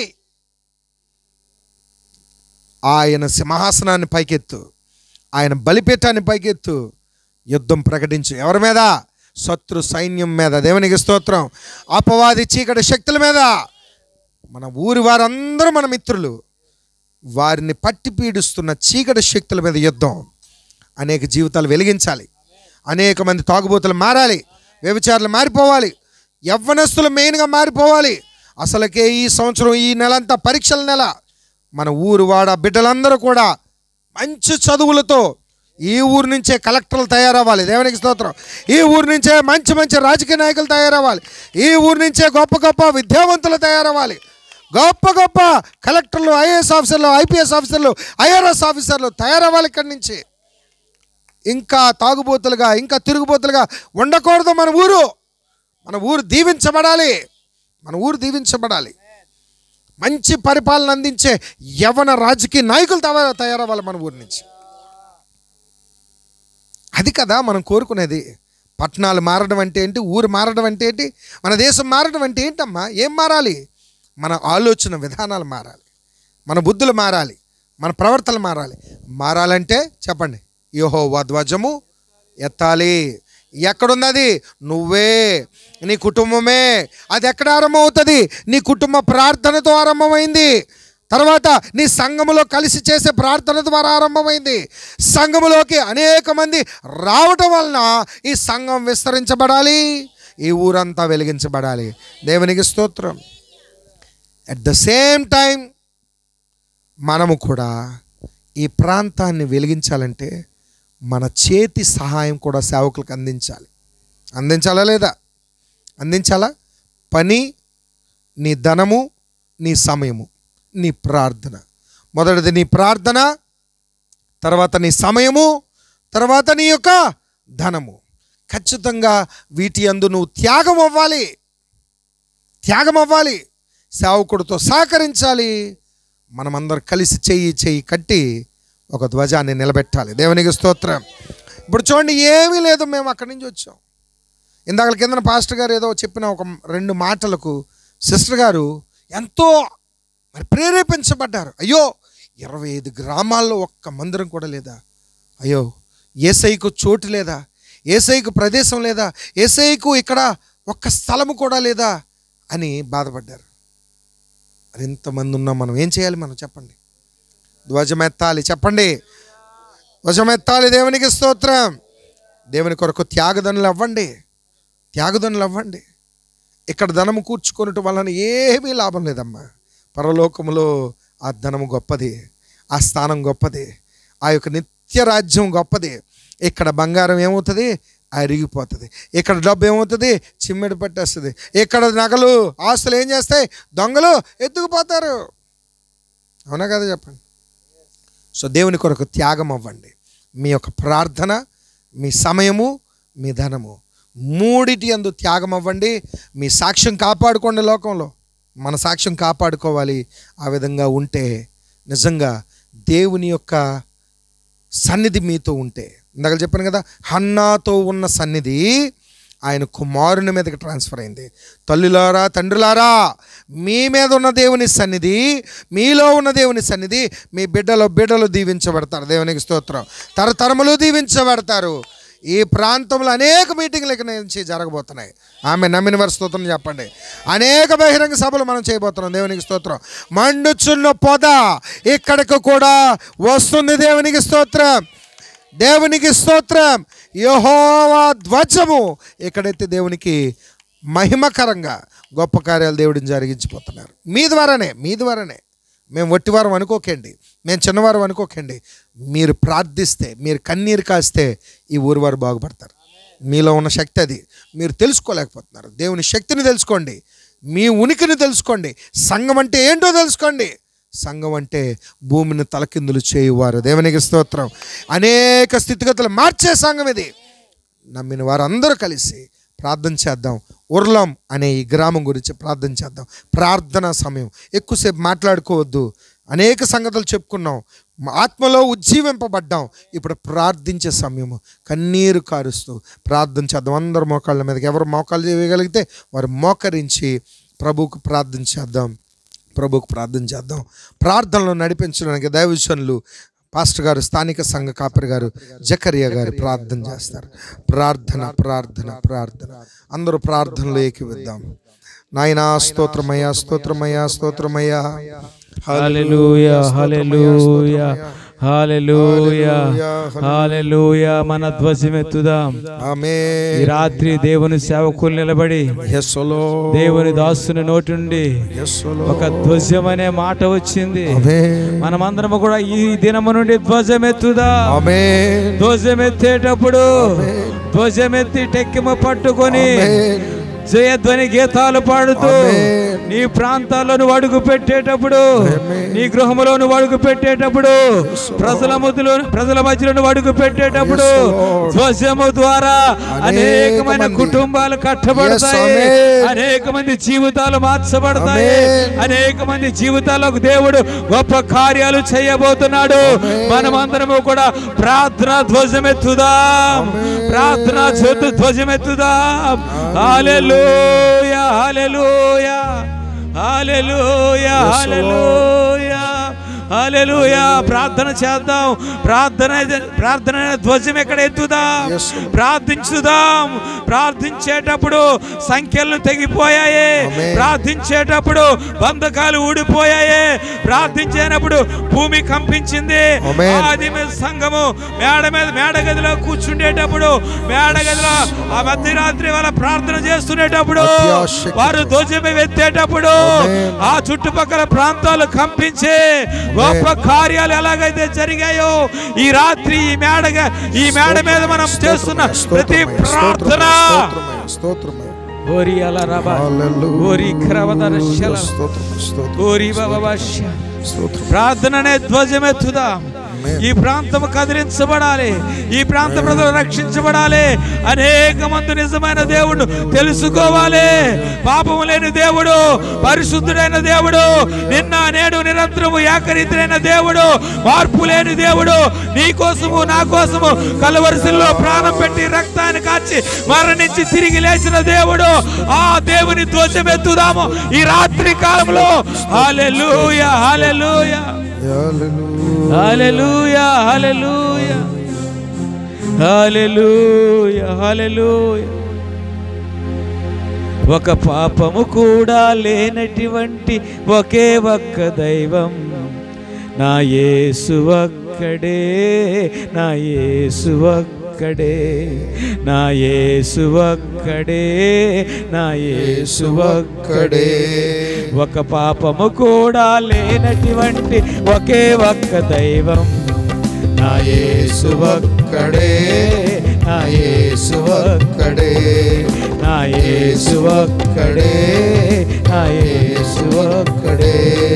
ఆయన సింహాసనాన్ని పైకెత్తు ఆయన బలిపీఠాన్ని పైకెత్తు యుద్ధం ప్రకటించు ఎవరి మీద శత్రు సైన్యం మీద దేవునికి స్తోత్రం అపవాది చీకటి శక్తుల మీద మన ఊరి వారందరూ మన మిత్రులు వారిని పట్టి పీడిస్తున్న చీకటి శక్తుల మీద యుద్ధం అనేక జీవితాలు వెలిగించాలి అనేక మంది తాగుబోతులు మారాలి వ్యభిచారులు మారిపోవాలి యవ్వనస్తులు మెయిన్గా మారిపోవాలి అసలుకే ఈ సంవత్సరం ఈ నెలంతా పరీక్షల నెల మన ఊరు వాడ బిడ్డలందరూ కూడా మంచి చదువులతో ఈ ఊరు నుంచే కలెక్టర్లు తయారవ్వాలి దేవునికి స్తోత్రం ఈ ఊరు నుంచే మంచి మంచి రాజకీయ నాయకులు తయారవ్వాలి ఈ ఊరు నుంచే గొప్ప గొప్ప విద్యావంతులు తయారవ్వాలి గొప్ప గొప్ప కలెక్టర్లు ఐఏఎస్ ఆఫీసర్లు ఐపీఎస్ ఆఫీసర్లు ఐఆర్ఎస్ ఆఫీసర్లు తయారవ్వాలి ఇక్కడి నుంచి ఇంకా తాగుబోతులుగా ఇంకా తిరుగుబోతులుగా ఉండకూడదు మన ఊరు మన ఊరు దీవించబడాలి మన ఊరు దీవించబడాలి మంచి పరిపాలన అందించే యవన రాజకీయ నాయకులు తవ- తయారవ్వాలి మన ఊరి నుంచి అది కదా మనం కోరుకునేది పట్టణాలు మారడం అంటే ఏంటి ఊరు మారడం అంటే ఏంటి మన దేశం మారడం అంటే ఏంటమ్మా ఏం మారాలి మన ఆలోచన విధానాలు మారాలి మన బుద్ధులు మారాలి మన ప్రవర్తన మారాలి మారాలంటే చెప్పండి యోహో ధ్వజము ఎత్తాలి ఎక్కడుంది అది నువ్వే నీ కుటుంబమే అది ఎక్కడ ఆరంభమవుతుంది నీ కుటుంబ ప్రార్థనతో ఆరంభమైంది తర్వాత నీ సంఘములో కలిసి చేసే ప్రార్థన ద్వారా ఆరంభమైంది సంఘములోకి అనేక మంది రావటం వలన ఈ సంఘం విస్తరించబడాలి ఈ ఊరంతా వెలిగించబడాలి దేవునికి స్తోత్రం అట్ ద సేమ్ టైం మనము కూడా ఈ ప్రాంతాన్ని వెలిగించాలంటే మన చేతి సహాయం కూడా సేవకులకు అందించాలి అందించాలా లేదా అందించాలా పని నీ ధనము నీ సమయము నీ ప్రార్థన మొదటిది నీ ప్రార్థన తర్వాత నీ సమయము తర్వాత నీ యొక్క ధనము ఖచ్చితంగా వీటి అందు నువ్వు త్యాగం అవ్వాలి త్యాగం అవ్వాలి సేవకుడితో సహకరించాలి మనమందరం కలిసి చెయ్యి చెయ్యి కట్టి ఒక ధ్వజాన్ని నిలబెట్టాలి దేవునికి స్తోత్రం ఇప్పుడు చూడండి ఏమీ లేదు మేము అక్కడి నుంచి వచ్చాం ఇందాక కింద పాస్టర్ గారు ఏదో చెప్పిన ఒక రెండు మాటలకు సిస్టర్ గారు ఎంతో మరి ప్రేరేపించబడ్డారు అయ్యో ఇరవై ఐదు గ్రామాల్లో ఒక్క మందిరం కూడా లేదా అయ్యో ఏసైకు చోటు లేదా ఏసైకు ప్రదేశం లేదా ఏసైకు ఇక్కడ ఒక్క స్థలము కూడా లేదా అని బాధపడ్డారు మరి ఇంతమంది ఉన్నాం మనం ఏం చేయాలి మనం చెప్పండి ధ్వజమెత్తాలి చెప్పండి ధ్వజమెత్తాలి దేవునికి స్తోత్రం దేవుని కొరకు త్యాగదనులు అవ్వండి త్యాగదనులు అవ్వండి ఇక్కడ ధనము కూర్చుకొనటం వలన ఏమీ లాభం లేదమ్మా పరలోకములో ఆ ధనము గొప్పది ఆ స్థానం గొప్పది ఆ యొక్క నిత్య రాజ్యం గొప్పది ఇక్కడ బంగారం ఏమవుతుంది అరిగిపోతుంది ఇక్కడ డబ్బు ఏమవుతుంది చిమ్మెడి పట్టేస్తుంది ఇక్కడ నగలు ఆస్తులు ఏం చేస్తాయి దొంగలు ఎత్తుకుపోతారు అవునా కదా చెప్పండి సో దేవుని కొరకు త్యాగం అవ్వండి మీ యొక్క ప్రార్థన మీ సమయము మీ ధనము మూడిటి అందు త్యాగం అవ్వండి మీ సాక్ష్యం కాపాడుకోండి లోకంలో మన సాక్ష్యం కాపాడుకోవాలి ఆ విధంగా ఉంటే నిజంగా దేవుని యొక్క సన్నిధి మీతో ఉంటే ఇందాక చెప్పాను కదా హన్నాతో ఉన్న సన్నిధి ఆయన కుమారుని మీదకి ట్రాన్స్ఫర్ అయింది తల్లులారా తండ్రులారా మీ మీద ఉన్న దేవుని సన్నిధి మీలో ఉన్న దేవుని సన్నిధి మీ బిడ్డలో బిడ్డలు దీవించబడతారు దేవునికి స్తోత్రం తరతరములు దీవించబడతారు ఈ ప్రాంతంలో అనేక మీటింగ్లు ఇక నుంచి జరగబోతున్నాయి ఆమె నమ్మిన వారి స్తోత్రం చెప్పండి అనేక బహిరంగ సభలు మనం చేయబోతున్నాం దేవునికి స్తోత్రం మండుచున్న పొద ఇక్కడికి కూడా వస్తుంది దేవునికి స్తోత్రం దేవునికి స్తోత్రం యహోవా ధ్వజము ఎక్కడైతే దేవునికి మహిమకరంగా గొప్ప కార్యాలు దేవుడిని జరిగించిపోతున్నారు మీ ద్వారానే మీ ద్వారానే మేము వట్టివారం అనుకోకండి మేము చిన్నవారం అనుకోకండి మీరు ప్రార్థిస్తే మీరు కన్నీరు కాస్తే ఈ ఊరి వారు బాగుపడతారు మీలో ఉన్న శక్తి అది మీరు తెలుసుకోలేకపోతున్నారు దేవుని శక్తిని తెలుసుకోండి మీ ఉనికిని తెలుసుకోండి సంఘం అంటే ఏంటో తెలుసుకోండి సంఘం అంటే భూమిని తలకిందులు చేయువారు దేవునికి స్తోత్రం అనేక స్థితిగతులు మార్చే సంఘం ఇది నమ్మిన వారందరూ కలిసి ప్రార్థన చేద్దాం ఉర్లం అనే ఈ గ్రామం గురించి ప్రార్థన చేద్దాం ప్రార్థన సమయం ఎక్కువసేపు మాట్లాడుకోవద్దు అనేక సంగతులు చెప్పుకున్నాం మా ఆత్మలో ఉజ్జీవింపబడ్డాం ఇప్పుడు ప్రార్థించే సమయము కన్నీరు కారుస్తూ ప్రార్థన చేద్దాం అందరు మోకాళ్ళ మీదకి ఎవరు మోకాళ్ళు చేయగలిగితే వారు మోకరించి ప్రభువుకు ప్రార్థన చేద్దాం ప్రభువుకు ప్రార్థన చేద్దాం ప్రార్థనలో నడిపించడానికి దైవజనులు పాస్టర్ గారు స్థానిక సంఘ కాపరి గారు జకరియా గారు ప్రార్థన చేస్తారు ప్రార్థన ప్రార్థన ప్రార్థన అందరూ ప్రార్థనలో ఏకీవిద్దాం నాయనా స్తోత్రమయ్యా స్తోత్రమయ్యా స్తోత్రమయ్యా హల్లెలూయా హల్లెలూయా హాలెలూయా హల్లెలూయా, హాలెలూయా మన ధ్వజమెత్తుదాం ఆమె ఈ రాత్రి దేవుని సేవకులు నిలబడి ఎస్సలో దేవుని దాసుని నోటి నుండి ఎస్సలో ఒక ధ్వజం అనే మాట వచ్చింది ఆమె మనమందరము కూడా ఈ దినము నుండి ధ్వజమెత్తుదా ఆమె ధ్వజమెత్తేటప్పుడు ధ్వజమెత్తి టెక్కిమ పట్టుకొని జయధ్వని గీతాలు పాడుతూ ఆమేన్. నీ ప్రాంతాల్లో నువ్వు అడుగు పెట్టేటప్పుడు ఆమేన్. నీ గృహములో నువ్వు అడుగు పెట్టేటప్పుడు ప్రజల మధ్యలో ప్రజల మధ్యలో నువ్వు అడుగు పెట్టేటప్పుడు Yes, Lord. ధ్వజము ద్వారా అనేక అనేకమైన మంది. కుటుంబాలు కట్టబడతాయి Yes, ఆమేన్. అనేక మంది జీవితాలు మార్చబడతాయి ఆమేన్. అనేక మంది జీవితాలకు దేవుడు గొప్ప కార్యాలు చేయబోతున్నాడు మనమందరము కూడా ప్రార్థన ధ్వజమెత్తుదాం ప్రార్థన జ్యోతి ధ్వజమెత్తుదాం హల్లెలూయా హల్లెలూయా హల్లెలూయా హల్లెలూయా హల్లెలూయా ప్రార్థన చేద్దాం ప్రార్థన ప్రార్థన ధ్వజం ఎక్కడ ఎత్తుదాం Yes, Lord. ప్రార్థించుదాం ప్రార్థించేటప్పుడు సంఖ్యలు తెగిపోయాయి Amen. ప్రార్థించేటప్పుడు బంధకాలు ఊడిపోయాయి ప్రార్థించేటప్పుడు భూమి కంపించింది Amen. ఆది మీద సంఘము మేడ మీద మేడ గదిలో కూర్చుండేటప్పుడు మేడ గదిలో ఆ మధ్యరాత్రి వాళ్ళ ప్రార్థన చేస్తునేటప్పుడు అత్యాశక్తి. వారు ధ్వజమే ఎత్తేటప్పుడు Amen. ఆ చుట్టుపక్కల ప్రాంతాలు కంపించి గొప్ప కార్యాలు ఎలాగైతే జరిగాయో ఈ రాత్రి ఈ మేడ ఈ మేడ మీద మనం చేస్తున్న ప్రతి ప్రార్థన స్తోత్రమయ్య ఓరి అలా రబా హల్లెలూయా. ఓరి క్రవదర శల స్తోత్రం స్తోత్రం ఓరి బబవశ స్తోత్రం ప్రార్థననే ధ్వజమెత్తుదాం Amen. ఈ ప్రాంతం కదిలించబడాలి ఈ ప్రాంత ప్రజలు రక్షించబడాలి అనేక మంది నిజమైన దేవుడు తెలుసుకోవాలి పాపము లేని దేవుడు పరిశుద్ధుడైన దేవుడు నిన్న నేడు నిరంతరము ఏకరీతులైన దేవుడు మార్పు లేని దేవుడు నీ కోసము నా కోసము కలవరిశల్లో ప్రాణం పెట్టి రక్తాన్ని కాచి మరణించి తిరిగి లేచిన దేవుడు ఆ దేవుని ధ్వజమెత్తుదాము ఈ రాత్రి కాలంలో హాలెలూయా హాలెలూయా హల్లెలూయా హల్లెలూయా హల్లెలూయా హల్లెలూయా హల్లెలూయా ఒక పాపము కూడా లేనటువంటి ఒకే ఒక్క దైవం నా యేసు ఒక్కడే నా యేసు ఒక్కడే నా యేసు ఒక్కడే నా యేసు ఒక్కడే ఒక పాపము కూడా లేనటువంటి ఒకే ఒక్క దైవం నా యేసు ఒక్కడే నా యేసు ఒక్కడే నా యేసు ఒక్కడే నా యేసు ఒక్కడే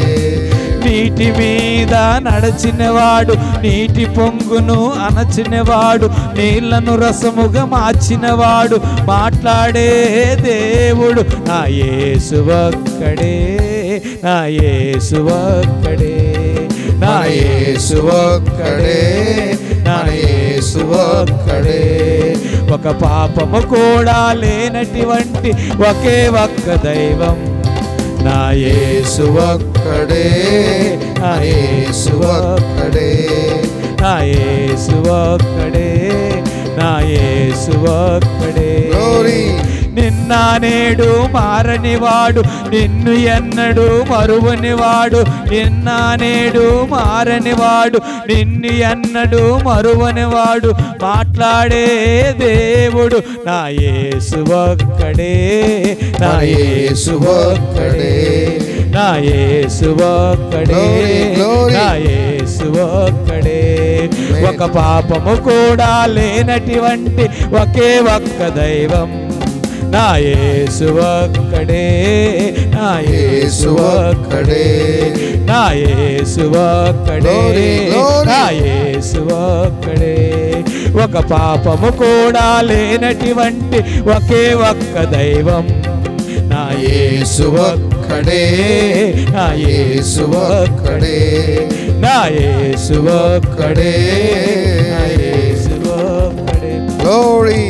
నీటి మీద నడచినవాడు నీటి పొంగును అణచినవాడు నీళ్లను రసముగా మార్చినవాడు మాట్లాడే దేవుడు నా యేసు ఒక్కడే నా యేసు ఒక్కడే నా యేసు ఒక్కడే నా యేసు ఒక్కడే ఒక పాపము కూడా లేనటువంటి ఒకే ఒక్క దైవం నా యేసు ఒక్కడే నా యేసు ఒక్కడే నా యేసు ఒక్కడే నా యేసు ఒక్కడే Glory. నిన్న నేడు మారనివాడు నిన్ను ఎన్నడు మరువనివాడు నిన్న నేడు మారనివాడు నిన్ను ఎన్నడు మరువనివాడు మాట్లాడే దేవుడు నా యేసు ఒక్కడే నా యేసు ఒక్కడే నా యేసు ఒక్కడే Glory, glory. నా యేసు ఒక్కడే ఒక పాపము కూడా లేనటువంటి ఒకే ఒక్క దైవం నా యేసు ఒక్కడే నా యేసు ఒక్కడే నా యేసు ఒక్కడే Glory, glory. నా యేసు ఒక్కడే ఒక పాపము కూడా లేనటువంటి ఒకే ఒక్క దైవం నా యేసు ఒక్కడే నా యేసు ఒక్కడే నా యేసు ఒక్కడే నా యేసు ఒక్కడే Glory.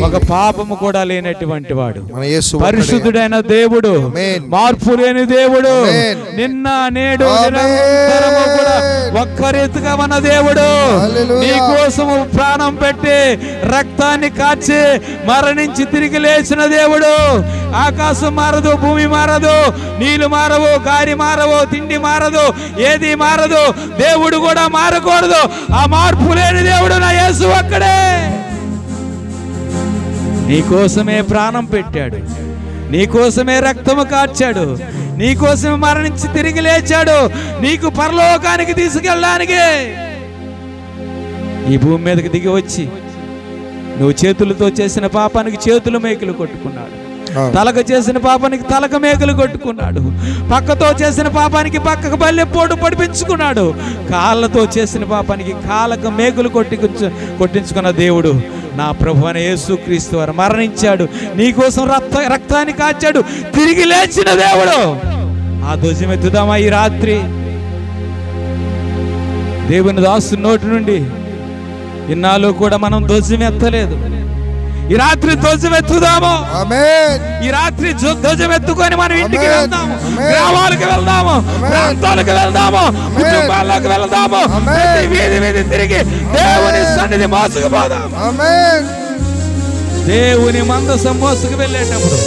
ఒక పాపము కూడా లేనటువంటి వాడు మన యేసు ఒక్కడే. పరిశుద్ధుడైన దేవుడు Amen. మార్పు లేని దేవుడు Amen. నిన్న నేడు Amen. నిరంతరము కూడా ఒక్క రీతిగా మన దేవుడు Hallelujah. నీ కోసము ప్రాణం పెట్టి రక్తాన్ని కాచి మరణించి తిరిగి లేచిన దేవుడు ఆకాశం మారదు భూమి మారదు నీళ్లు మారవు గాలి మారవు తిండి మారదు ఏది మారదు దేవుడు కూడా మారకూడదు ఆ మార్పు లేని దేవుడు నా యేసు ఒక్కడే నీ కోసమే ప్రాణం పెట్టాడు నీ కోసమే రక్తము కార్చాడు నీ కోసమే మరణించి తిరిగి లేచాడు నీకు పరలోకానికి తీసుకెళ్ళడానికి ఈ భూమి మీదకి దిగి వచ్చి నువ్వు చేతులతో చేసిన పాపానికి చేతులు మేకులు కొట్టుకున్నాడు అవును. తలకు చేసిన పాపానికి తలక మేకలు కొట్టుకున్నాడు పక్కతో చేసిన పాపానికి పక్కకు బల్లె పోటు పడిపించుకున్నాడు కాళ్ళతో చేసిన పాపానికి కాళ్ళకు మేకులు కొట్టి కొట్టించుకున్న దేవుడు నా ప్రభు అనే యేసుక్రీస్తు వారు మరణించాడు నీ కోసం రక్త రక్తాన్ని కాచాడు తిరిగి లేచిన దేవుడు ఆ ధ్వజం ఎత్తుదామా ఈ రాత్రి దేవుని దాసు నోటి నుండి ఇన్నాళ్ళు కూడా మనం ధ్వజం ఎత్తలేదు ఈ రాత్రి ధ్వజం ఎత్తుదాము ఆమేన్ ఈ రాత్రి ధ్వ- ధ్వజం ఎత్తుకొని మనం ఇంటికి Amen. వెళ్దాము Amen. గ్రామాలకు వెళ్దాము ప్రాంతాలకు వెళ్దాము కుటుంబాలకు వెళ్దాము Amen. ప్రతి వీధి వీధి తిరిగి దేవుని సన్నిధి మోసుకుపోదాం ఆమేన్ దేవుని మందసం మోసుకు వెళ్ళేటప్పుడు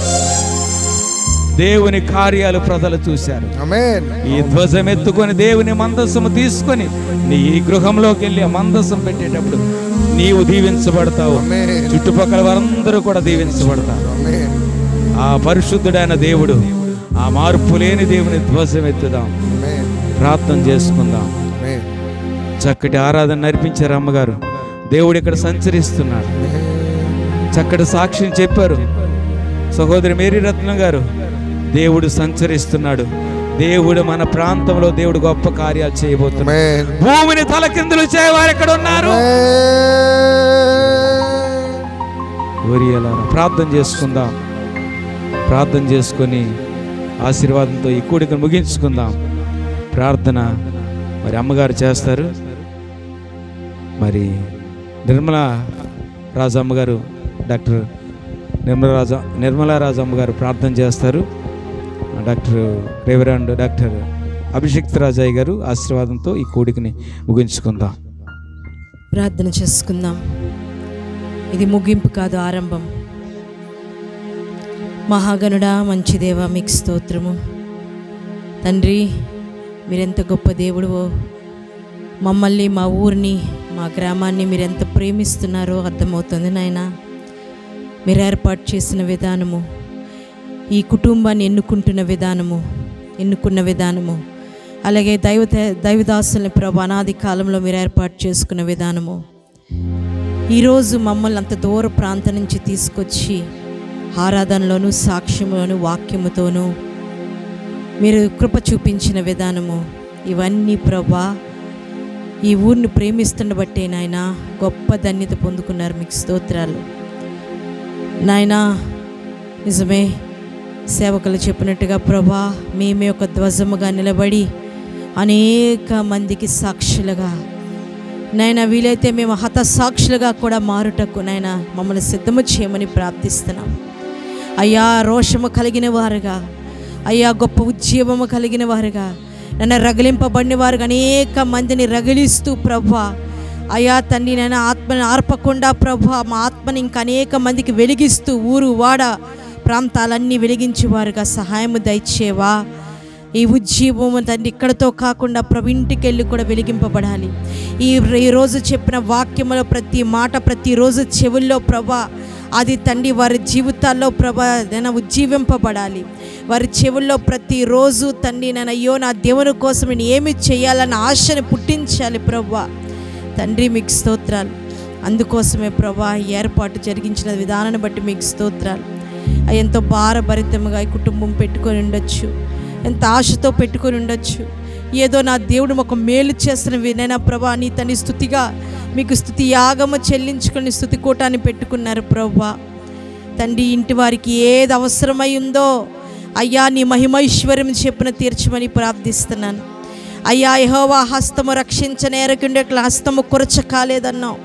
దేవుని కార్యాలు ప్రజలు చూశారు ఆమేన్ ఈ ధ్వజం ఎత్తుకొని దేవుని మందస్సము తీసుకొని నీ గృహంలోకి వెళ్ళి ఆ మందస్సం పెట్టేటప్పుడు నీవు దీవించబడతావు ఆమేన్ చుట్టుపక్కల వారందరూ కూడా దీవించబడతారు ఆమేన్ ఆ పరిశుద్ధుడైన దేవుడు ఆ మార్పు లేని దేవుని ధ్వజం ఎత్తుదాం ఆమేన్ ప్రార్థన చేసుకుందాం ఆమేన్ చక్కటి ఆరాధన నడిపించారు అమ్మగారు దేవుడు ఇక్కడ సంచరిస్తున్నాడు చక్కటి సాక్ష్యం చెప్పారు సహోదరి మేరీ రత్నం గారు దేవుడు సంచరిస్తున్నాడు దేవుడు మన ప్రాంతంలో దేవుడు గొప్ప కార్యాలు చేయబోతున్నాడు ఆమేన్ భూమిని తలకిందులు చేయవారు ఎక్కడ ఉన్నారు ఓరియలారా ప్రార్థన చేసుకుందాం ప్రార్థన చేసుకొని ఆశీర్వాదంతో ఈ కూడికను ముగించుకుందాం ప్రార్థన మరి అమ్మగారు చేస్తారు మరి నిర్మల రాజు అమ్మగారు డాక్టర్ నిర్మల రాజు నిర్మలా రాజు అమ్మగారు ప్రార్థన చేస్తారు doctor reverend doctor Abhishikth Rajaiah గారు ఆశీర్వాదంతో ఈ కూడికని ముగించుకుందాం ప్రార్థన చేసుకుందాం ఇది ముగింపు కాదు ఆరంభం మహాగణుడా మంచి దేవా మీకు స్తోత్రము తండ్రి మీరెంత గొప్ప దేవుడువో మమ్మల్ని మా ఊరిని మా గ్రామాన్ని మీరెంత ప్రేమిస్తున్నారో అర్థమవుతుంది నాయన మీరు ఏర్పాటు చేసిన విధానము ఈ కుటుంబాన్ని ఎన్నుకుంటున్న విధానము ఎన్నుకున్న విధానము అలాగే దైవ దైవదాసుల్ని ప్రభు అనాది కాలంలో మీరు ఏర్పాటు చేసుకున్న విధానము ఈరోజు మమ్మల్ని అంత దూర ప్రాంతం నుంచి తీసుకొచ్చి ఆరాధనలోను సాక్ష్యంలోను వాక్యముతోనూ మీరు కృప చూపించిన విధానము ఇవన్నీ ప్రభా ఈ ఊరిని ప్రేమిస్తున్న బట్టే నాయన గొప్ప ధన్యత పొందుకున్నారు మీకు స్తోత్రాలు నాయనా నిజమే సేవకులు చెప్పినట్టుగా ప్రభా మేమే ఒక ధ్వజముగా నిలబడి అనేక మందికి సాక్షులుగా నాయన వీలైతే మేము హతసాక్షులుగా కూడా మారుటకు నాయన మమ్మల్ని సిద్ధము చేయమని ప్రార్థిస్తున్నాం అయ్యా రోషము కలిగిన వారుగా అయ్యా గొప్ప ఉద్యమము కలిగిన వారుగా నన్ను రగిలింపబడిన వారుగా అనేక మందిని రగిలిస్తూ ప్రభా అయ్యా తండ్రి నేను ఆత్మని ఆర్పకుండా ప్రభా మా ఆత్మని ఇంకా అనేక మందికి వెలిగిస్తూ ఊరు వాడ ప్రాంతాలన్నీ వెలిగించేవారుగా సహాయము దయచేవా ఈ ఉజ్జీవము తండ్రి ఇక్కడతో కాకుండా ప్రభు ఇంటికి వెళ్ళి కూడా వెలిగింపబడాలి ఈ ఈ రోజు చెప్పిన వాక్యములో ప్రతి మాట ప్రతిరోజు చెవుల్లో ప్రభా అది తండ్రి వారి జీవితాల్లో ప్రభా నేను ఉజ్జీవింపబడాలి వారి చెవుల్లో ప్రతిరోజు తండ్రి నేను అయ్యో నా దేవుని కోసం నేను ఏమి చేయాలన్న ఆశని పుట్టించాలి ప్రభా తండ్రి మీకు స్తోత్రాలు అందుకోసమే ప్రభా ఈ ఏర్పాటు జరిగించిన విధానాన్ని బట్టి మీకు స్తోత్రాలు అవి ఎంతో భారభరితముగా ఈ కుటుంబం పెట్టుకొని ఉండొచ్చు ఎంత ఆశతో పెట్టుకొని ఉండొచ్చు ఏదో నా దేవుడు ఒక మేలు చేస్తున్న వినైనా ప్రభా నీ తని స్థుతిగా మీకు స్థుతి యాగము చెల్లించుకొని స్థుతి కూటాన్ని పెట్టుకున్నారు ప్రభా తండ్రి ఇంటి వారికి ఏది అవసరమై ఉందో అయ్యా నీ మహిమైశ్వర్యం చెప్పిన తీర్చమని ప్రార్థిస్తున్నాను అయ్యా యహోవా హస్తము రక్షించనేరకుండే హస్తము కొరచ కాలేదన్నావు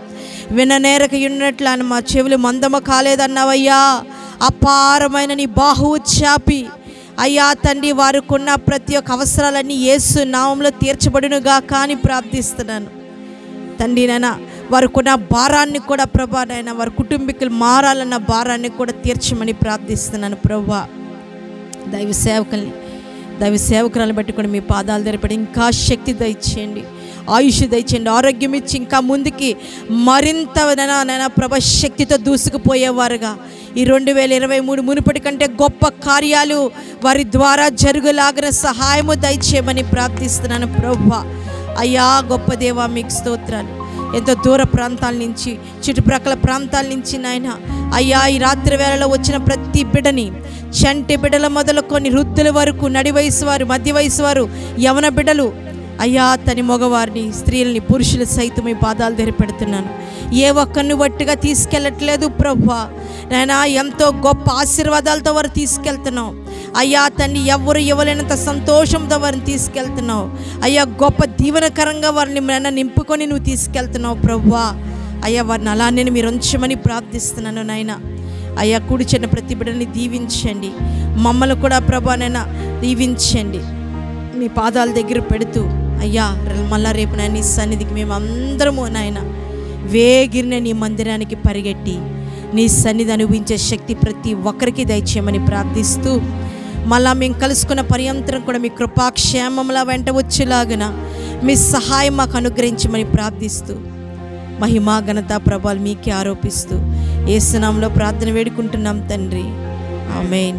విననేరక ఉన్నట్లు అని మా చెవులు మందమ కాలేదన్నావయ్యా అపారమైన నీ బాహువు చాపి అయ్యా తండ్రి వారికున్న ప్రతి ఒక్క అవసరాలన్నీ యేసు నామంలో తీర్చబడునుగా కానీ ప్రార్థిస్తున్నాను తండ్రి నాయన వారికున్న భారాన్ని కూడా ప్రభా నాయన వారి కుటుంబీకులు మారాలన్న భారాన్ని కూడా తీర్చమని ప్రార్థిస్తున్నాను ప్రభా దైవ సేవకుల్ని దైవ సేవకురాలను బట్టి కూడా మీ పాదాలు తెరపడి ఇంకా శక్తి దయచేయండి ఆయుష్ దయచేయండి ఆరోగ్యం ఇచ్చి ఇంకా ముందుకి మరింత నైనా నైనా ప్రభ శక్తితో దూసుకుపోయేవారుగా ఈ రెండు వేల ఇరవై మూడు మునుపటి కంటే గొప్ప కార్యాలు వారి ద్వారా జరుగులాగిన సహాయము దయచేయమని ప్రార్థిస్తున్నాను ప్రభా అయ్యా గొప్ప దేవా మీకు స్తోత్రాలు ఎంతో దూర ప్రాంతాల నుంచి చుట్టుప్రక్కల ప్రాంతాల నుంచి నాయన అయ్యా ఈ రాత్రి వేళలో వచ్చిన ప్రతి బిడ్డని చంటి బిడ్డల మొదలుకొని వృద్ధుల వరకు నడి వయసు వారు మధ్య వయసు వారు యవన బిడ్డలు అయ్యా తని మగవారిని స్త్రీలని పురుషులు సైతం ఈ పాదాలు తెరిపెడుతున్నాను ఏ ఒక్కరిని వట్టిగా తీసుకెళ్ళట్లేదు ప్రభా నాయనా ఎంతో గొప్ప ఆశీర్వాదాలతో వారు తీసుకెళ్తున్నావు అయ్యా తండ్రి ఎవరు ఇవ్వలేనంత సంతోషంతో వారిని తీసుకెళ్తున్నావు అయ్యా గొప్ప దీవెనకరంగా వారిని నన్ను నింపుకొని నువ్వు తీసుకెళ్తున్నావు ప్రభా అయ్యా వారిని అలానే మీరు ఉంచమని ప్రార్థిస్తున్నాను నాయన అయ్యా కూడిచిన ప్రతి బిడ్డని దీవించండి మమ్మల్ని కూడా ప్రభానైనా దీవించండి మీ పాదాల దగ్గర పెడుతూ అయ్యా మళ్ళా రేపు నాయన నీ సన్నిధికి మేము అందరము నాయన వేగిరిన నీ మందిరానికి పరిగెట్టి నీ సన్నిధి అనుభవించే శక్తి ప్రతి ఒక్కరికి దయచేయమని ప్రార్థిస్తూ మళ్ళా మేము కలుసుకున్న పర్యంతరం కూడా మీ కృపాక్షేమంలా వెంట వచ్చేలాగున మీ సహాయం మాకు అనుగ్రహించమని ప్రార్థిస్తూ మహిమా ఘనత ప్రభాలు మీకే ఆరోపిస్తూ ఏసునాంలో ప్రార్థన వేడుకుంటున్నాం తండ్రి ఆమెన్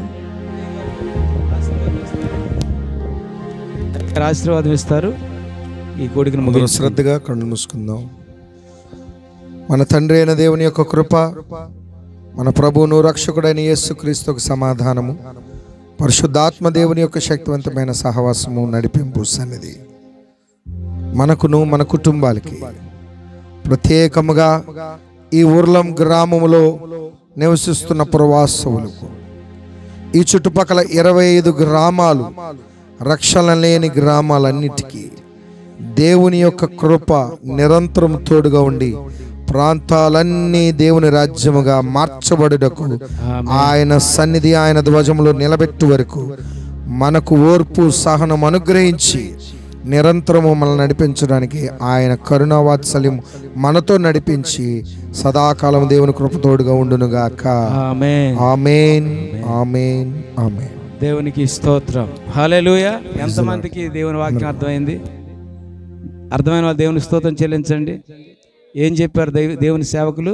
ఆశీర్వాదం ఇస్తారు ఈ కోడికను అందరూ ముగించు శ్రద్ధగా కళ్ళు మూసుకుందాం మన తండ్రి అయిన దేవుని యొక్క కృప మన ప్రభువును రక్షకుడైన యేసుక్రీస్తుకు సమాధానము పరిశుద్ధాత్మ దేవుని యొక్క శక్తివంతమైన సహవాసము నడిపింపు సన్నిధి మనకును మన కుటుంబాలకి ప్రత్యేకముగా ఈ ఊర్లం గ్రామములో నివసిస్తున్న ప్రవాసవులకు ఈ చుట్టుపక్కల ఇరవై ఐదు గ్రామాలు రక్షణ లేని గ్రామాలన్నిటికీ దేవుని యొక్క కృప నిరంతరం తోడుగా ఉండి ప్రాంతాలన్నీ దేవుని రాజ్యముగా మార్చబడుటకు ఆయన సన్నిధి ఆయన ధ్వజములో నిలబెట్టు వరకు మనకు ఓర్పు సహనం అనుగ్రహించి నిరంతరము మనల్ని నడిపించడానికి ఆయన కరుణావాత్సల్యం మనతో నడిపించి సదాకాలం దేవుని కృప తోడుగా ఉండునుగాక ఆమేన్ ఆమెన్ ఆమెన్ ఆమెన్ దేవునికి స్తోత్రం హాలేలుయ ఎంతమందికి దేవుని వాక్యం అర్థమైంది అర్థమైన వాళ్ళు దేవునికి స్తోత్రం చెల్లించండి ఏం చెప్పారు దైవ- దేవుని సేవకులు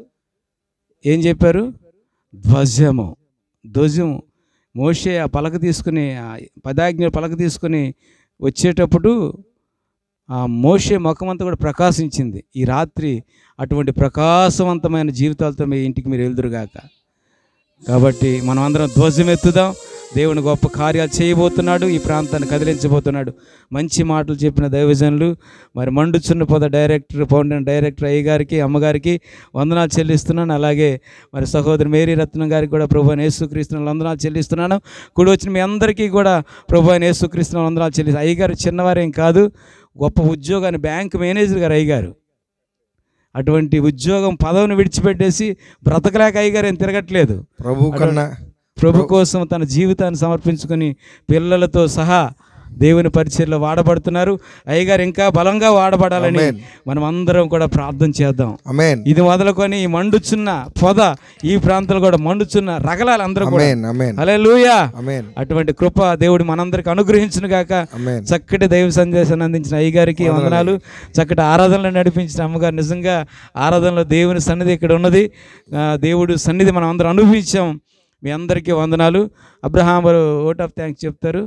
ఏం చెప్పారు ధ్వజము ధ్వజము మోషే ఆ పలక తీసుకుని ఆ పదాజ్ఞ పలక తీసుకుని వచ్చేటప్పుడు ఆ మోషే ముఖమంతా కూడా ప్రకాశించింది ఈ రాత్రి అటువంటి ప్రకాశవంతమైన జీవితాలతో మీ ఇంటికి మీరు వెళ్దురుగాక కాబట్టి మనం అందరం ధ్వజం ఎత్తుదాం దేవుని గొప్ప కార్యాలు చేయబోతున్నాడు ఈ ప్రాంతాన్ని కదిలించబోతున్నాడు మంచి మాటలు చెప్పిన దైవజనులు మరి మండుచున్న పొద డైరెక్టర్ ఫౌండర్ డైరెక్టర్ అయ్య గారికి అమ్మగారికి వందనాలు చెల్లిస్తున్నాను అలాగే మరి సహోదరి మేరీ రత్నం గారికి కూడా ప్రభు అయిన యేసుక్రీస్తుని వందనాలు చెల్లిస్తున్నాను కూడి వచ్చిన మీ అందరికీ కూడా ప్రభు అయిన యేసుక్రీస్తుని వందనాలు చెల్లిస్తాను అయ్యగారు చిన్నవారేం కాదు గొప్ప ఉద్యోగాన్ని బ్యాంక్ మేనేజర్ గారు అయ్యగారు అటువంటి ఉద్యోగం పదవిని విడిచిపెట్టేసి బ్రతకలేక అయ్యగారు ఏం తిరగట్లేదు ప్రభు కన్నా ప్రభు కోసం తన జీవితాన్ని సమర్పించుకొని పిల్లలతో సహా దేవుని పరిచయలో వాడబడుతున్నారు అయ్యగారు ఇంకా బలంగా వాడబడాలని ఆమేన్. మనం అందరం కూడా ప్రార్థన చేద్దాం అమేన్ ఇది మొదలుకొని ఈ మండుచున్న పొద ఈ ప్రాంతాలు కూడా మండుచున్న రగలాలి అందరూ కూడా అమేన్ అమేన్ అలే అమేన్ అటువంటి కృప దేవుడు మనందరికి అనుగ్రహించును గాక అమేన్ చక్కటి దైవ సందేశాన్ని అందించిన అయ్యగారికి వందనాలు చక్కటి ఆరాధనలు నడిపించిన అమ్మగారు నిజంగా ఆరాధనలో దేవుని సన్నిధి ఇక్కడ ఉన్నది ఆ, దేవుడు సన్నిధి మనం అందరం అనుభవించాం మీ అందరికీ వందనాలు అబ్రహాం గారు ఓట్ ఆఫ్ థ్యాంక్స్ చెప్తారు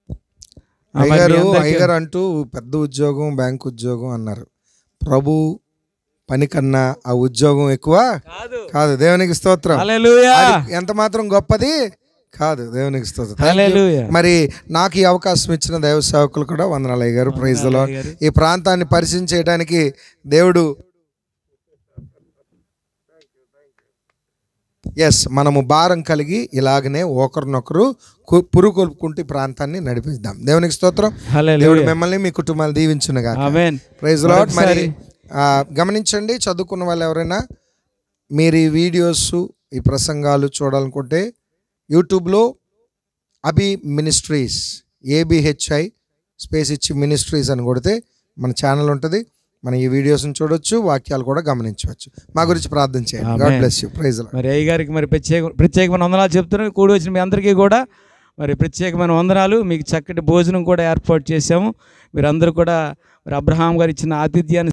ఆ, మరి మీ అయ్యగారు అందరికీ- అయ్యగారు అంటూ పెద్ద ఉద్యోగం బ్యాంక్ ఉద్యోగం అన్నారు ప్రభు పని కన్నా ఆ ఉద్యోగం ఎక్కువ కాదు దేవునికి స్తోత్రం హల్లెలూయా అది ఎంత మాత్రం గొప్పది కాదు దేవునికి స్తోత్రం Thank you. హల్లెలూయా మరి నాకు ఈ అవకాశం ఇచ్చిన దైవ సేవకులు కూడా వందనాలు అయ్యారు ప్రైజ్ లో అయ్యగారు. ఈ ప్రాంతాన్ని పరిచయం చేయడానికి దేవుడు ఎస్ మనము భారం కలిగి ఇలాగనే ఒకరినొకరు కు- పురుకొల్పుకుంటూ ఈ ప్రాంతాన్ని నడిపిద్దాం దేవునికి స్తోత్రం దేవుడు హల్లెలూయా మిమ్మల్ని మీ కుటుంబాలు దీవించునుగా ఆమేన్ ప్రైజ్ లాడ్ మరి మరొకసారి ఆ, గమనించండి చదువుకున్న వాళ్ళు ఎవరైనా మీరు ఈ వీడియోస్ ఈ ప్రసంగాలు చూడాలనుకుంటే యూట్యూబ్లో అభి మినిస్ట్రీస్ ఏబిహెచ్ఐ స్పేస్ ఇచ్చి మినిస్ట్రీస్ అని కొడితే మన ఛానల్ ఉంటుంది మనం ఈ వీడియోస్ని చూడొచ్చు వాక్యాలు కూడా గమనించవచ్చు మా గురించి ప్రార్థన చేయండి God Amen. Bless you praise మరి అయ్య గారికి మరి ప్రత్యేక ప్రత్యేకమైన వందనాలు చెప్తున్నాను కూడి వచ్చిన మీ అందరికీ కూడా మరి ప్రత్యేకమైన వందనాలు మీకు చక్కటి భోజనం కూడా ఏర్పాటు చేశాము మీరందరూ కూడా మరి అబ్రహాం గారు ఇచ్చిన ఆతిథ్యాన్ని